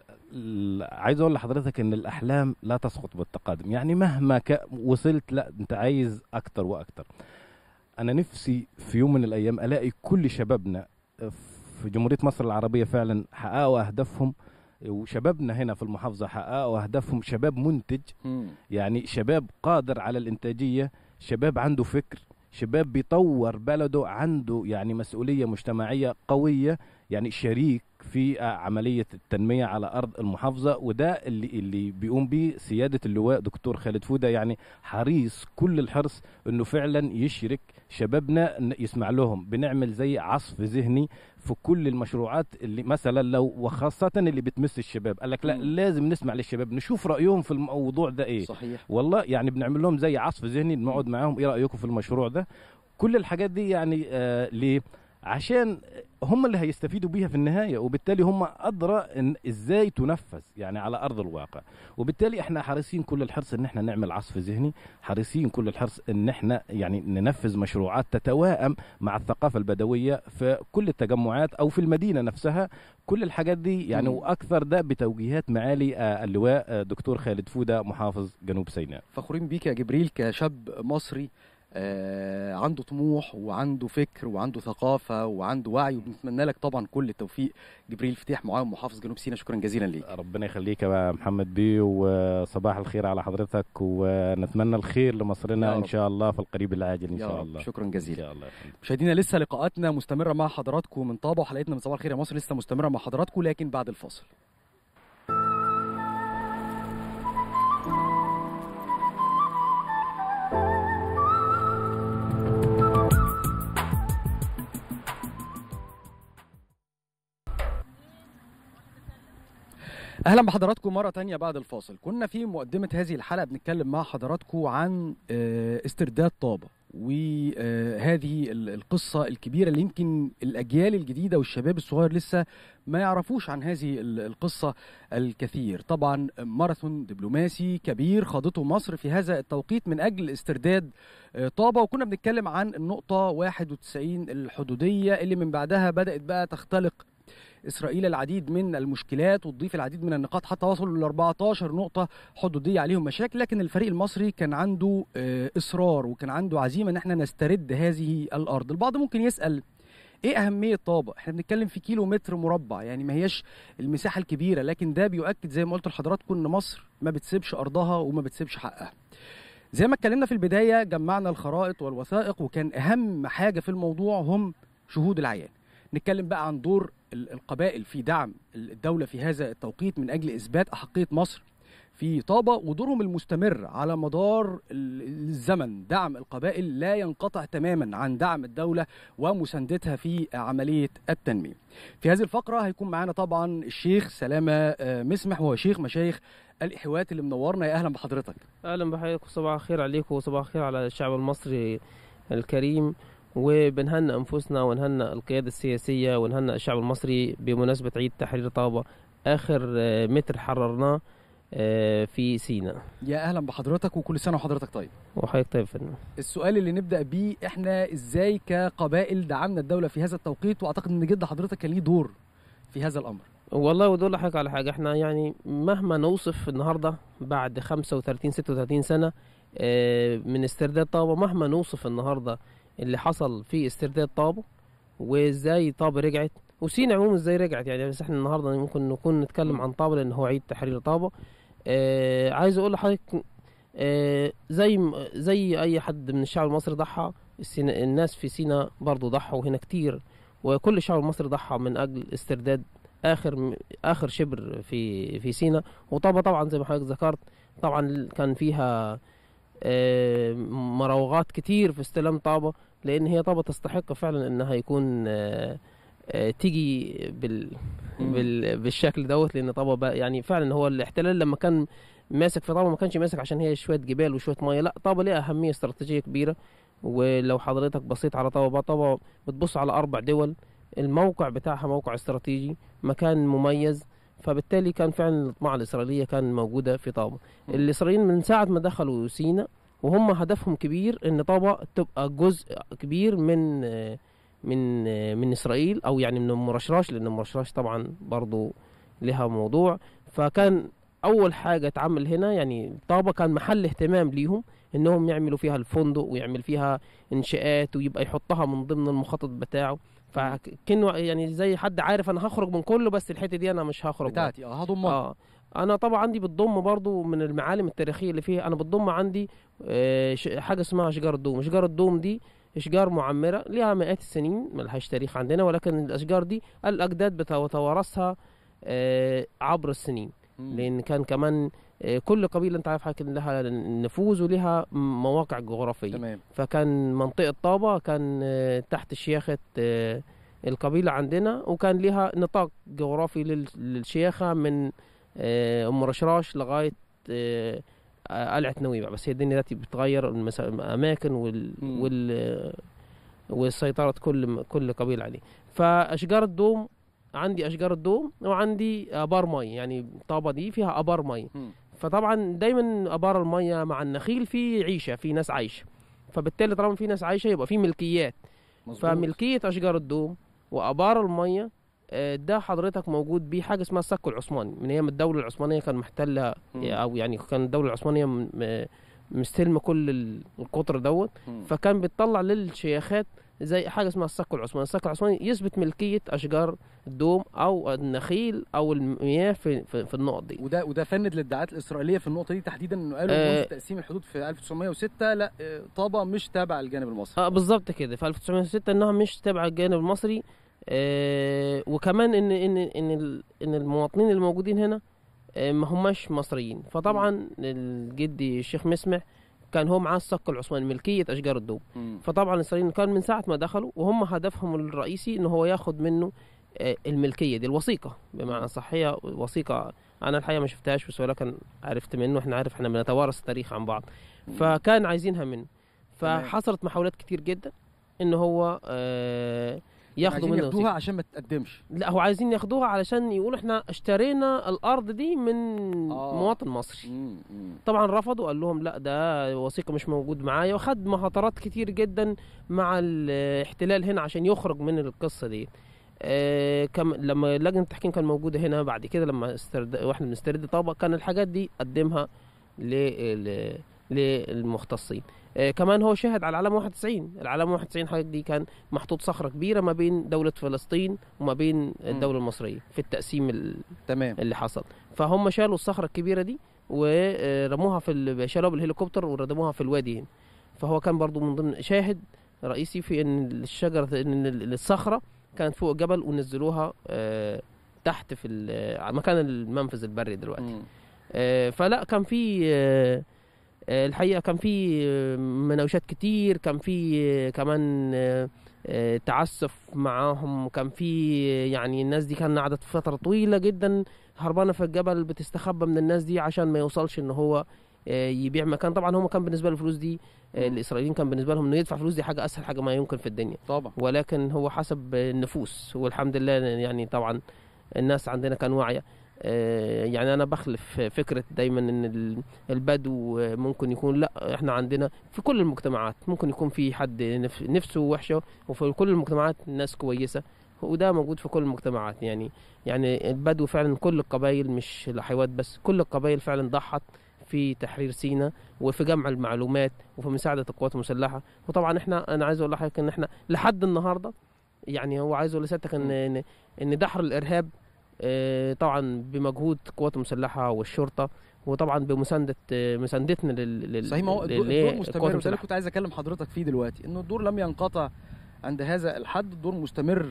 ال- عايز اقول لحضرتك ان الاحلام لا تسقط بالتقادم يعني مهما ك... وصلت لا انت عايز اكتر واكتر انا نفسي في يوم من الايام الاقي كل شبابنا في جمهوريه مصر العربيه فعلا حققوا اهدافهم وشبابنا هنا في المحافظه حققوا اهدافهم شباب منتج يعني شباب قادر على الانتاجيه شباب عنده فكر شباب بيطور بلده عنده يعني مسؤوليه مجتمعيه قويه يعني شريك في عمليه التنميه على ارض المحافظه وده اللي اللي بيقوم به سياده اللواء دكتور خالد فوده يعني حريص كل الحرص انه فعلا يشرك شبابنا ن- يسمع لهم بنعمل زي عصف ذهني في كل المشروعات اللي مثلا لو وخاصه اللي بتمس الشباب قال لك لا لازم نسمع للشباب نشوف رايهم في الموضوع ده ايه صحيح والله يعني بنعمل لهم زي عصف ذهني بنقعد معاهم ايه رايكم في المشروع ده كل الحاجات دي يعني آه ليه عشان هم اللي هيستفيدوا بيها في النهايه وبالتالي هم ادرى ان ازاي تنفذ يعني على ارض الواقع وبالتالي احنا حريصين كل الحرص ان احنا نعمل عصف ذهني حريصين كل الحرص ان احنا يعني ننفذ مشروعات تتوائم مع الثقافه البدويه في كل التجمعات او في المدينه نفسها كل الحاجات دي يعني مم. واكثر ده بتوجيهات معالي آه، اللواء آه، دكتور خالد فوده محافظ جنوب سيناء فخورين بيك يا جبريل كشاب مصري آه عنده طموح وعنده فكر وعنده ثقافه وعنده وعي وبنتمنى لك طبعا كل التوفيق جبريل فتيح معاون محافظ جنوب سيناء شكرا جزيلا ليك ربنا يخليك يا محمد بيه وصباح الخير على حضرتك ونتمنى الخير يا لمصرنا ان رب. شاء الله في القريب العاجل ان يا شاء رب. الله شكرا جزيلا ان شاء الله يا فندم. مشاهدينا لسه لقاءاتنا مستمره مع حضراتكم من طابع وحلقتنا من صباح الخير يا مصر لسه مستمره مع حضراتكم لكن بعد الفاصل اهلا بحضراتكم مره تانية بعد الفاصل كنا في مقدمه هذه الحلقه بنتكلم مع حضراتكم عن آه، استرداد طابه وهذه ال- القصه الكبيره اللي يمكن الاجيال الجديده والشباب الصغير لسه ما يعرفوش عن هذه ال- القصه الكثير طبعا ماراثون دبلوماسي كبير خاضته مصر في هذا التوقيت من اجل استرداد آه، طابه وكنا بنتكلم عن النقطه 91 الحدوديه اللي من بعدها بدات بقى تختلق اسرائيل العديد من المشكلات وتضيف العديد من النقاط حتى وصلوا ل 14 نقطه حدوديه عليهم مشاكل لكن الفريق المصري كان عنده آه، اصرار وكان عنده عزيمه ان احنا نسترد هذه الارض البعض ممكن يسال ايه اهميه طابه احنا بنتكلم في كيلو متر مربع يعني ما هياش المساحه الكبيره لكن ده بيؤكد زي ما قلت لحضراتكم ان مصر ما بتسيبش ارضها وما بتسيبش حقها زي ما اتكلمنا في البدايه جمعنا الخرائط والوثائق وكان اهم حاجه في الموضوع هم شهود العيان نتكلم بقى عن دور ال- القبائل في دعم الدولة في هذا التوقيت من أجل إثبات أحقية مصر في طابة ودورهم المستمر على مدار ال- الزمن دعم القبائل لا ينقطع تماما عن دعم الدولة ومساندتها في عملية التنمية في هذه الفقرة هيكون معانا طبعا الشيخ سلامة آه، مسمح وهو شيخ مشايخ الإحوات اللي منورنا يا أهلا بحضرتك اهلا بحضرتك وصباح الخير عليكم وصباح الخير على الشعب المصري الكريم وبنهنئ انفسنا ونهنئ القياده السياسيه ونهنئ الشعب المصري بمناسبه عيد تحرير طابه اخر آه، متر حررناه آه، في سيناء يا أهلا بحضرتك وكل سنة وحضرتك طيب وحضرتك طيب يا فندم السؤال اللي نبدأ بيه احنا ازاي كقبائل دعمنا الدولة في هذا التوقيت واعتقد ان جد حضرتك كان ليه دور في هذا الامر والله ودول حضرتك على حاجه احنا يعني مهما نوصف النهارده بعد 35 36 سنه آه، من استرداد طابه مهما نوصف النهارده اللي حصل في استرداد طابه وازاي طابه رجعت وسينا عموما ازاي رجعت يعني بس احنا النهارده ممكن نكون نتكلم عن طابه لان هو عيد تحرير طابه آه عايز اقول لحضرتك آه زي م- زي اي حد من الشعب المصري ضحى السينا الناس في سينا برضو ضحوا هنا كتير وكل الشعب المصري ضحى من اجل استرداد اخر م- اخر شبر في في سينا وطابا طبعا زي ما حضرتك ذكرت طبعا كان فيها آه، مراوغات كتير في استلام طابا لان هي طابا تستحق فعلا انها يكون آه، آه، تيجي بال بال بالشكل دوت لان طابا بقى يعني فعلا هو الاحتلال لما كان ماسك في طابا ما كانش ماسك عشان هي شويه جبال وشويه ميه لا طابا ليها اهميه استراتيجيه كبيره ولو حضرتك بصيت على طابا بقى طابا بتبص على اربع دول الموقع بتاعها موقع استراتيجي مكان مميز فبالتالي كان فعلا الطمع الاسرائيليه كان موجوده في طابا الاسرائيليين من ساعه ما دخلوا سيناء وهم هدفهم كبير ان طابا تبقى جزء كبير من من من اسرائيل او يعني من ام رشراش لان ام رشراش طبعا برضو لها موضوع فكان اول حاجه اتعمل هنا يعني طابا كان محل اهتمام ليهم انهم يعملوا فيها الفندق ويعمل فيها انشاءات ويبقى يحطها من ضمن المخطط بتاعه فكانه يعني زي حد عارف انا هخرج من كله بس الحته دي انا مش هخرج بتاعتي اه هضمها اه انا طبعا عندي بتضم برضو من المعالم التاريخيه اللي فيها انا بتضم عندي آه، ش- حاجه اسمها اشجار الدوم اشجار الدوم دي اشجار معمره ليها مئات السنين ملهاش تاريخ عندنا ولكن الاشجار دي الاجداد بتتوارثها آه، عبر السنين لان كان كمان آه، كل قبيله انت عارف كان لها نفوذ ولها مواقع جغرافيه تمام. فكان منطقه طابه كان آه، تحت شياخه آه، القبيله عندنا وكان لها نطاق جغرافي لل- للشياخه من آه، ام رشراش لغايه آه، آه، قلعه نويبع بس هي الدنيا دلوقتي بتغير المسا- الاماكن وال, وال وسيطره كل كل قبيله عليه فاشجار الدوم عندي اشجار الدوم وعندي ابار مي يعني طابه دي فيها ابار مي فطبعا دايما ابار الميه مع النخيل في عيشه في ناس عايشه فبالتالي طالما في ناس عايشه يبقى في ملكيات مظبوط. فملكيه اشجار الدوم وابار الميه آه، ده حضرتك موجود بيه حاجه اسمها السك العثماني من ايام الدوله العثمانيه كان محتله او يعني كان الدوله العثمانيه م- م- مستلمه كل ال- القطر دوت فكان بتطلع للشيخات زي حاجه اسمها السك العثماني السك العثماني يثبت ملكيه اشجار الدوم او النخيل او المياه في في, في النقط دي وده وده فند للادعاءات الاسرائيليه في النقطه دي تحديدا انه قالوا آه. منذ تقسيم الحدود في 1906 لا آه، طابا مش تابع الجانب المصري اه بالظبط كده في 1906 انها مش تابعه الجانب المصري آه وكمان ان ان ان ال- ان المواطنين الموجودين هنا آه ما هماش مصريين فطبعا الجدي الشيخ مسمع كان هو معاه الصك العثماني ملكيه اشجار الدوم فطبعا الاسرائيليين كان من ساعه ما دخلوا وهم هدفهم الرئيسي ان هو ياخد منه آه، الملكيه دي الوثيقه بمعنى صح هي وثيقه انا الحقيقه ما شفتهاش بس ولكن عرفت منه احنا عارف احنا بنتوارث التاريخ عن بعض فكان عايزينها منه فحصلت محاولات كتير جدا ان هو آه ياخدوا عايزين منه ياخدوها وثيقة. عشان ما تقدمش لا هو عايزين ياخدوها علشان يقولوا احنا اشترينا الارض دي من آه. مواطن مصري طبعا رفضوا قال لهم لا ده وثيقه مش موجود معايا وخد مخاطرات كتير جدا مع الاحتلال هنا عشان يخرج من القصه دي آه كم لما لجنه التحكيم كان موجوده هنا بعد كده لما استرد واحنا بنسترد طابه كان الحاجات دي قدمها لل- للمختصين آه كمان هو شاهد على العلامه 91 العلامه 91 حضرتك دي كان محطوط صخره كبيره ما بين دوله فلسطين وما بين الدوله المصريه في التقسيم ال- تمام اللي حصل فهم شالوا الصخره الكبيره دي ورموها في ال- شالوها بالهليكوبتر وردموها في الوادي هنا فهو كان برضو من ضمن شاهد رئيسي في ان الشجره ان ال- الصخره كانت فوق جبل ونزلوها آه، تحت في ال- مكان المنفذ البري دلوقتي آه، فلا كان في آه، آه، الحقيقه كان في آه، مناوشات كتير كان في آه، كمان آه، آه، تعسف معاهم كان في آه، يعني الناس دي كان قعدت فتره طويله جدا هربانه في الجبل بتستخبى من الناس دي عشان ما يوصلش ان هو آه، يبيع مكان طبعا هم كان بالنسبه له الفلوس دي آه، الاسرائيليين كان بالنسبه لهم انه يدفع فلوس دي حاجه اسهل حاجه ما يمكن في الدنيا طبعا ولكن هو حسب النفوس والحمد لله يعني طبعا الناس عندنا كان واعيه آه، يعني انا بخلف فكره دايما ان ال- البدو ممكن يكون لا احنا عندنا في كل المجتمعات ممكن يكون في حد نف- نفسه وحشه وفي كل المجتمعات ناس كويسه وده موجود في كل المجتمعات يعني يعني البدو فعلا كل القبائل مش الحيوات بس كل القبائل فعلا ضحت في تحرير سيناء وفي جمع المعلومات وفي مساعده القوات المسلحه وطبعا احنا انا عايز اقول لحضرتك ان احنا لحد النهارده يعني هو عايز اقول لسيادتك ان ان ان دحر الارهاب آه، طبعا بمجهود القوات المسلحه والشرطه وطبعا بمسانده آه، مساندتنا لل لل- صحيح ما هو الدور, لل- الدور القوات مستمر وده اللي المسلحة. كنت عايز اكلم حضرتك فيه دلوقتي انه الدور لم ينقطع عند هذا الحد الدور مستمر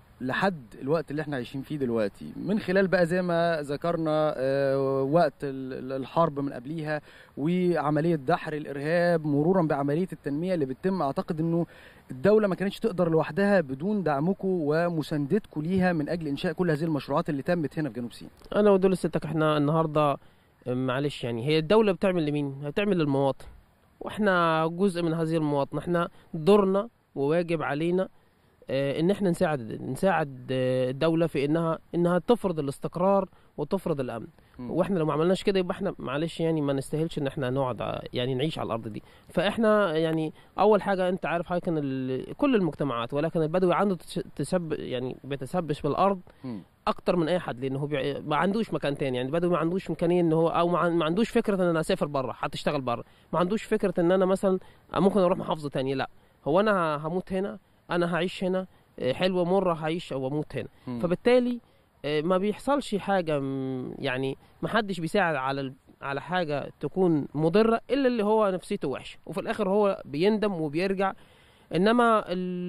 لحد الوقت اللي احنا عايشين فيه دلوقتي من خلال بقى زي ما ذكرنا آه، وقت ال- الحرب من قبليها وعمليه دحر الارهاب مرورا بعمليه التنميه اللي بتتم اعتقد انه الدوله ما كانتش تقدر لوحدها بدون دعمكم ومساندتكم ليها من اجل انشاء كل هذه المشروعات اللي تمت هنا في جنوب سيناء انا ودول ستك احنا النهارده معلش يعني هي الدوله بتعمل لمين بتعمل للمواطن واحنا جزء من هذه المواطنه احنا دورنا وواجب علينا آه، ان احنا نساعد نساعد آه، الدوله في انها انها تفرض الاستقرار وتفرض الامن واحنا لو ما عملناش كده يبقى احنا معلش يعني ما نستاهلش ان احنا نقعد ع- يعني نعيش على الارض دي فاحنا يعني اول حاجه انت عارف حضرتك ان ال- كل المجتمعات ولكن البدوي عنده تش- تسب يعني بيتسبش بالارض اكتر من اي حد لانه هو بيع... ما عندوش مكان تاني يعني البدوي ما عندوش امكانيه ان هو او ما, عن... ما عندوش فكره ان انا اسافر بره هتشتغل بره ما عندوش فكره ان انا مثلا ممكن اروح محافظه تانية لا هو انا هموت هنا انا هعيش هنا آه، حلوه مره هعيش او اموت هنا مم. فبالتالي آه، ما بيحصلش حاجه م- يعني ما حدش بيساعد على ال- على حاجه تكون مضره الا اللي هو نفسيته وحشه وفي الاخر هو بيندم وبيرجع انما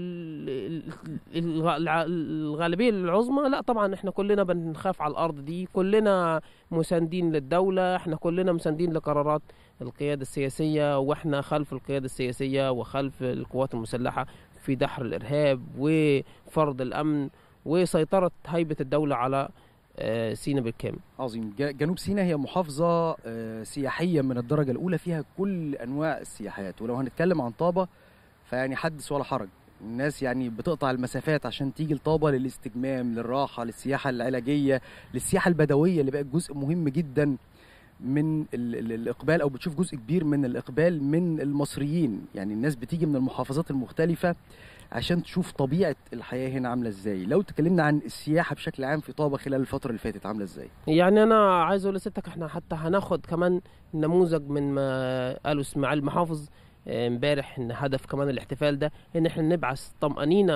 ال- ال- الغ- الع- الغالبيه العظمى لا طبعا احنا كلنا بنخاف على الارض دي كلنا مساندين للدوله احنا كلنا مساندين لقرارات القياده السياسيه واحنا خلف القياده السياسيه وخلف القوات المسلحه في دحر الارهاب وفرض الامن وسيطره هيبه الدوله على آه، سيناء بالكامل عظيم ج- جنوب سيناء هي محافظة آه، سياحية من الدرجة الأولى فيها كل أنواع السياحات ولو هنتكلم عن طابة فيعني حدث ولا حرج الناس يعني بتقطع المسافات عشان تيجي لطابة للاستجمام للراحة للسياحة العلاجية للسياحة البدوية اللي بقت جزء مهم جدا من ال ال الإقبال أو بتشوف جزء كبير من الإقبال من المصريين يعني الناس بتيجي من المحافظات المختلفة عشان تشوف طبيعة الحياة هنا عاملة ازاي لو تكلمنا عن السياحة بشكل عام في طابة خلال الفترة اللي فاتت عاملة ازاي يعني انا عايز اقول لستك احنا حتى هناخد كمان نموذج من ما قالوا اسماعيل محافظ آه، امبارح ان هدف كمان الاحتفال ده ان احنا نبعث طمأنينة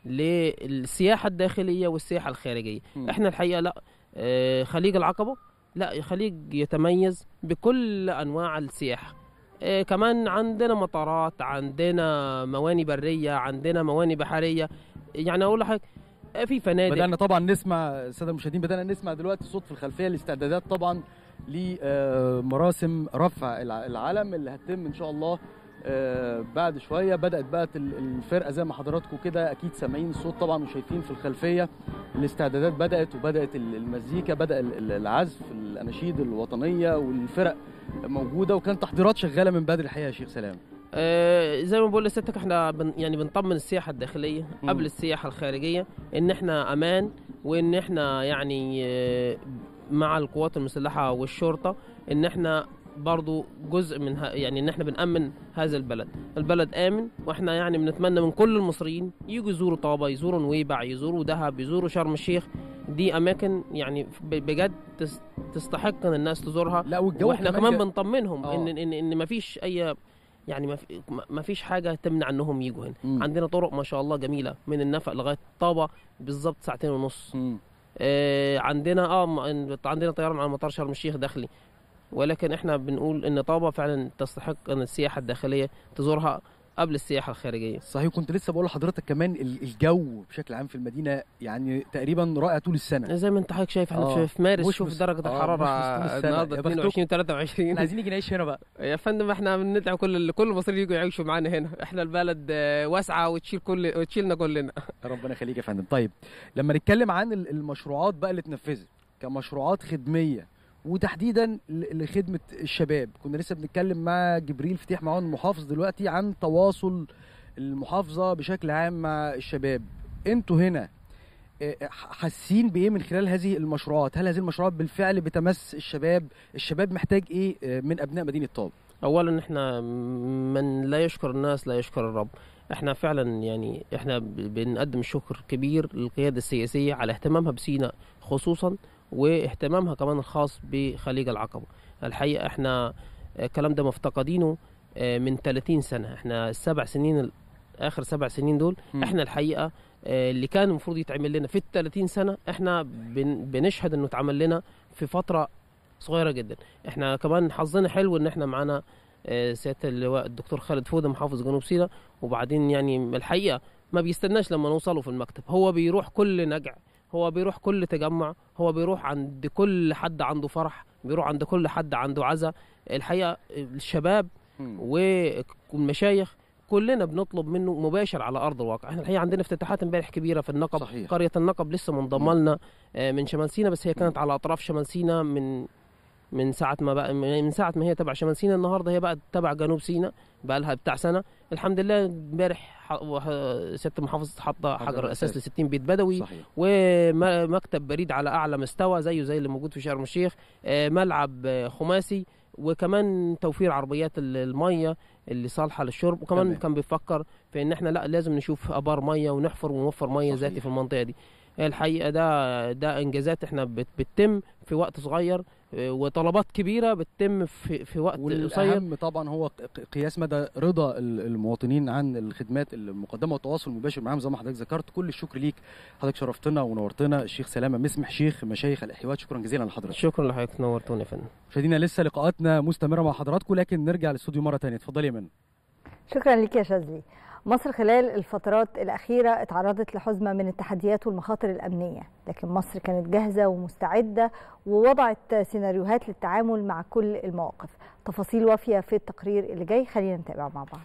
للسياحة الداخلية والسياحة الخارجية مم. احنا الحقيقة لا آه، خليج العقبة لا خليج يتميز بكل انواع السياحة آه، كمان عندنا مطارات عندنا مواني برية عندنا مواني بحرية يعني اقول لحضرتك آه، في فنادق بدأنا طبعا نسمع السادة المشاهدين بدأنا نسمع دلوقتي صوت في الخلفية الاستعدادات طبعا لمراسم رفع الع- العلم اللي هتتم ان شاء الله آه، بعد شويه بدات بقى ال- الفرقه زي ما حضراتكم كده اكيد سامعين الصوت طبعا وشايفين في الخلفيه الاستعدادات بدات وبدات ال- المزيكا بدا ال- ال- العزف الاناشيد الوطنيه والفرق موجوده وكان تحضيرات شغاله من بدري الحقيقه يا شيخ سلام آه، زي ما بقول لستك احنا بن يعني بنطمن السياحه الداخليه مم. قبل السياحه الخارجيه ان احنا امان وان احنا يعني آه، مع القوات المسلحه والشرطه ان احنا برضو جزء من ه... يعني ان احنا بنأمن هذا البلد البلد آمن واحنا يعني بنتمنى من كل المصريين يجوا يزوروا طابة يزوروا نويبع يزوروا دهب يزوروا شرم الشيخ دي اماكن يعني ب- بجد تس- تستحق ان الناس تزورها لا والجو واحنا كمان كمان جا- بنطمنهم آه. ان ان ان مفيش اي يعني ما في- ما- ما فيش حاجه تمنع انهم يجوا هنا مم. عندنا طرق ما شاء الله جميله من النفق لغايه طابه بالظبط ساعتين ونص آه عندنا اه م- عندنا طيران على مطار شرم الشيخ داخلي ولكن احنا بنقول ان طابه فعلا تستحق ان السياحه الداخليه تزورها قبل السياحه الخارجيه صحيح كنت لسه بقول لحضرتك كمان ال- الجو بشكل عام في المدينه يعني تقريبا رائع طول السنه زي ما انت حضرتك شايف احنا آه، في- في مارس مشمس. شوف درجه آه، الحراره مشمس طول السنة. النهارده يا بختكم. 22 23 احنا عايزين نيجي نعيش هنا بقى يا فندم احنا بندعو كل كل المصريين يجوا يعيشوا معانا هنا احنا البلد آه، واسعه وتشيل كل وتشيلنا كلنا ربنا يخليك يا فندم طيب لما نتكلم عن ال- المشروعات بقى اللي اتنفذت كمشروعات خدميه وتحديدا ل- لخدمه الشباب كنا لسه بنتكلم مع جبريل فتيح معاون المحافظ دلوقتي عن تواصل المحافظه بشكل عام مع الشباب انتوا هنا آه، حاسين بايه من خلال هذه المشروعات هل هذه المشروعات بالفعل بتمس الشباب الشباب محتاج ايه آه، من ابناء مدينه طابا اولا احنا من لا يشكر الناس لا يشكر الرب احنا فعلا يعني احنا ب- بنقدم شكر كبير للقياده السياسيه على اهتمامها بسيناء خصوصا واهتمامها كمان الخاص بخليج العقبه الحقيقه احنا الكلام ده مفتقدينه آه، من 30 سنه احنا السبع سنين ال- اخر سبع سنين دول مم. احنا الحقيقه آه، اللي كان المفروض يتعمل لنا في ال 30 سنه احنا بن- بنشهد انه اتعمل لنا في فتره صغيره جدا احنا كمان حظنا حلو ان احنا معانا آه، سياده اللواء الدكتور خالد فوده محافظ جنوب سيناء وبعدين يعني الحقيقه ما بيستناش لما نوصله في المكتب هو بيروح كل نجع هو بيروح كل تجمع هو بيروح عند كل حد عنده فرح بيروح عند كل حد عنده عزا الحقيقه الشباب والمشايخ كلنا بنطلب منه مباشر على ارض الواقع احنا الحقيقه عندنا افتتاحات امبارح كبيره في النقب صحيح. قريه النقب لسه منضمه لنا آه، من شمال سيناء بس هي كانت على اطراف شمال سيناء من من ساعه ما بقى من ساعه ما هي تبع شمال سيناء النهارده هي بقت تبع جنوب سيناء بقى لها بتاع سنه الحمد لله امبارح ح- وح- سياده المحافظ حاطه حجر الاساس ل 60 بيت بدوي صحيح. ومكتب بريد على اعلى مستوى زيه زي اللي موجود في شرم الشيخ آه، ملعب آه، خماسي وكمان توفير عربيات ال- الميه اللي صالحه للشرب وكمان تمام. كان بيفكر في ان احنا لا لازم نشوف ابار ميه ونحفر ونوفر ميه ذاتي في المنطقه دي الحقيقه ده ده انجازات احنا بت- بتتم في وقت صغير آه، وطلبات كبيره بتتم في في وقت قصير والاهم طبعا هو ق- ق- قياس مدى رضا ال- المواطنين عن الخدمات المقدمه والتواصل المباشر معاهم زي ما حضرتك ذكرت كل الشكر ليك حضرتك شرفتنا ونورتنا الشيخ سلامه مسمح شيخ مشايخ الاحوات شكرا جزيلا لحضرتك شكرا لحضرتك نورتونا يا فندم مشاهدينا لسه لقاءاتنا مستمره مع حضراتكم لكن نرجع للاستوديو مره ثانيه اتفضلي يا منى شكرا لك يا شاذلي مصر خلال الفترات الأخيرة اتعرضت لحزمة من التحديات والمخاطر الأمنية لكن مصر كانت جاهزة ومستعدة ووضعت سيناريوهات للتعامل مع كل المواقف تفاصيل وافية في التقرير اللي جاي خلينا نتابع مع بعض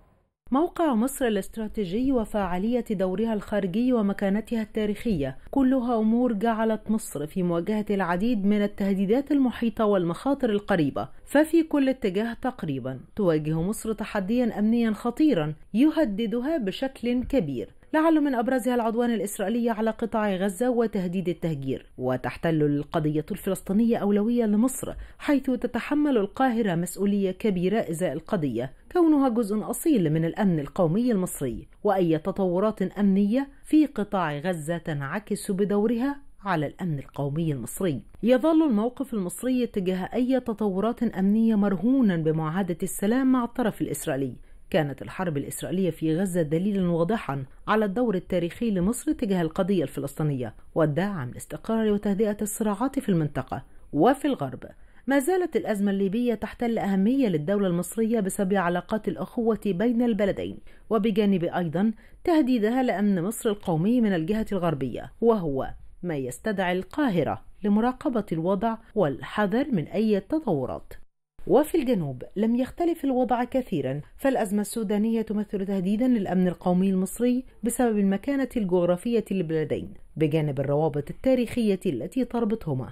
موقع مصر الاستراتيجي وفاعلية دورها الخارجي ومكانتها التاريخية كلها أمور جعلت مصر في مواجهة العديد من التهديدات المحيطة والمخاطر القريبة ففي كل اتجاه تقريبا تواجه مصر تحديا أمنيا خطيرا يهددها بشكل كبير لعل من أبرزها العدوان الإسرائيلي على قطاع غزة وتهديد التهجير وتحتل القضية الفلسطينية أولوية لمصر حيث تتحمل القاهرة مسؤولية كبيرة إزاء القضية كونها جزء أصيل من الأمن القومي المصري وأي تطورات أمنية في قطاع غزة تنعكس بدورها على الأمن القومي المصري. يظل الموقف المصري تجاه أي تطورات أمنية مرهونا بمعاهدة السلام مع الطرف الإسرائيلي. كانت الحرب الإسرائيلية في غزة دليلا واضحا على الدور التاريخي لمصر تجاه القضية الفلسطينية والداعم لاستقرار وتهدئة الصراعات في المنطقة وفي الغرب ما زالت الأزمة الليبية تحتل أهمية للدولة المصرية بسبب علاقات الأخوة بين البلدين وبجانب أيضا تهديدها لأمن مصر القومي من الجهة الغربية وهو ما يستدعي القاهرة لمراقبة الوضع والحذر من أي تطورات وفي الجنوب لم يختلف الوضع كثيرا فالأزمة السودانية تمثل تهديدا للأمن القومي المصري بسبب المكانة الجغرافية للبلدين بجانب الروابط التاريخية التي تربطهما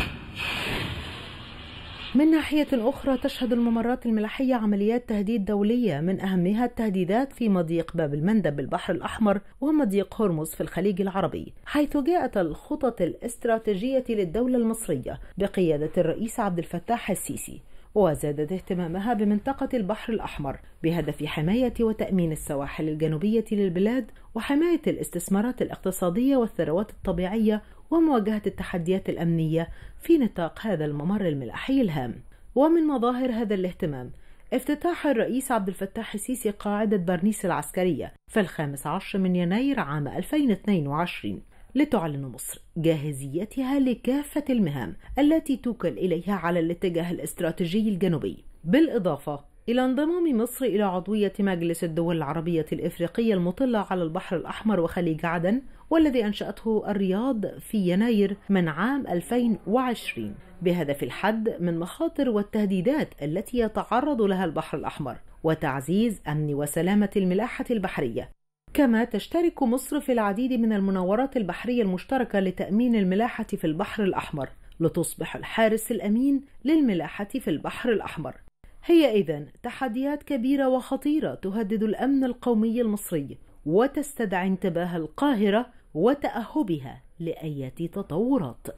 من ناحية أخرى تشهد الممرات الملاحية عمليات تهديد دولية من أهمها التهديدات في مضيق باب المندب بالبحر الأحمر ومضيق هرمز في الخليج العربي حيث جاءت الخطط الاستراتيجية للدولة المصرية بقيادة الرئيس عبد الفتاح السيسي وزادت اهتمامها بمنطقة البحر الأحمر بهدف حماية وتأمين السواحل الجنوبية للبلاد وحماية الاستثمارات الاقتصادية والثروات الطبيعية ومواجهة التحديات الأمنية في نطاق هذا الممر الملاحي الهام ومن مظاهر هذا الاهتمام افتتاح الرئيس عبد الفتاح السيسي قاعدة برنيس العسكرية في الخامس عشر من يناير عام 2022 لتعلن مصر جاهزيتها لكافة المهام التي توكل إليها على الاتجاه الاستراتيجي الجنوبي بالإضافة إلى انضمام مصر إلى عضوية مجلس الدول العربية الإفريقية المطلة على البحر الأحمر وخليج عدن والذي أنشأته الرياض في يناير من عام 2020 بهدف الحد من مخاطر والتهديدات التي يتعرض لها البحر الأحمر وتعزيز أمن وسلامة الملاحة البحرية كما تشترك مصر في العديد من المناورات البحرية المشتركة لتأمين الملاحة في البحر الأحمر لتصبح الحارس الأمين للملاحة في البحر الأحمر هي إذن تحديات كبيرة وخطيرة تهدد الأمن القومي المصري وتستدعي انتباه القاهرة وتأهبها لأية تطورات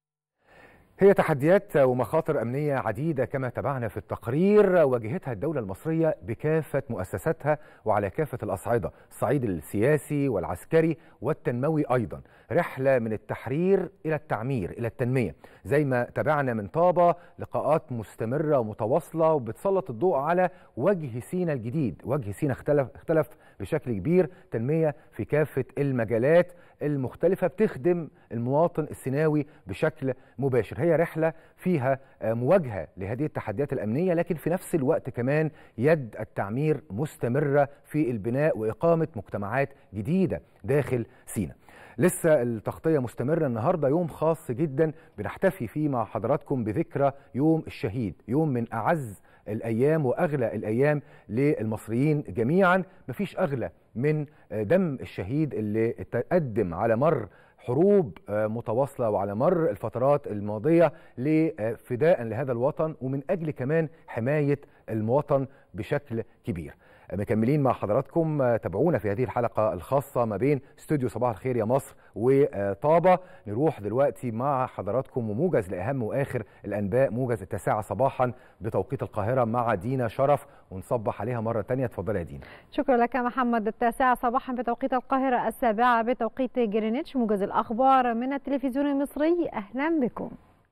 هي تحديات ومخاطر أمنية عديدة كما تابعنا في التقرير واجهتها الدولة المصرية بكافة مؤسساتها وعلى كافة الأصعدة الصعيد السياسي والعسكري والتنموي أيضا رحلة من التحرير إلى التعمير إلى التنمية زي ما تابعنا من طابة لقاءات مستمرة ومتواصلة وبتسلط الضوء على وجه سينا الجديد وجه سينا اختلف, اختلف بشكل كبير تنمية في كافة المجالات المختلفة بتخدم المواطن السيناوي بشكل مباشر هي رحلة فيها مواجهة لهذه التحديات الأمنية لكن في نفس الوقت كمان يد التعمير مستمرة في البناء وإقامة مجتمعات جديدة داخل سينا لسه التغطية مستمرة النهاردة يوم خاص جدا بنحتفي فيه مع حضراتكم بذكرى يوم الشهيد يوم من أعز الأيام وأغلى الأيام للمصريين جميعا مفيش أغلى من دم الشهيد اللي تقدم على مر حروب متواصلة وعلى مر الفترات الماضية لفداء لهذا الوطن ومن أجل كمان حماية المواطن بشكل كبير مكملين مع حضراتكم تابعونا في هذه الحلقة الخاصة ما بين استوديو صباح الخير يا مصر وطابة نروح دلوقتي مع حضراتكم وموجز لأهم وآخر الأنباء موجز التاسعة صباحا بتوقيت القاهرة مع دينا شرف ونصبح عليها مرة تانية اتفضلي يا دينا شكرا لك محمد التاسعة صباحا بتوقيت القاهرة السابعة بتوقيت جرينتش موجز الأخبار من التلفزيون المصري أهلا بكم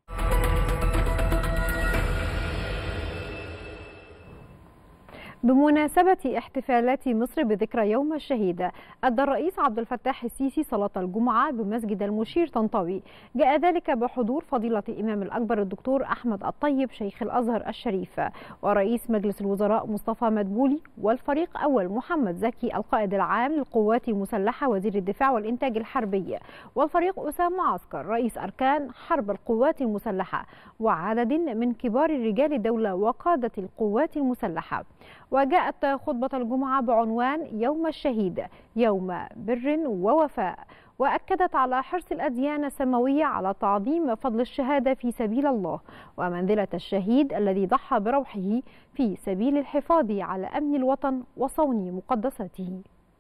بمناسبة احتفالات مصر بذكرى يوم الشهيد أدى الرئيس عبد الفتاح السيسي صلاة الجمعة بمسجد المشير طنطاوي جاء ذلك بحضور فضيلة الإمام الأكبر الدكتور أحمد الطيب شيخ الأزهر الشريف ورئيس مجلس الوزراء مصطفى مدبولي والفريق أول محمد زكي القائد العام للقوات المسلحة وزير الدفاع والإنتاج الحربي والفريق أسامة عسكر رئيس أركان حرب القوات المسلحة وعدد من كبار رجال الدولة وقادة القوات المسلحة وجاءت خطبة الجمعة بعنوان يوم الشهيد يوم بر ووفاء وأكدت على حرص الأديان السماوية على تعظيم فضل الشهادة في سبيل الله ومنزلة الشهيد الذي ضحى بروحه في سبيل الحفاظ على أمن الوطن وصون مقدساته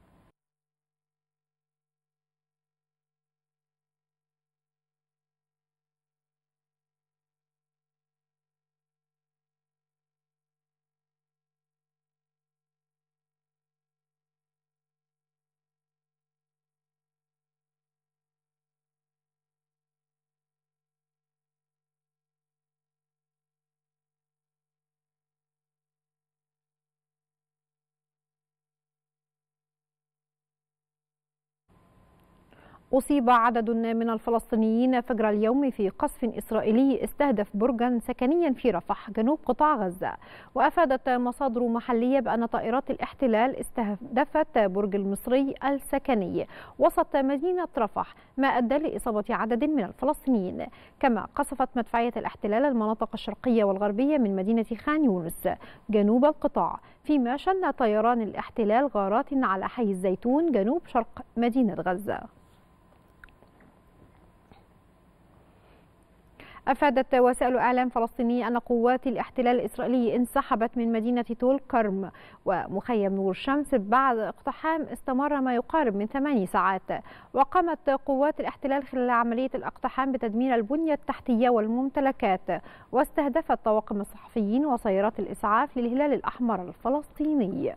أصيب عدد من الفلسطينيين فجر اليوم في قصف إسرائيلي استهدف برجا سكنيا في رفح جنوب قطاع غزة وأفادت مصادر محلية بأن طائرات الاحتلال استهدفت برج المصري السكني وسط مدينة رفح ما أدى لإصابة عدد من الفلسطينيين كما قصفت مدفعية الاحتلال المناطق الشرقية والغربية من مدينة خان يونس جنوب القطاع فيما شن طيران الاحتلال غارات على حي الزيتون جنوب شرق مدينة غزة أفادت وسائل إعلام فلسطينية أن قوات الاحتلال الإسرائيلي انسحبت من مدينة طول كرم ومخيم نور الشمس بعد اقتحام استمر ما يقارب من ثماني ساعات وقامت قوات الاحتلال خلال عملية الاقتحام بتدمير البنية التحتية والممتلكات واستهدفت طواقم الصحفيين وسيارات الإسعاف للهلال الأحمر الفلسطيني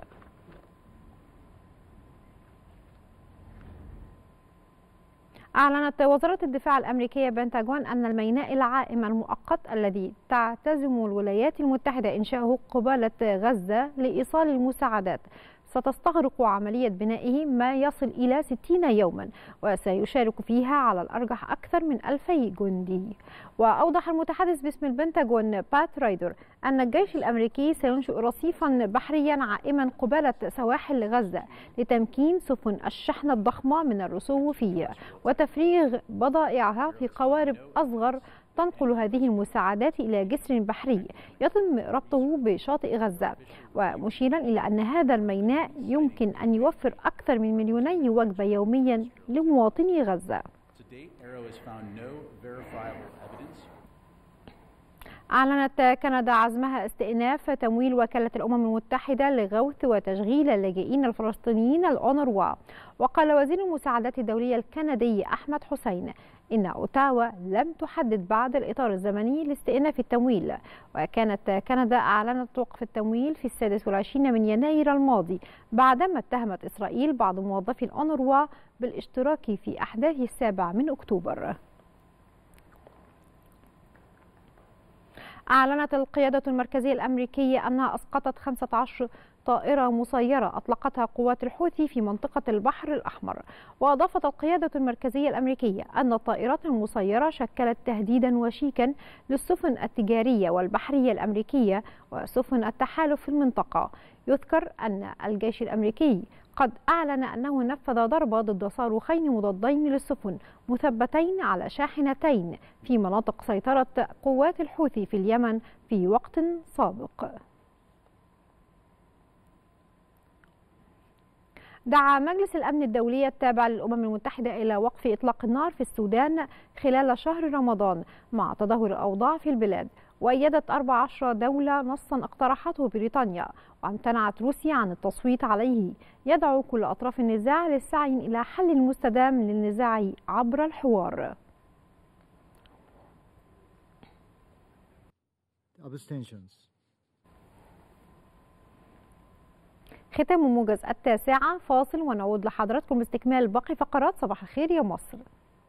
أعلنت وزارة الدفاع الأمريكية بنتاغون أن الميناء العائم المؤقت الذي تعتزم الولايات المتحدة إنشاؤه قبالة غزة لإيصال المساعدات ستستغرق عملية بنائه ما يصل إلى 60 يوما وسيشارك فيها على الأرجح أكثر من 2000 جندي وأوضح المتحدث باسم البنتاغون بات رايدر أن الجيش الأمريكي سينشئ رصيفا بحريا عائما قبالة سواحل غزة لتمكين سفن الشحن الضخمة من الرسو فيه وتفريغ بضائعها في قوارب أصغر تنقل هذه المساعدات إلى جسر بحري يتم ربطه بشاطئ غزة ومشيرا إلى أن هذا الميناء يمكن أن يوفر أكثر من مليوني وجبة يوميا لمواطني غزة أعلنت كندا عزمها استئناف تمويل وكالة الأمم المتحدة لغوث وتشغيل اللاجئين الفلسطينيين الأونروا وقال وزير المساعدات الدولية الكندي أحمد حسين إن أوتاوا لم تحدد بعد الإطار الزمني لاستئناف التمويل وكانت كندا أعلنت وقف التمويل في السادس والعشرين من يناير الماضي بعدما اتهمت إسرائيل بعض موظفي الأونروا بالاشتراك في أحداث السابع من أكتوبر أعلنت القيادة المركزية الأمريكية أنها أسقطت 15 طائرة مسيرة أطلقتها قوات الحوثي في منطقة البحر الأحمر وأضافت القيادة المركزية الأمريكية أن الطائرات المسيرة شكلت تهديدا وشيكا للسفن التجارية والبحرية الأمريكية وسفن التحالف في المنطقة يذكر أن الجيش الأمريكي قد أعلن أنه نفذ ضربة ضد صاروخين مضادين للسفن مثبتين على شاحنتين في مناطق سيطرة قوات الحوثي في اليمن في وقت سابق دعا مجلس الأمن الدولي التابع للأمم المتحدة إلى وقف إطلاق النار في السودان خلال شهر رمضان مع تدهور الأوضاع في البلاد وأيدت 14 دولة نصا اقترحته بريطانيا وامتنعت روسيا عن التصويت عليه يدعو كل أطراف النزاع للسعي إلى حل مستدام للنزاع عبر الحوار ختام موجز التاسعة فاصل ونعود لحضراتكم باستكمال باقي فقرات صباح الخير يا مصر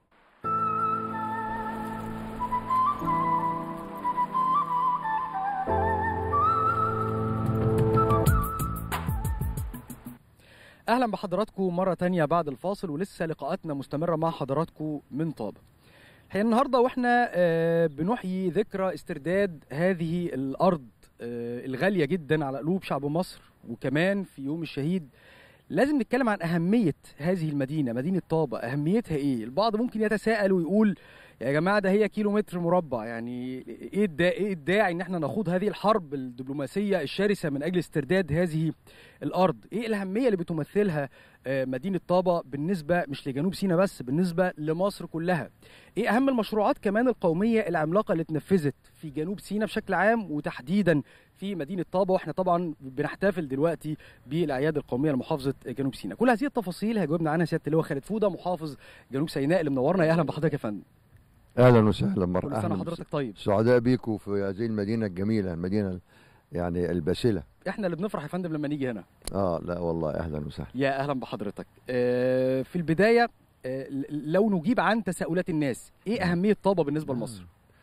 اهلا بحضراتكم مره تانية بعد الفاصل ولسه لقاءاتنا مستمره مع حضراتكم من طابه الحقيقه النهارده واحنا آه، بنحيي ذكرى استرداد هذه الارض آه، الغاليه جدا على قلوب شعب مصر وكمان في يوم الشهيد لازم نتكلم عن اهميه هذه المدينه مدينه طابه اهميتها ايه البعض ممكن يتساءل ويقول يا جماعه ده هي كيلو متر مربع يعني ايه الدا ايه الداعي ان احنا نخوض هذه الحرب الدبلوماسيه الشرسه من اجل استرداد هذه الارض ايه الاهميه اللي بتمثلها آه، مدينه طابه بالنسبه مش لجنوب سيناء بس بالنسبه لمصر كلها ايه اهم المشروعات كمان القوميه العملاقه اللي اتنفذت في جنوب سيناء بشكل عام وتحديدا في مدينه طابه واحنا طبعا بنحتفل دلوقتي بالاعياد القوميه لمحافظه جنوب سيناء كل هذه التفاصيل هيجاوبنا عنها سياده اللواء خالد فوده محافظ جنوب سيناء اللي منورنا يا اهلا بحضرتك يا فندم اهلا وسهلا مره كل سنه أهلاً وحضرتك طيب سعداء بيكم في هذه المدينه الجميله المدينه ال- يعني الباسله احنا اللي بنفرح يا فندم لما نيجي هنا اه لا والله اهلا وسهلا يا اهلا بحضرتك آه، في البدايه آه، لو نجيب عن تساؤلات الناس ايه اهميه طابه بالنسبه لمصر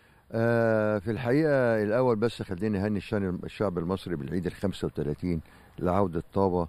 آه في الحقيقه الاول بس خليني اهني الشان- الشعب المصري بالعيد ال 35 لعوده طابه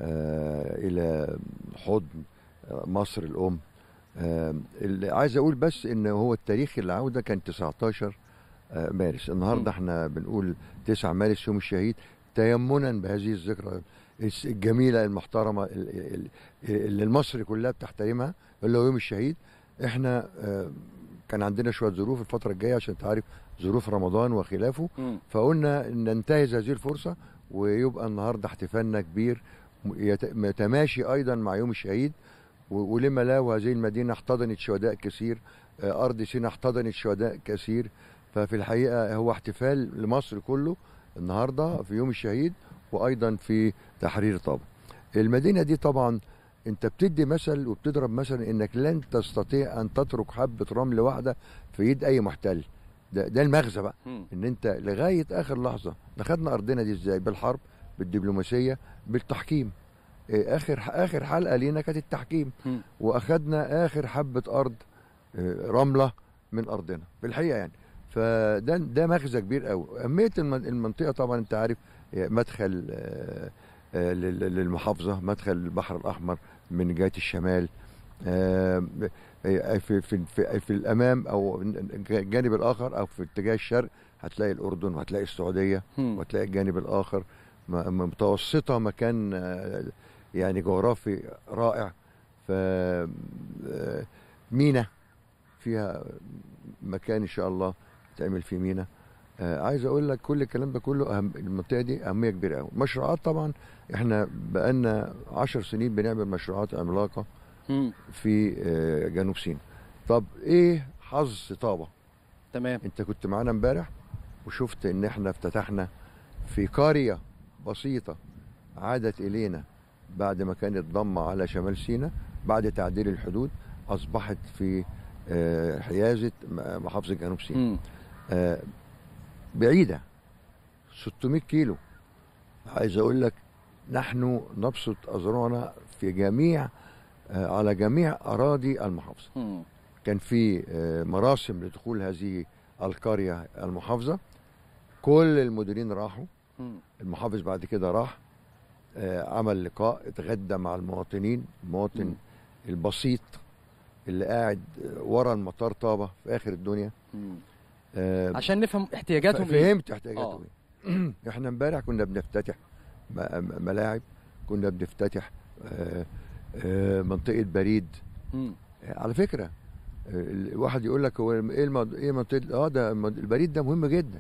آه الى حضن آه، مصر الام آه اللي عايز اقول بس ان هو التاريخ العوده كان 19 آه، مارس النهارده احنا بنقول 9 مارس يوم الشهيد تيمنا بهذه الذكرى الس- الجميله المحترمه ال- ال- اللي المصر كلها بتحترمها اللي هو يوم الشهيد احنا آه، كان عندنا شويه ظروف الفتره الجايه عشان تعرف ظروف رمضان وخلافه مم. فقلنا ننتهز هذه الفرصه ويبقى النهارده احتفالنا كبير م- يت- متماشي ايضا مع يوم الشهيد و- ولما لا وهذه المدينه احتضنت شهداء كثير آه، ارض سيناء احتضنت شهداء كثير ففي الحقيقه هو احتفال لمصر كله النهارده في يوم الشهيد وايضا في تحرير طابا المدينه دي طبعا انت بتدي مثل وبتضرب مثل انك لن تستطيع ان تترك حبه رمل واحده في ايد اي محتل ده, ده المغزى بقى مم. ان انت لغايه اخر لحظه اخذنا ارضنا دي ازاي بالحرب بالدبلوماسيه بالتحكيم إيه، اخر اخر حلقه لينا كانت التحكيم مم. واخذنا اخر حبه ارض آه، رمله من ارضنا في الحقيقه يعني فده ده مغزى كبير قوي اهميه الم- المنطقه طبعا انت عارف هي مدخل آه، آه، لل- للمحافظه مدخل البحر الاحمر من جهه الشمال آه، آه، في في في, في الامام او الجانب الاخر او في اتجاه الشرق هتلاقي الاردن وهتلاقي السعوديه مم. وهتلاقي الجانب الاخر م- م- متوسطه مكان آه، يعني جغرافي رائع ف آه، مينا فيها مكان ان شاء الله تعمل فيه مينا آه عايز اقول لك كل الكلام ده كله أهم المنطقه دي اهميه كبيره قوي مشروعات طبعا احنا بقالنا عشر سنين بنعمل مشروعات عملاقه مم. في آه جنوب سيناء طب ايه حظ طابه تمام انت كنت معانا امبارح وشفت ان احنا افتتحنا في قريه بسيطه عادت الينا بعد ما كانت ضمه على شمال سيناء بعد تعديل الحدود اصبحت في آه، حيازه م- محافظه جنوب سيناء مم. آه، بعيده 600 كيلو عايز اقول لك نحن نبسط اذرعنا في جميع آه، على جميع اراضي المحافظه مم. كان في آه، مراسم لدخول هذه القريه المحافظه كل المديرين راحوا مم. المحافظ بعد كده راح آه، عمل لقاء اتغدى مع المواطنين المواطن مم. البسيط اللي قاعد ورا المطار طابه في اخر الدنيا مم. آه، عشان نفهم احتياجاتهم ايه فهمت احتياجاتهم آه. ايه احنا امبارح كنا بنفتتح م- م- ملاعب كنا بنفتتح آه، آه، منطقه بريد مم. على فكره آه، الواحد يقول لك هو ايه الموضوع ايه منطقه اه ده المد- البريد ده مهم جدا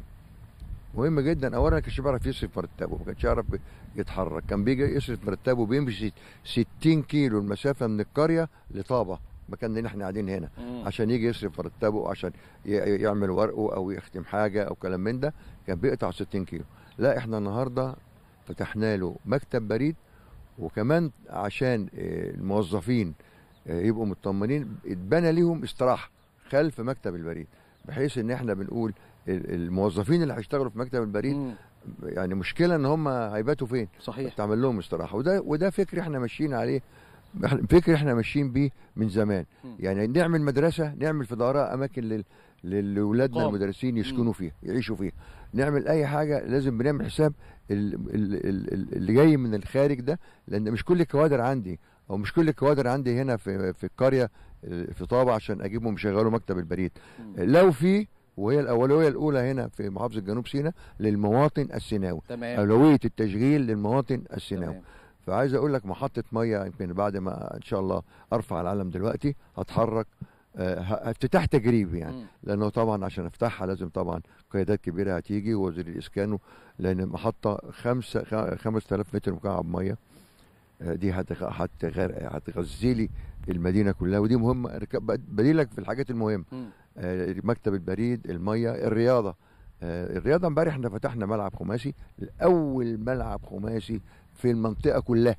مهم جدا اولا ما كانش بيعرف يصرف مرتبه ما كانش يعرف يتحرك كان بيجي يصرف مرتبه بيمشي 60 كيلو المسافه من القريه لطابه مكان اللي احنا قاعدين هنا مم. عشان يجي يصرف مرتبه عشان ي- يعمل ورقه او يختم حاجه او كلام من ده كان بيقطع 60 كيلو لا احنا النهارده فتحنا له مكتب بريد وكمان عشان آه، الموظفين آه، يبقوا مطمنين اتبنى ليهم استراحه خلف مكتب البريد بحيث ان احنا بنقول ال- الموظفين اللي هيشتغلوا في مكتب البريد مم. يعني مشكله ان هم هيباتوا فين صحيح تعمل لهم استراحه وده وده فكر احنا ماشيين عليه إحنا- فكر احنا ماشيين بيه من زمان مم. يعني نعمل مدرسه نعمل في ظهرها اماكن لل لولادنا قام. المدرسين يسكنوا مم. فيها يعيشوا فيها نعمل اي حاجه لازم بنعمل حساب ال- ال- ال- ال- اللي جاي من الخارج ده لان مش كل الكوادر عندي او مش كل الكوادر عندي هنا في في القريه آه، في طابه عشان اجيبهم يشغلوا مكتب البريد مم. لو في وهي الاولويه الاولى هنا في محافظه جنوب سيناء للمواطن السيناوي تمام اولويه التشغيل للمواطن السيناوي تمام. فعايز اقول لك محطه ميه يمكن بعد ما ان شاء الله ارفع العلم دلوقتي هتحرك آه، ه- افتتاح تجريبي يعني مم. لانه طبعا عشان افتحها لازم طبعا قيادات كبيره هتيجي ووزير الاسكان لان محطه خمسة خ- 5000 متر مكعب ميه آه، دي هتغ- هتغر- هتغذي لي المدينه كلها ودي مهمه رك- بديلك في الحاجات المهمه مم. آه، مكتب البريد الميه الرياضه آه، الرياضه امبارح احنا فتحنا ملعب خماسي اول ملعب خماسي في المنطقه كلها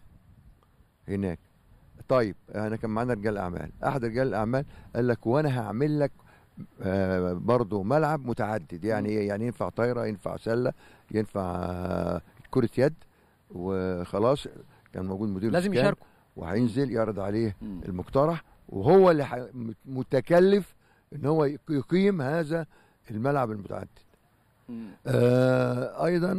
هناك طيب انا كان معانا رجال اعمال احد رجال الاعمال قال لك وانا هعمل لك آه، برضو ملعب متعدد يعني ايه يعني ينفع طايره ينفع سله ينفع آه، كره يد وخلاص كان موجود مدير لازم الإسكان يشاركوا. وهينزل يعرض عليه مم. المقترح وهو اللي ح- متكلف ان هو يق- يقيم هذا الملعب المتعدد مم. آه ايضا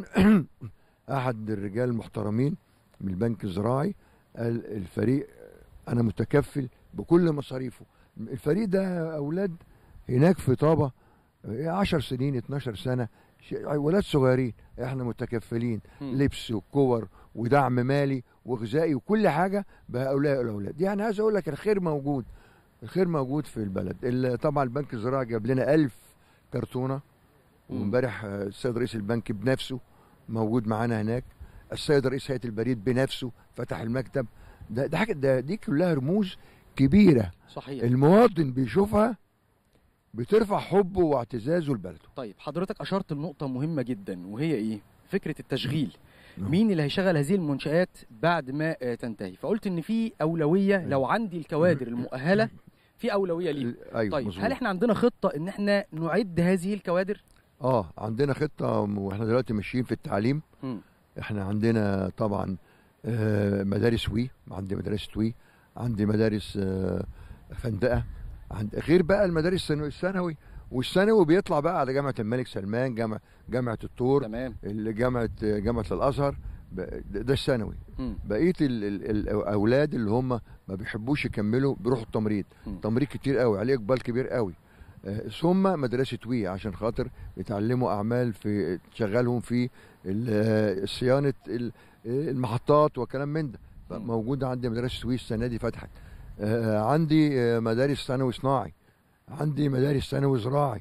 احد الرجال المحترمين من البنك الزراعي قال الفريق انا متكفل بكل مصاريفه الفريق ده اولاد هناك في طابه 10 سنين 12 سنه ش- ولاد صغيرين احنا متكفلين مم. لبس وكور ودعم مالي وغذائي وكل حاجه بهؤلاء الاولاد يعني عايز اقول لك الخير موجود الخير موجود في البلد ال- طبعا البنك الزراعي جاب لنا ألف كرتونه مم. وامبارح آه، السيد رئيس البنك بنفسه موجود معانا هناك السيد رئيس هيئه البريد بنفسه فتح المكتب ده ده حاجه ده دي كلها رموز كبيره صحيح المواطن بيشوفها بترفع حبه واعتزازه لبلده طيب حضرتك اشرت لنقطه مهمه جدا وهي ايه فكره التشغيل نعم. مين اللي هيشغل هذه المنشآت بعد ما آه، تنتهي فقلت ان في اولويه لو عندي الكوادر المؤهله في اولويه ليه ايوه طيب مظبوط. هل احنا عندنا خطه ان احنا نعد هذه الكوادر اه عندنا خطه واحنا دلوقتي ماشيين في التعليم مم. احنا عندنا طبعا آه، مدارس وي عندي مدارس وي عندي مدارس آه، فندقه عند غير بقى المدارس الثانوي الثانوي والثانوي بيطلع بقى على جامعه الملك سلمان جامعه جامعه الطور تمام جامعه جامعه الازهر ب- ده ده الثانوي مم. بقيه ال- ال- الاولاد اللي هم ما بيحبوش يكملوا بيروحوا التمريض تمريض كتير قوي عليه اقبال كبير قوي آه، ثم مدرسه وي عشان خاطر يتعلموا اعمال في تشغلهم في ال- آه، صيانه ال- آه، المحطات وكلام من ده موجوده عندي مدرسه وي السنه دي فتحت آه، عندي آه، مدارس ثانوي صناعي عندي مدارس ثانوي زراعي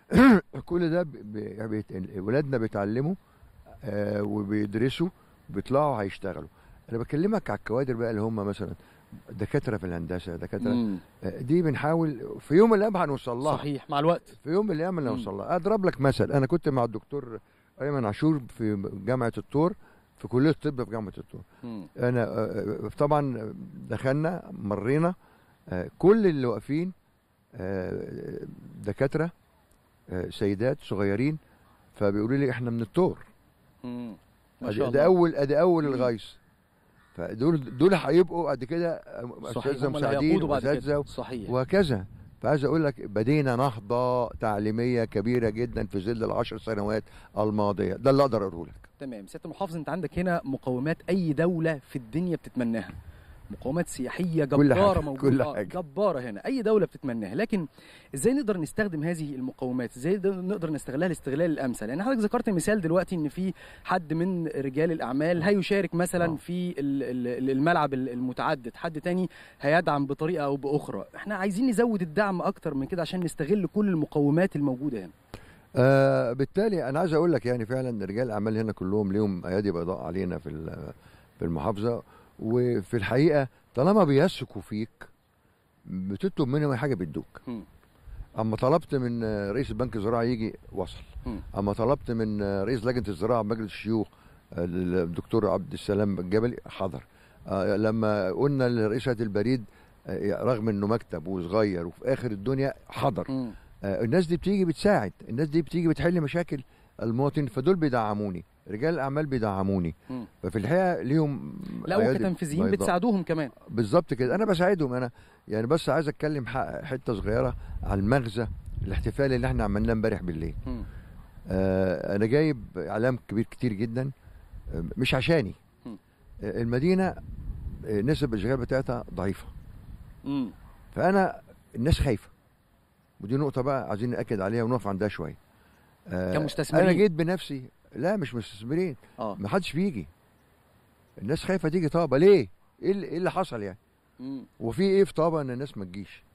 كل ده ب- ب- بيت- ولادنا بيتعلموا آه، وبيدرسوا بيطلعوا هيشتغلوا انا بكلمك على الكوادر بقى اللي هم مثلا دكاتره في الهندسه دكاتره مم. آه، دي بنحاول في يوم من الايام هنوصل لها صحيح مع الوقت في يوم من الايام هنوصل لها اضرب لك مثل انا كنت مع الدكتور ايمن عاشور في جامعه الطور في كليه الطب في جامعه الطور مم. انا آه، طبعا دخلنا مرينا آه، كل اللي واقفين آه، دكاتره آه، سيدات صغيرين فبيقولوا لي احنا من الطور مم. ما ادي شاء ادي الله اول ادي اول مم. الغيث فدول دول هيبقوا قد كده صحيح، اساتذه هم اللي مساعدين هيقودوا بعد كده. واساتذه صحيح. وهكذا فعايز اقول لك بدينا نهضه تعليميه كبيره جدا في ظل العشر سنوات الماضيه ده اللي اقدر اقوله لك تمام سياده المحافظ انت عندك هنا مقومات اي دوله في الدنيا بتتمناها مقومات سياحيه كل جباره حاجة، موجوده كل آه، حاجة. جباره هنا اي دوله بتتمناها لكن ازاي نقدر نستخدم هذه المقومات ازاي ده- نقدر نستغلها الاستغلال الامثل يعني حضرتك ذكرت مثال دلوقتي ان في حد من رجال الاعمال هيشارك مثلا في ال- ال- الملعب المتعدد حد تاني هيدعم بطريقه او باخرى احنا عايزين نزود الدعم اكتر من كده عشان نستغل كل المقومات الموجوده هنا آه بالتالي انا عايز اقول لك يعني فعلا رجال الاعمال هنا كلهم ليهم ايادي بيضاء علينا في ال- في المحافظه وفي الحقيقه طالما بيثقوا فيك بتطلب منهم أي حاجه بيدوك مم. اما طلبت من آه، رئيس البنك الزراعي يجي وصل مم. اما طلبت من آه، رئيس لجنه الزراعه بمجلس الشيوخ آه، الدكتور عبد السلام الجبلي حضر آه، لما قلنا لرئيسة البريد آه، رغم انه مكتب وصغير وفي اخر الدنيا حضر آه، الناس دي بتيجي بتساعد الناس دي بتيجي بتحل مشاكل المواطن فدول بيدعموني رجال الاعمال بيدعموني مم. ففي الحقيقه ليهم لا أيادي وكتنفيذيين بيضاء. بتساعدوهم كمان بالظبط كده انا بساعدهم انا يعني بس عايز اتكلم ح- حته صغيره على المغزى الاحتفال اللي احنا عملناه امبارح بالليل مم. آه انا جايب اعلام كبير كتير جدا آه، مش عشاني مم. آه المدينه آه، نسب الاشغال بتاعتها ضعيفه مم. فانا الناس خايفه ودي نقطه بقى عايزين ناكد عليها ونقف عندها شويه آه كمستثمرين. انا جيت بنفسي لا مش مستثمرين اه ما حدش بيجي الناس خايفه تيجي طابه ليه ايه اللي, إيه اللي حصل يعني مم. وفي ايه في طابه ان الناس ما تجيش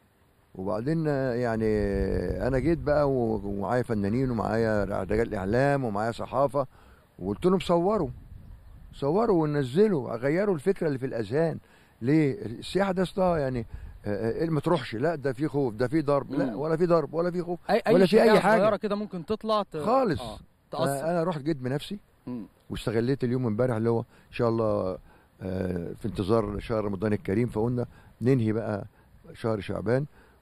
وبعدين آه، يعني انا جيت بقى و- ومعايا فنانين ومعايا رجال اعلام ومعايا صحافه وقلت لهم صوروا صوروا ونزلوا غيروا الفكره اللي في الاذهان ليه السياحه ده اصلا يعني آه، آه، ما تروحش لا ده في خوف ده في ضرب لا مم. ولا في ضرب ولا في خوف اي ولا اي في اي شائعة حاجه صغيره كده ممكن تطلع ت... خالص آه. انا تاثر أنا رحت جيت بنفسي مم. واستغليت اليوم امبارح اللي هو ان شاء الله آه، في انتظار شهر رمضان الكريم فقلنا ننهي بقى شهر شعبان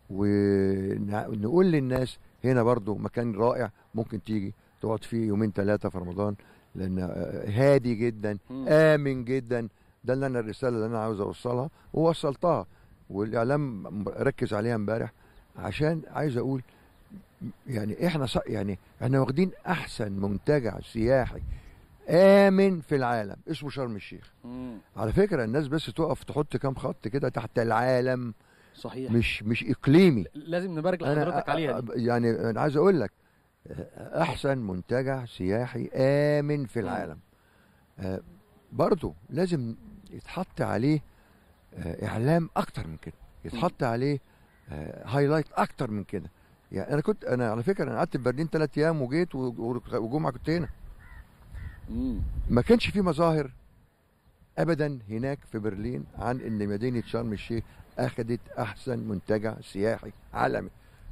ونقول للناس هنا برضو مكان رائع ممكن تيجي تقعد فيه يومين ثلاثة في رمضان لأن آه، هادي جدا مم. آمن جدا ده اللي أنا الرسالة اللي أنا عاوز أوصلها ووصلتها والإعلام ركز عليها امبارح عشان عايز أقول يعني احنا ص... يعني احنا واخدين احسن منتجع سياحي امن في العالم اسمه شرم الشيخ مم. على فكره الناس بس تقف تحط كام خط كده تحت العالم صحيح مش مش اقليمي لازم نبارك انا لحضرتك عليها دي يعني انا عايز اقول لك احسن منتجع سياحي امن في العالم آه، برضو لازم يتحط عليه آه، اعلام اكتر من كده يتحط عليه آه، هايلايت اكتر من كده يعني انا كنت انا على فكره انا قعدت في برلين ثلاث ايام وجيت و- و- وجمعه كنت هنا مم. ما كانش في مظاهر ابدا هناك في برلين عن ان مدينه شرم الشيخ اخذت احسن منتجع سياحي عالمي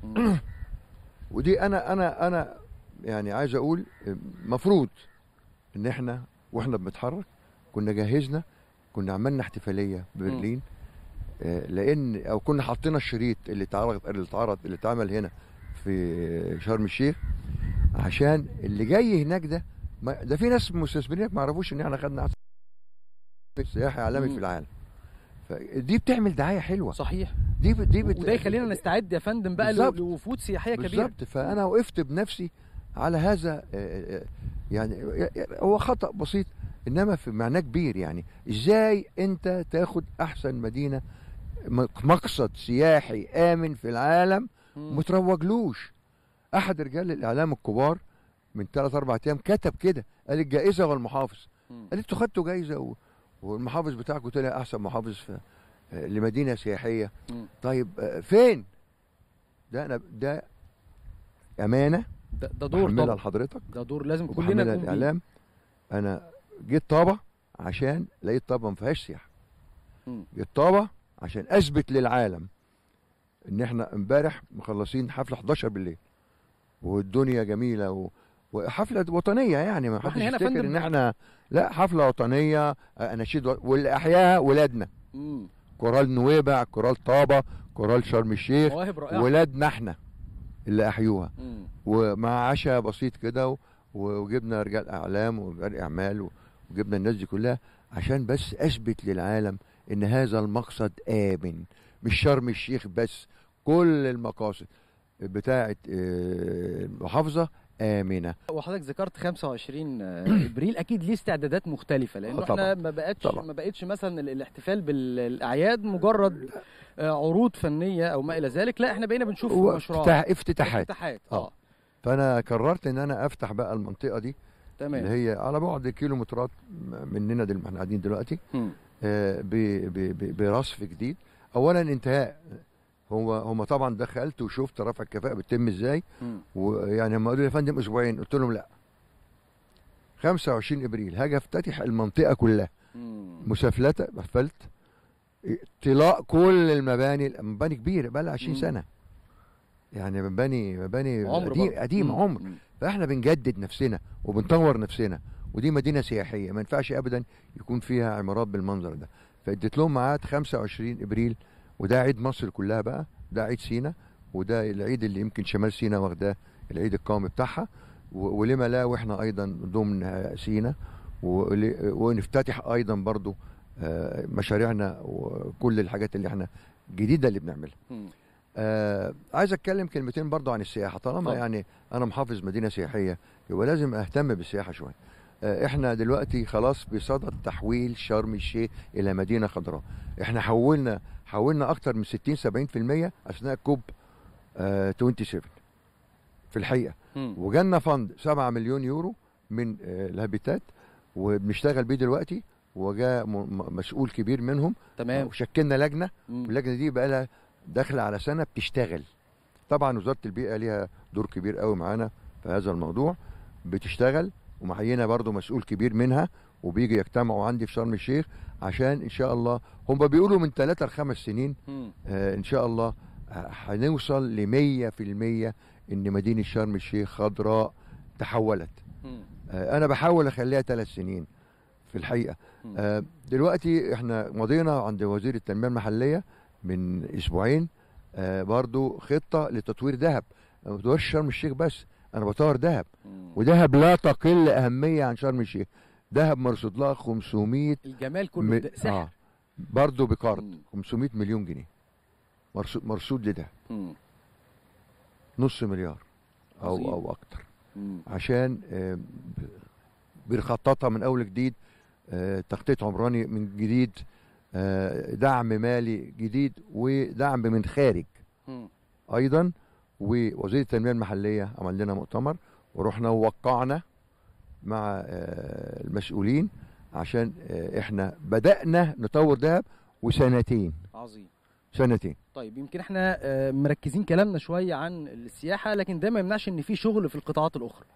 ودي انا انا انا يعني عايز اقول مفروض ان احنا واحنا بنتحرك كنا جهزنا كنا عملنا احتفاليه في برلين آه، لان او كنا حطينا الشريط اللي اتعرض اللي اتعرض اللي اتعمل هنا في شرم الشيخ عشان اللي جاي هناك ده ما ده في ناس مستثمرين ما يعرفوش ان احنا خدنا احسن سياحي عالمي مم. في العالم فدي بتعمل دعايه حلوه صحيح دي ب- دي بت... وده يخلينا نستعد يا فندم بقى بالظبط. لوفود سياحيه كبيره بالظبط فانا وقفت بنفسي على هذا آه، آه، يعني هو خطا بسيط انما في معناه كبير يعني ازاي انت تاخد احسن مدينه م- مقصد سياحي امن في العالم متروجلوش احد رجال الاعلام الكبار من ثلاث اربع ايام كتب كده قال الجائزه والمحافظ قال انتوا خدتوا جايزه و... والمحافظ بتاعكم طلع احسن محافظ في آه، لمدينه سياحيه مم. طيب آه، فين ده انا ده امانه ده, ده دور بحملها طبعا لحضرتك ده دور لازم كلنا وبحملها نقوم بيه الاعلام انا جيت طابه عشان لقيت طابه ما فيهاش سياحه مم. جيت طابه عشان اثبت للعالم ان احنا امبارح مخلصين حفله 11 بالليل والدنيا جميله و... وحفله وطنيه يعني ما حدش احنا هنا يا يفتكر فندم ان احنا لا حفله وطنيه آه، اناشيد و... واللي احياها ولادنا مم. كورال نويبع كورال طابه كورال شرم الشيخ مواهب رائعة. ولادنا احنا اللي احيوها مم. ومع عشاء بسيط كده و- وجبنا رجال اعلام ورجال اعمال و- وجبنا الناس دي كلها عشان بس اثبت للعالم ان هذا المقصد امن مش شرم الشيخ بس كل المقاصد بتاعه آه، المحافظه امنه وحضرتك ذكرت 25 ابريل اكيد ليه استعدادات مختلفه لانه آه، احنا طبعاً. ما بقتش طبعاً. ما بقتش مثلا ال- الاحتفال بالاعياد مجرد آه، عروض فنيه او ما الى ذلك لا احنا بقينا بنشوف هو مشروعات افتتاح افتتاحات افتتاحات اه فانا قررت ان انا افتح بقى المنطقه دي تمام. اللي هي على بعد كيلومترات مننا دل... احنا قاعدين دلوقتي مم. آه، ب... ب... ب... برصف جديد اولا انتهاء هو هم طبعا دخلت وشفت رفع الكفاءه بتتم ازاي مم. ويعني لما قالوا لي يا فندم اسبوعين قلت لهم لا 25 ابريل هاجي افتتح المنطقه كلها مسافلات قفلت طلاء كل المباني المباني كبيره بقى لها 20 مم. سنه يعني مباني مباني عمر قديم برضه. قديم مم. عمر مم. فاحنا بنجدد نفسنا وبنطور نفسنا ودي مدينه سياحيه ما ينفعش ابدا يكون فيها عمارات بالمنظر ده فاديت لهم ميعاد 25 ابريل وده عيد مصر كلها بقى ده عيد سينا وده العيد اللي يمكن شمال سينا واخداه العيد القومي بتاعها و- ولما لا واحنا ايضا ضمن سينا ول- ونفتتح ايضا برضو آه، مشاريعنا وكل الحاجات اللي احنا جديده اللي بنعملها مم. آه عايز اتكلم كلمتين برضو عن السياحه طالما اتفضل. يعني انا محافظ مدينه سياحيه يبقى لازم اهتم بالسياحه شويه آه احنا دلوقتي خلاص بصدد تحويل شرم الشيخ الى مدينه خضراء احنا حولنا حولنا اكتر من 60 70% اثناء كوب آه 27 في الحقيقه مم. وجالنا فند 7 مليون يورو من آه الهابيتات وبنشتغل بيه دلوقتي وجاء م- م- مسؤول كبير منهم تمام. وشكلنا لجنه مم. واللجنه دي بقى لها داخله على سنه بتشتغل طبعا وزاره البيئه ليها دور كبير قوي معانا في هذا الموضوع بتشتغل ومعينه برضو مسؤول كبير منها وبيجي يجتمعوا عندي في شرم الشيخ عشان ان شاء الله هم بيقولوا من ثلاثة لخمس سنين مم. آه ان شاء الله ه- هنوصل ل 100% ان مدينه شرم الشيخ خضراء تحولت مم. آه، انا بحاول اخليها ثلاث سنين في الحقيقه آه، دلوقتي احنا مضينا عند وزير التنميه المحليه من اسبوعين آه، برضو خطه لتطوير دهب أنا ما بطورش شرم الشيخ بس انا بطور دهب ودهب لا تقل اهميه عن شرم الشيخ دهب مرصود لها 500 الجمال كله ده سحر آه برضه بقرض 500 مليون جنيه مرصود مرصود لدهب مم. نص مليار عظيم. او او اكتر مم. عشان آه، ب- بنخططها من اول جديد آه، تخطيط عمراني من جديد آه، دعم مالي جديد ودعم من خارج مم. ايضا ووزير التنميه المحليه عمل لنا مؤتمر ورحنا ووقعنا مع آه، المسؤولين عشان آه، احنا بدانا نطور دهب وسنتين عظيم سنتين طيب يمكن احنا آه، مركزين كلامنا شويه عن السياحه لكن ده ما يمنعش ان في شغل في القطاعات الاخرى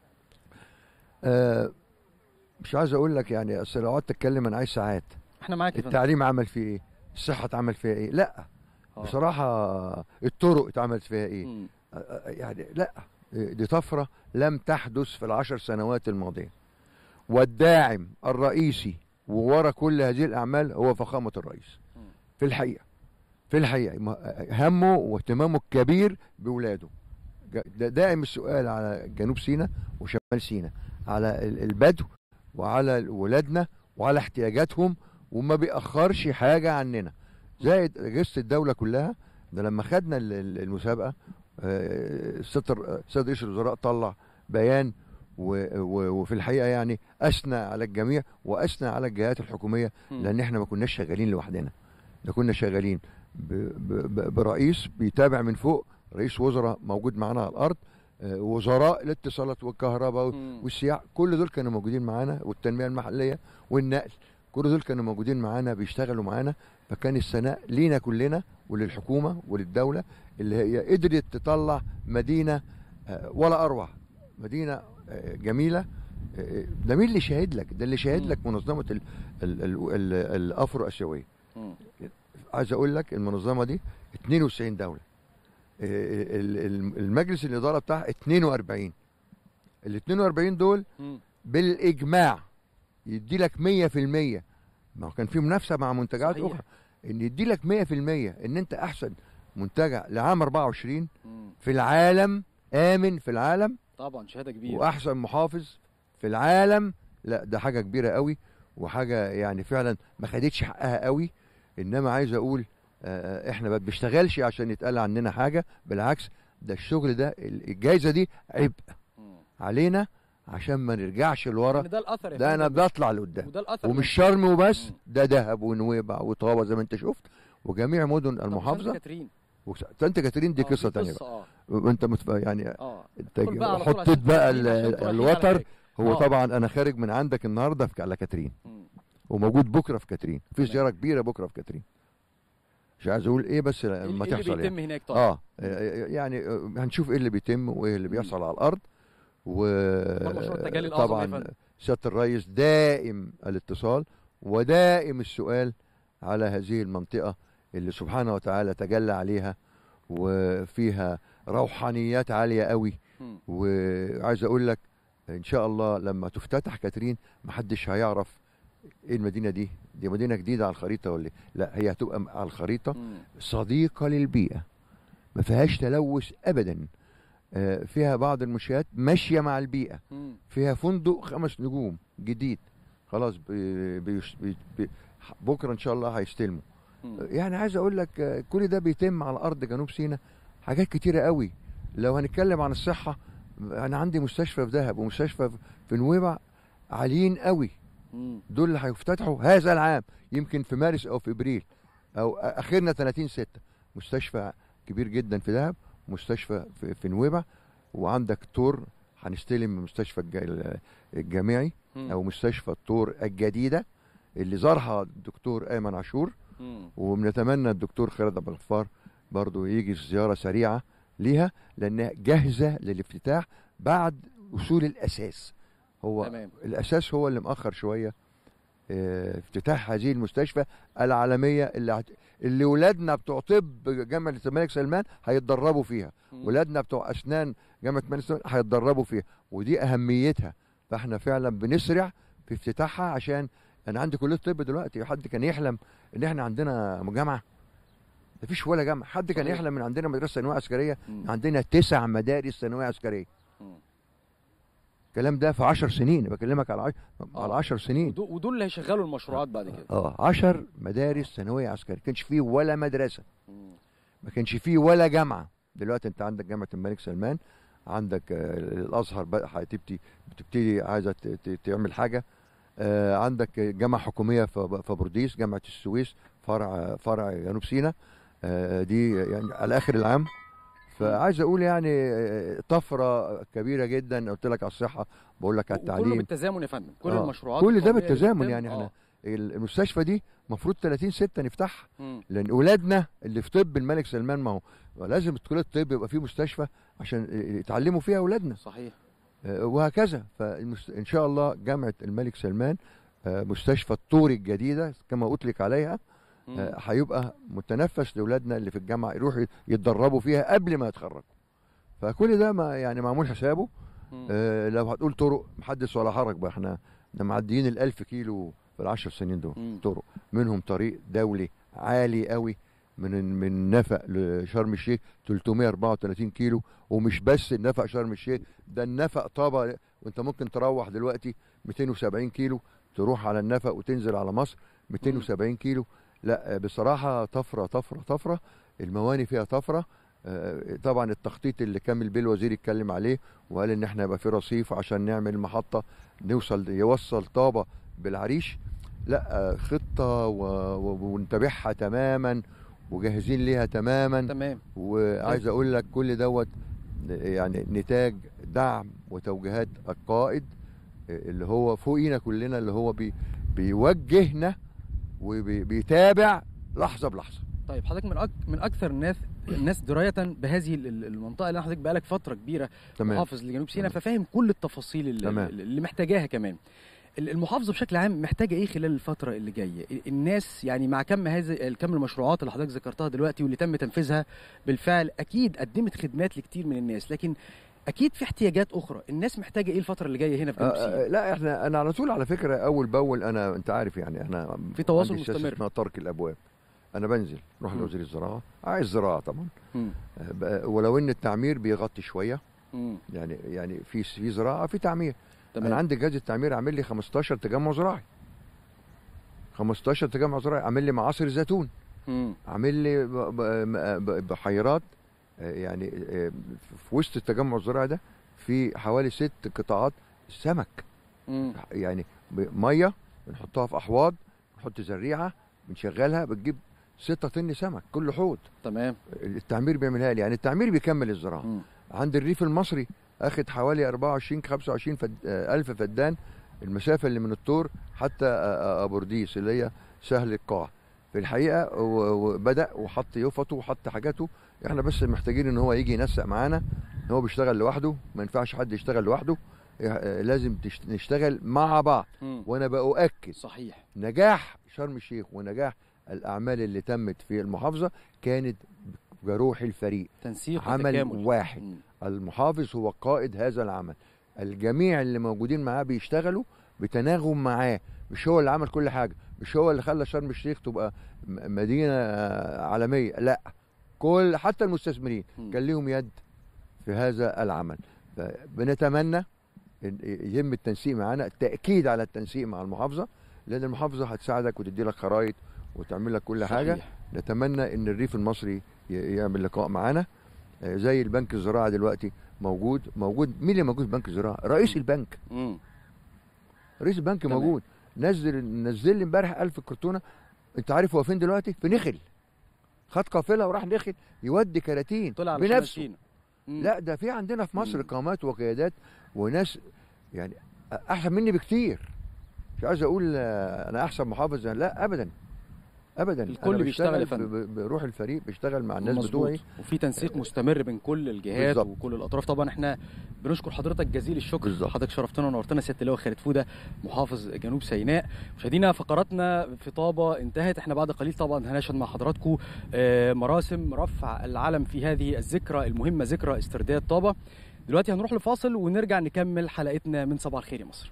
آه، مش عايز اقول لك يعني اصل لو قعدت اتكلم انا عايز ساعات احنا معاك يا فندم. التعليم عمل فيه ايه الصحه اتعمل فيها ايه لا بصراحه الطرق اتعملت فيها ايه مم. آه، آه، يعني لا دي طفره لم تحدث في العشر سنوات الماضيه والداعم الرئيسي وورا كل هذه الاعمال هو فخامه الرئيس في الحقيقه في الحقيقه م- همه واهتمامه الكبير باولاده جا- دا- دائم السؤال على جنوب سيناء وشمال سيناء على ال- البدو وعلى ولادنا وعلى احتياجاتهم وما بيأخرش حاجة عننا زائد أجهزة الدولة كلها ده لما خدنا ال- ال- المسابقة آه، السيد الر- السيد رئيس الوزراء طلع بيان و- و- وفي الحقيقه يعني اثنى على الجميع واثنى على الجهات الحكوميه مم. لان احنا ما كناش شغالين لوحدنا ده كنا شغالين ب- ب- ب- برئيس بيتابع من فوق رئيس وزراء موجود معانا على الارض آه، وزراء الاتصالات والكهرباء مم. والسياحه كل دول كانوا موجودين معانا والتنميه المحليه والنقل كل دول كانوا موجودين معانا بيشتغلوا معانا فكان الثناء لينا كلنا وللحكومه وللدوله اللي هي قدرت تطلع مدينه آه، ولا اروع مدينه آه، جميله آه، ده مين اللي شاهد لك ده اللي شاهد لك منظمه ال- ال- ال- ال- الافرو اسيويه مم. عايز اقول لك المنظمه دي 92 دوله ال- ال- المجلس الاداره بتاعها 42 ال 42 دول مم. بالاجماع يدي لك 100% ما هو كان في منافسه مع منتجات صحيح. اخرى ان يدي لك 100% ان انت احسن منتجع لعام 24 مم. في العالم امن في العالم طبعا شهاده كبيره واحسن محافظ في العالم لا ده حاجه كبيره قوي وحاجه يعني فعلا ما خدتش حقها قوي انما عايز اقول آه، احنا ما بنشتغلش عشان يتقال عننا حاجه بالعكس ده الشغل ده الجائزه دي عبء علينا عشان ما نرجعش لورا يعني ده الأثر يا ده انا فندم. بطلع لقدام وده الأثر ومش من- شرم وبس ده دهب ونويبع وطابه زي ما انت شفت وجميع مدن طب المحافظه سانت كاترين وس- سانت كاترين دي آه، قصه دي تانية قصة، بقى آه. وانت متف... يعني اه انت ادخل بقى على طول حطيت عشان بقى كاترين، ال- عشان تروح على الوتر حاجة. هو آه. طبعا انا خارج من عندك النهارده في على كاترين وموجود بكره في كاترين في زياره كبيره بكره في كاترين مش عايز اقول ايه بس لما إيه اللي تحصل بيتم يعني. هناك طبعا؟ اه يعني آه، هنشوف ايه اللي بيتم وايه اللي بيحصل على الارض مشروع التجلي الأعظم يا وطبعا فندم. سياده الرئيس دائم الاتصال ودائم السؤال على هذه المنطقه اللي سبحانه وتعالى تجلى عليها وفيها روحانيات عاليه قوي مم. وعايز اقول لك ان شاء الله لما تفتتح كاترين محدش هيعرف ايه المدينه دي دي مدينه جديده على الخريطه ولا إيه؟ لا هي هتبقى على الخريطه صديقه للبيئه ما فيهاش تلوث ابدا آه، فيها بعض المنشآت ماشيه مع البيئه مم. فيها فندق خمس نجوم جديد خلاص بي بي بي بي بكره ان شاء الله هيستلموا يعني عايز اقول لك آه، كل ده بيتم على ارض جنوب سيناء حاجات كتيره قوي لو هنتكلم عن الصحه انا عندي مستشفى في دهب ومستشفى في- في نويبع عاليين قوي مم. دول اللي هيفتتحوا هذا العام يمكن في مارس او في ابريل او اخرنا 30 6 مستشفى كبير جدا في دهب مستشفى في, في نويبع وعندك طور هنستلم من المستشفى الج- الجامعي مم. او مستشفى الطور الجديده اللي زارها الدكتور ايمن عاشور مم. وبنتمنى الدكتور خالد عبد الغفار برضو يجي زياره سريعه ليها لانها جاهزه للافتتاح بعد وصول الاساس هو تمام. الاساس هو اللي مأخر شويه آه، افتتاح هذه المستشفى العالميه اللي هت... اللي ولادنا بتوع طب جامعه الملك سلمان هيتدربوا فيها ولادنا بتوع اسنان جامعه الملك سلمان هيتدربوا فيها ودي اهميتها فاحنا فعلا بنسرع في افتتاحها عشان انا عندي كليه طب دلوقتي حد كان يحلم ان احنا عندنا جامعه مفيش ولا جامعه حد كان صحيح. يحلم ان عندنا مدرسه ثانويه عسكريه عندنا تسع مدارس ثانويه عسكريه الكلام ده في 10 سنين بكلمك على عش... على 10 سنين ودو- ودول اللي هيشغلوا المشروعات بعد كده اه 10 مدارس ثانويه عسكريه ما كانش فيه ولا مدرسه ما كانش فيه ولا جامعه دلوقتي انت عندك جامعه الملك سلمان عندك آه، الازهر بقى هتبتدي بتبتدي عايزه ت- ت- تعمل حاجه آه، عندك جامعه حكوميه في في بورديس جامعه السويس فرع فرع جنوب سيناء آه، دي يعني على اخر العام فعايز اقول يعني آه، طفره كبيره جدا قلت لك على الصحه بقول لك على وكله التعليم بالتزامن يا فندم كل آه، المشروعات كل ده القومية اللي بالتزامن بتتم، يعني آه. احنا المستشفى دي المفروض 30 6 نفتحها مم. لان اولادنا اللي في طب الملك سلمان ما هو لازم كليه الطب يبقى فيه مستشفى عشان يتعلموا فيها اولادنا صحيح آه، وهكذا فان شاء الله جامعه الملك سلمان آه، مستشفى الطور الجديده كما اطلق عليها آه، هيبقى متنفس لاولادنا اللي في الجامعه يروحوا يتدربوا فيها قبل ما يتخرجوا فكل ده ما يعني معمول حسابه آه لو هتقول طرق محدث ولا حرج بقى احنا احنا معديين ال 1000 كيلو في العشر سنين دول طرق منهم طريق دولي عالي قوي من من نفق لشرم الشيخ 334 كيلو ومش بس النفق شرم الشيخ ده النفق طابة وانت ممكن تروح دلوقتي 270 كيلو تروح على النفق وتنزل على مصر 270 كيلو لا بصراحة طفرة طفرة طفرة المواني فيها طفرة آه، طبعا التخطيط اللي كامل بيه الوزير اتكلم عليه وقال ان احنا يبقى في رصيف عشان نعمل محطه نوصل يوصل طابه بالعريش لا آه، خطه و- و- ونتابعها تماما وجاهزين ليها تماما تمام وعايز اقول لك كل دوت يعني نتاج دعم وتوجيهات القائد اللي هو فوقينا كلنا اللي هو بي بيوجهنا وبيتابع لحظه بلحظه طيب حضرتك من أك... من اكثر الناس الناس درايه بهذه ال- ال- المنطقه اللي حضرتك بقالك فتره كبيره تمام. محافظ لجنوب سيناء ففاهم كل التفاصيل اللي, تمام. اللي محتاجاها كمان ال- المحافظه بشكل عام محتاجه ايه خلال الفتره اللي جايه ال- الناس يعني مع كم هذه كم المشروعات اللي حضرتك ذكرتها دلوقتي واللي تم تنفيذها بالفعل اكيد قدمت خدمات لكتير من الناس لكن اكيد في احتياجات اخرى الناس محتاجه ايه الفتره اللي جايه هنا في جنوب آه، سيناء آه، لا احنا انا على طول على فكره اول باول انا انت عارف يعني احنا في تواصل عندي سياسة مستمر. اسمها ترك الابواب انا بنزل اروح مم. لوزير الزراعه عايز زراعه طبعا مم. آه، بقى- ولو ان التعمير بيغطي شويه مم. يعني يعني في في زراعه في تعمير تمام. انا عندي جهاز التعمير عامل لي 15 تجمع زراعي 15 تجمع زراعي عامل لي معاصر زيتون مم. عامل لي ب- ب- ب- بحيرات آه، يعني آه، في وسط التجمع الزراعي ده في حوالي ست قطاعات سمك مم. يعني ب- ميه بنحطها في احواض نحط زريعه بنشغلها بتجيب 6 طن سمك كل حوض تمام التعمير بيعملها لي يعني التعمير بيكمل الزراعه عند الريف المصري اخد حوالي 24 25 فد... آه، الف فدان المسافه اللي من الطور حتى آه، آه، ابورديس اللي هي سهل القاع في الحقيقه و- وبدا وحط يفطه وحط حاجاته احنا بس محتاجين ان هو يجي ينسق معانا هو بيشتغل لوحده ما ينفعش حد يشتغل لوحده آه، لازم تشت- نشتغل مع بعض مم. وانا باؤكد صحيح نجاح شرم الشيخ ونجاح الاعمال اللي تمت في المحافظه كانت بروح الفريق تنسيق عمل وتكامل. واحد مم. المحافظ هو قائد هذا العمل الجميع اللي موجودين معاه بيشتغلوا بتناغم معاه مش هو اللي عمل كل حاجه مش هو اللي خلى شرم الشيخ تبقى م- مدينه آه، عالميه لا كل حتى المستثمرين كان ليهم يد في هذا العمل بنتمنى إن يتم التنسيق معانا التاكيد على التنسيق مع المحافظه لان المحافظه هتساعدك وتدي لك خرايط وتعمل لك كل حاجه صحيح. نتمنى ان الريف المصري ي- يعمل لقاء معانا آه، زي البنك الزراعي دلوقتي موجود موجود مين اللي موجود في بنك الزراعه رئيس البنك مم. رئيس البنك تمام. موجود نزل نزل لي امبارح 1000 كرتونه انت عارف هو فين دلوقتي في نخل خد قافله وراح نخل يودي كراتين طلع على بنفسه شمال سينا. لا ده في عندنا في مصر قامات وقيادات وناس يعني احسن مني بكتير مش عايز اقول آه، انا احسن محافظ لا ابدا ابدا الكل أنا بيشتغل يا بشتغل فندم. ب- ب- بروح الفريق بيشتغل مع الناس مظبوط. بتوعي وفي تنسيق مستمر بين كل الجهات بالظبط. وكل الاطراف طبعا احنا بنشكر حضرتك جزيل الشكر بالظبط. حضرتك شرفتنا ونورتنا سياده اللواء خالد فوده محافظ جنوب سيناء مشاهدينا فقراتنا في طابه انتهت احنا بعد قليل طبعا هنشهد مع حضراتكم آه، مراسم رفع العلم في هذه الذكرى المهمه ذكرى استرداد طابه دلوقتي هنروح لفاصل ونرجع نكمل حلقتنا من صباح الخير يا مصر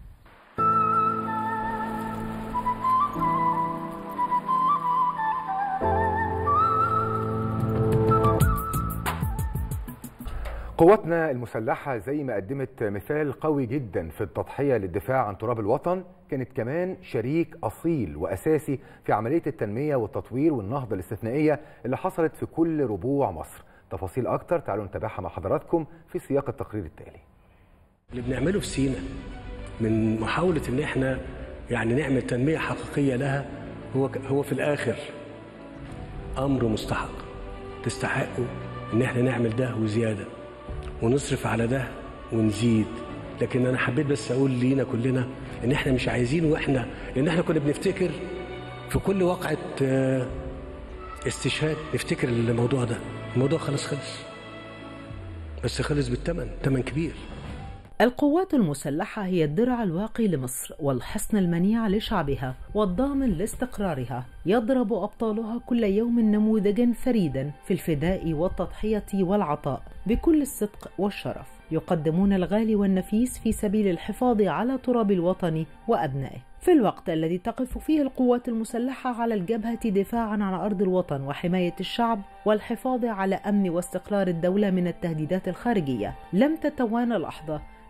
قواتنا المسلحة زي ما قدمت مثال قوي جدا في التضحية للدفاع عن تراب الوطن كانت كمان شريك أصيل وأساسي في عملية التنمية والتطوير والنهضة الاستثنائية اللي حصلت في كل ربوع مصر تفاصيل أكتر تعالوا نتابعها مع حضراتكم في سياق التقرير التالي اللي بنعمله في سينا من محاولة إن إحنا يعني نعمل تنمية حقيقية لها هو هو في الآخر أمر مستحق تستحقوا إن إحنا نعمل ده وزيادة ونصرف على ده ونزيد لكن أنا حبيت بس أقول لينا كلنا إن إحنا مش عايزين وإحنا لأن إحنا كنا بنفتكر في كل وقعة آه، استشهاد نفتكر الموضوع ده الموضوع خلاص خلص بس خلص بالثمن ثمن كبير القوات المسلحة هي الدرع الواقي لمصر والحصن المنيع لشعبها والضامن لاستقرارها يضرب أبطالها كل يوم نموذجا فريدا في الفداء والتضحية والعطاء بكل الصدق والشرف يقدمون الغالي والنفيس في سبيل الحفاظ على تراب الوطن وأبنائه في الوقت الذي تقف فيه القوات المسلحة على الجبهة دفاعا عن أرض الوطن وحماية الشعب والحفاظ على أمن واستقرار الدولة من التهديدات الخارجية لم تتوانى لحظة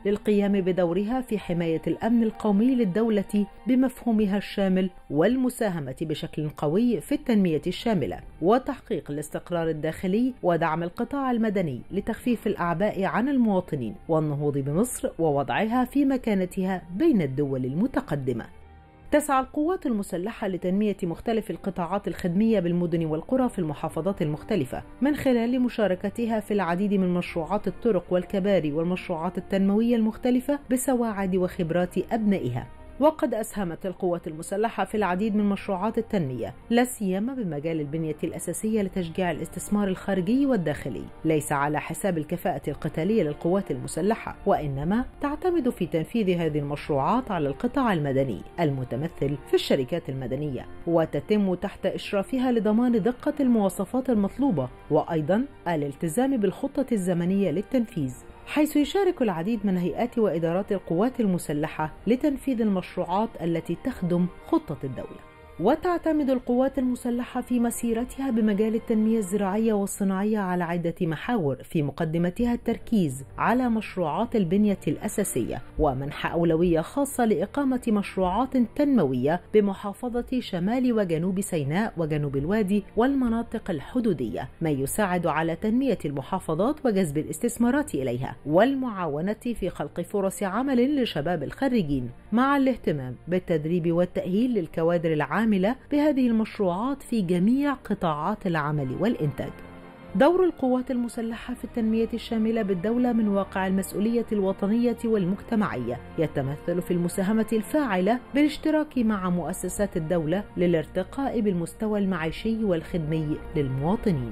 للقيام بدورها في حماية الأمن القومي للدولة بمفهومها الشامل والمساهمة بشكل قوي في التنمية الشاملة وتحقيق الاستقرار الداخلي ودعم القطاع المدني لتخفيف الأعباء عن المواطنين والنهوض بمصر ووضعها في مكانتها بين الدول المتقدمة تسعى القوات المسلحة لتنمية مختلف القطاعات الخدمية بالمدن والقرى في المحافظات المختلفة من خلال مشاركتها في العديد من مشروعات الطرق والكباري والمشروعات التنموية المختلفة بسواعد وخبرات أبنائها وقد أسهمت القوات المسلحة في العديد من مشروعات التنمية لا سيما بمجال البنية الأساسية لتشجيع الاستثمار الخارجي والداخلي ليس على حساب الكفاءة القتالية للقوات المسلحة وإنما تعتمد في تنفيذ هذه المشروعات على القطاع المدني المتمثل في الشركات المدنية وتتم تحت إشرافها لضمان دقة المواصفات المطلوبة وأيضا الالتزام بالخطة الزمنية للتنفيذ حيث يشارك العديد من هيئات وإدارات القوات المسلحة لتنفيذ المشروعات التي تخدم خطة الدولة. وتعتمد القوات المسلحة في مسيرتها بمجال التنمية الزراعية والصناعية على عدة محاور في مقدمتها التركيز على مشروعات البنية الأساسية ومنح أولوية خاصة لإقامة مشروعات تنموية بمحافظة شمال وجنوب سيناء وجنوب الوادي والمناطق الحدودية ما يساعد على تنمية المحافظات وجذب الاستثمارات إليها والمعاونة في خلق فرص عمل لشباب الخريجين مع الاهتمام بالتدريب والتأهيل للكوادر العامة العاملة بهذه المشروعات في جميع قطاعات العمل والإنتاج. دور القوات المسلحة في التنمية الشاملة بالدولة من واقع المسؤولية الوطنية والمجتمعية يتمثل في المساهمة الفاعلة بالاشتراك مع مؤسسات الدولة للارتقاء بالمستوى المعيشي والخدمي للمواطنين.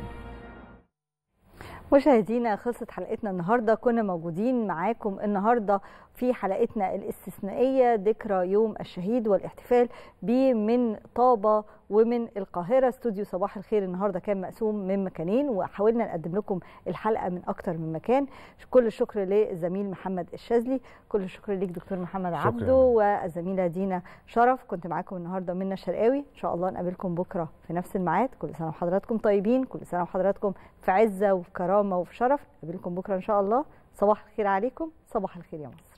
مشاهدينا خلصت حلقتنا النهارده كنا موجودين معاكم النهارده في حلقتنا الاستثنائيه ذكرى يوم الشهيد والاحتفال بيه من طابه ومن القاهره استوديو صباح الخير النهارده كان مقسوم من مكانين وحاولنا نقدم لكم الحلقه من اكتر من مكان كل الشكر للزميل محمد الشاذلي كل الشكر ليك دكتور محمد عبده والزميله دينا شرف كنت معاكم النهارده منى شرقاوي ان شاء الله نقابلكم بكره في نفس الميعاد كل سنه وحضراتكم طيبين كل سنه وحضراتكم في عزه وفي كرامه وفي شرف نقابلكم بكره ان شاء الله صباح الخير عليكم صباح الخير يا مصر